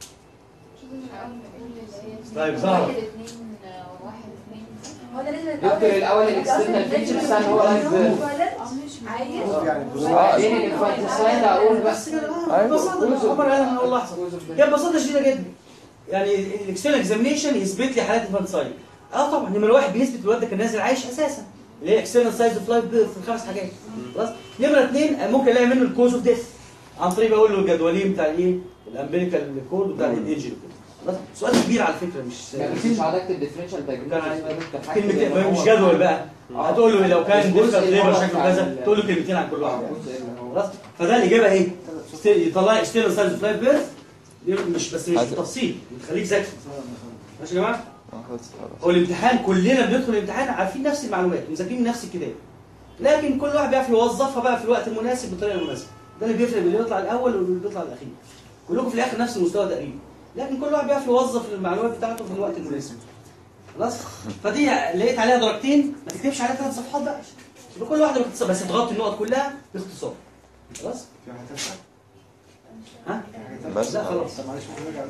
طيب، زهرة. واحد اثنين واحد اثنين هو ده لازم دكتور الاول الاكسترنال فيتشرز ان هو لايف بيرث عايز يعني وبعدين الانفانتسايد اقول بقى ايوه ببساطه عمر قال من اول لحظه هي ببساطه شديده جدا يعني الاكسترنال اكزامينشن يثبت لي حالات الفانسايد اه طبعا نمره واحد بيثبت الواد ده كان نازل عايش اساسا اللي هي اكسترنال سايز اوف لايف بيرث الخمس حاجات خلاص نمره اثنين ممكن الاقي منه الكوز اوف ديث عن طريق بقول له الجدولين بتاع الايه الامبليكال كود وبتاع الانجل خلاص سؤال كبير على فكره مش ما بتمشيش حضرتك الديفرنشال دايجنوستس كلمتين مش جدول بقى هتقول له لو كان الجزء ديفرنت اللي هو ليبر شكله بتاع كذا ال- تقول له كلمتين عن كل واحد يعني. الجزء اللي هو خلاص فده الاجابه ايه؟ يطلع اكسترنال سايز اوف لايف بيرث مش بس مش هذا- بالتفصيل بتخليك ذكي ماشي يا جماعه؟ آه، خلاص، خلاص. هو الامتحان كلنا بندخل الامتحان عارفين نفس المعلومات ومذاكرين نفس الكتاب لكن كل واحد بيعرف يوظفها بقى في الوقت المناسب بالطريقه المناسبه ده اللي بيفرق بين اللي بيطلع الاول واللي بيطلع الاخير كلكم في الاخر نفس المستوى تقريبا لكن كل واحد بيعرف يوظف المعلومات بتاعته في الوقت المناسب خلاص فدي لقيت عليها درجتين ما تكتبش عليها ثلاث صفحات بقى يبقى كل واحده باختصار بس تغطي النقط كلها باختصار خلاص في حاجه تانية؟ ها بس لا خلاص طب معلش ممكن نرجع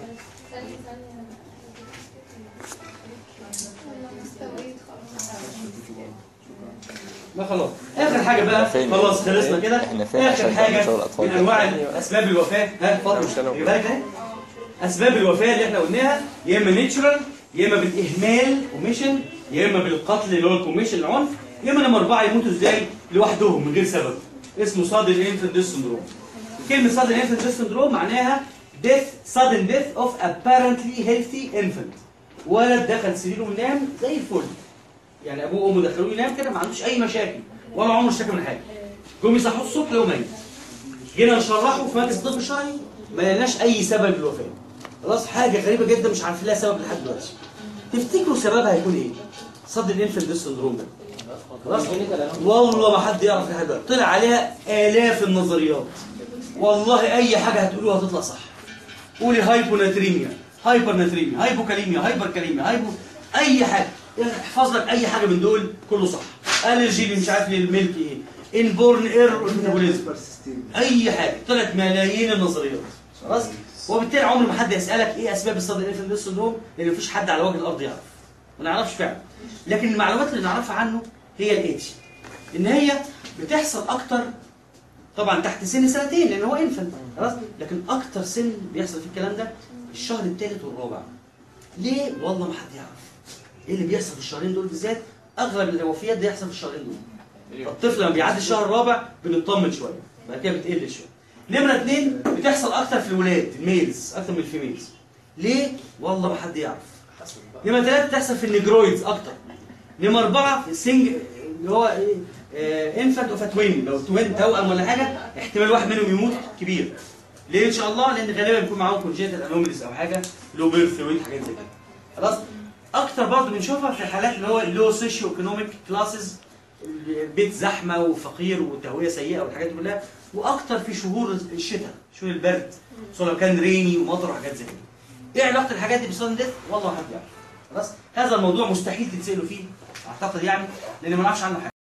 ما خلاص اخر حاجه بقى فين؟ خلاص خلصنا كده احنا فين اخر عشان حاجه تعمل شغل أطفال من كده؟ انواع اسباب الوفاه ها مش أنا اتفضل وكده. يبقى لك اهي اسباب الوفاه اللي احنا قلناها يا اما نيتشرال يا اما بالاهمال كوميشن يا اما بالقتل اللي هو الكوميشن العنف يا اما لما اربعه يموتوا ازاي لوحدهم من غير سبب اسمه سادن انفنت ديث سندروم كلمه سادن انفنت ديث سندروم معناها death sudden death of apparently healthy infant ولد دخل سريره ونام زي الفل يعني ابوه وامه دخلوه ينام كده ما عندوش اي مشاكل ولا عمره اشتكى من حاجه جم يصحوه الصبح لقوا ميت جينا نشرحه في مركز الطب الشرعي ما لقيناش اي سبب للوفاه خلاص حاجه غريبه جدا مش عارفين لها سبب لحد دلوقتي تفتكروا سببها هيكون ايه؟ صد الانفنت ديس سندروم ده خلاص والله ما حد يعرف لحد دلوقتي طلع عليها الاف النظريات والله اي حاجه هتقولوها هتطلع صح قولي هايبوناتريميا هايبر ناتريميا هايبوكاليميا هايبر كاليميا هايبو اي حاجه احفظ لك اي حاجه من دول كله صح الرجي اللي مش عارف للملك ايه انبورن ايرور ميتابوليزم اي حاجه طلعت ملايين النظريات خلاص وبالتالي عمر ما حد يسالك ايه اسباب الصدر الانفنت سندروم لان مفيش حد على وجه الارض يعرف ما نعرفش فعلا لكن المعلومات اللي نعرفها عنه هي الاتي ان هي بتحصل اكتر طبعا تحت سن سنتين لان هو انفنت خلاص لكن اكتر سن بيحصل في الكلام ده الشهر الثالث والرابع ليه والله ما حد يعرف ايه اللي بيحصل في الشهرين دول بالذات اغلب الوفيات ده يحصل في الشهرين دول الطفل لما بيعدي الشهر الرابع بنطمن شويه بعد كده بتقل شويه نمره اثنين بتحصل اكتر في الولاد الميلز اكتر من الفيميلز ليه والله ما حد يعرف نمره ثلاثه بتحصل في النيجرويدز اكتر نمره اربعه في السنج اللي هو ايه انفانت اوف توين لو توين توأم ولا حاجه احتمال واحد منهم يموت كبير ليه ان شاء الله لان غالبا بيكون معاهم كونجيتال انوميليز او حاجه لو بيرث وين حاجات زي كده خلاص اكتر برضه بنشوفها في الحالات اللي هو اللو سوشيو ايكونوميك كلاسز البيت زحمه وفقير وتهويه سيئه والحاجات دي كلها واكتر في شهور الشتاء شهور البرد سواء لو كان ريني ومطر وحاجات زي كده ايه علاقه الحاجات دي بالسودن ديث والله ما حد يعرف خلاص هذا الموضوع مستحيل تتسالوا فيه اعتقد يعني لان ما نعرفش عنه حاجه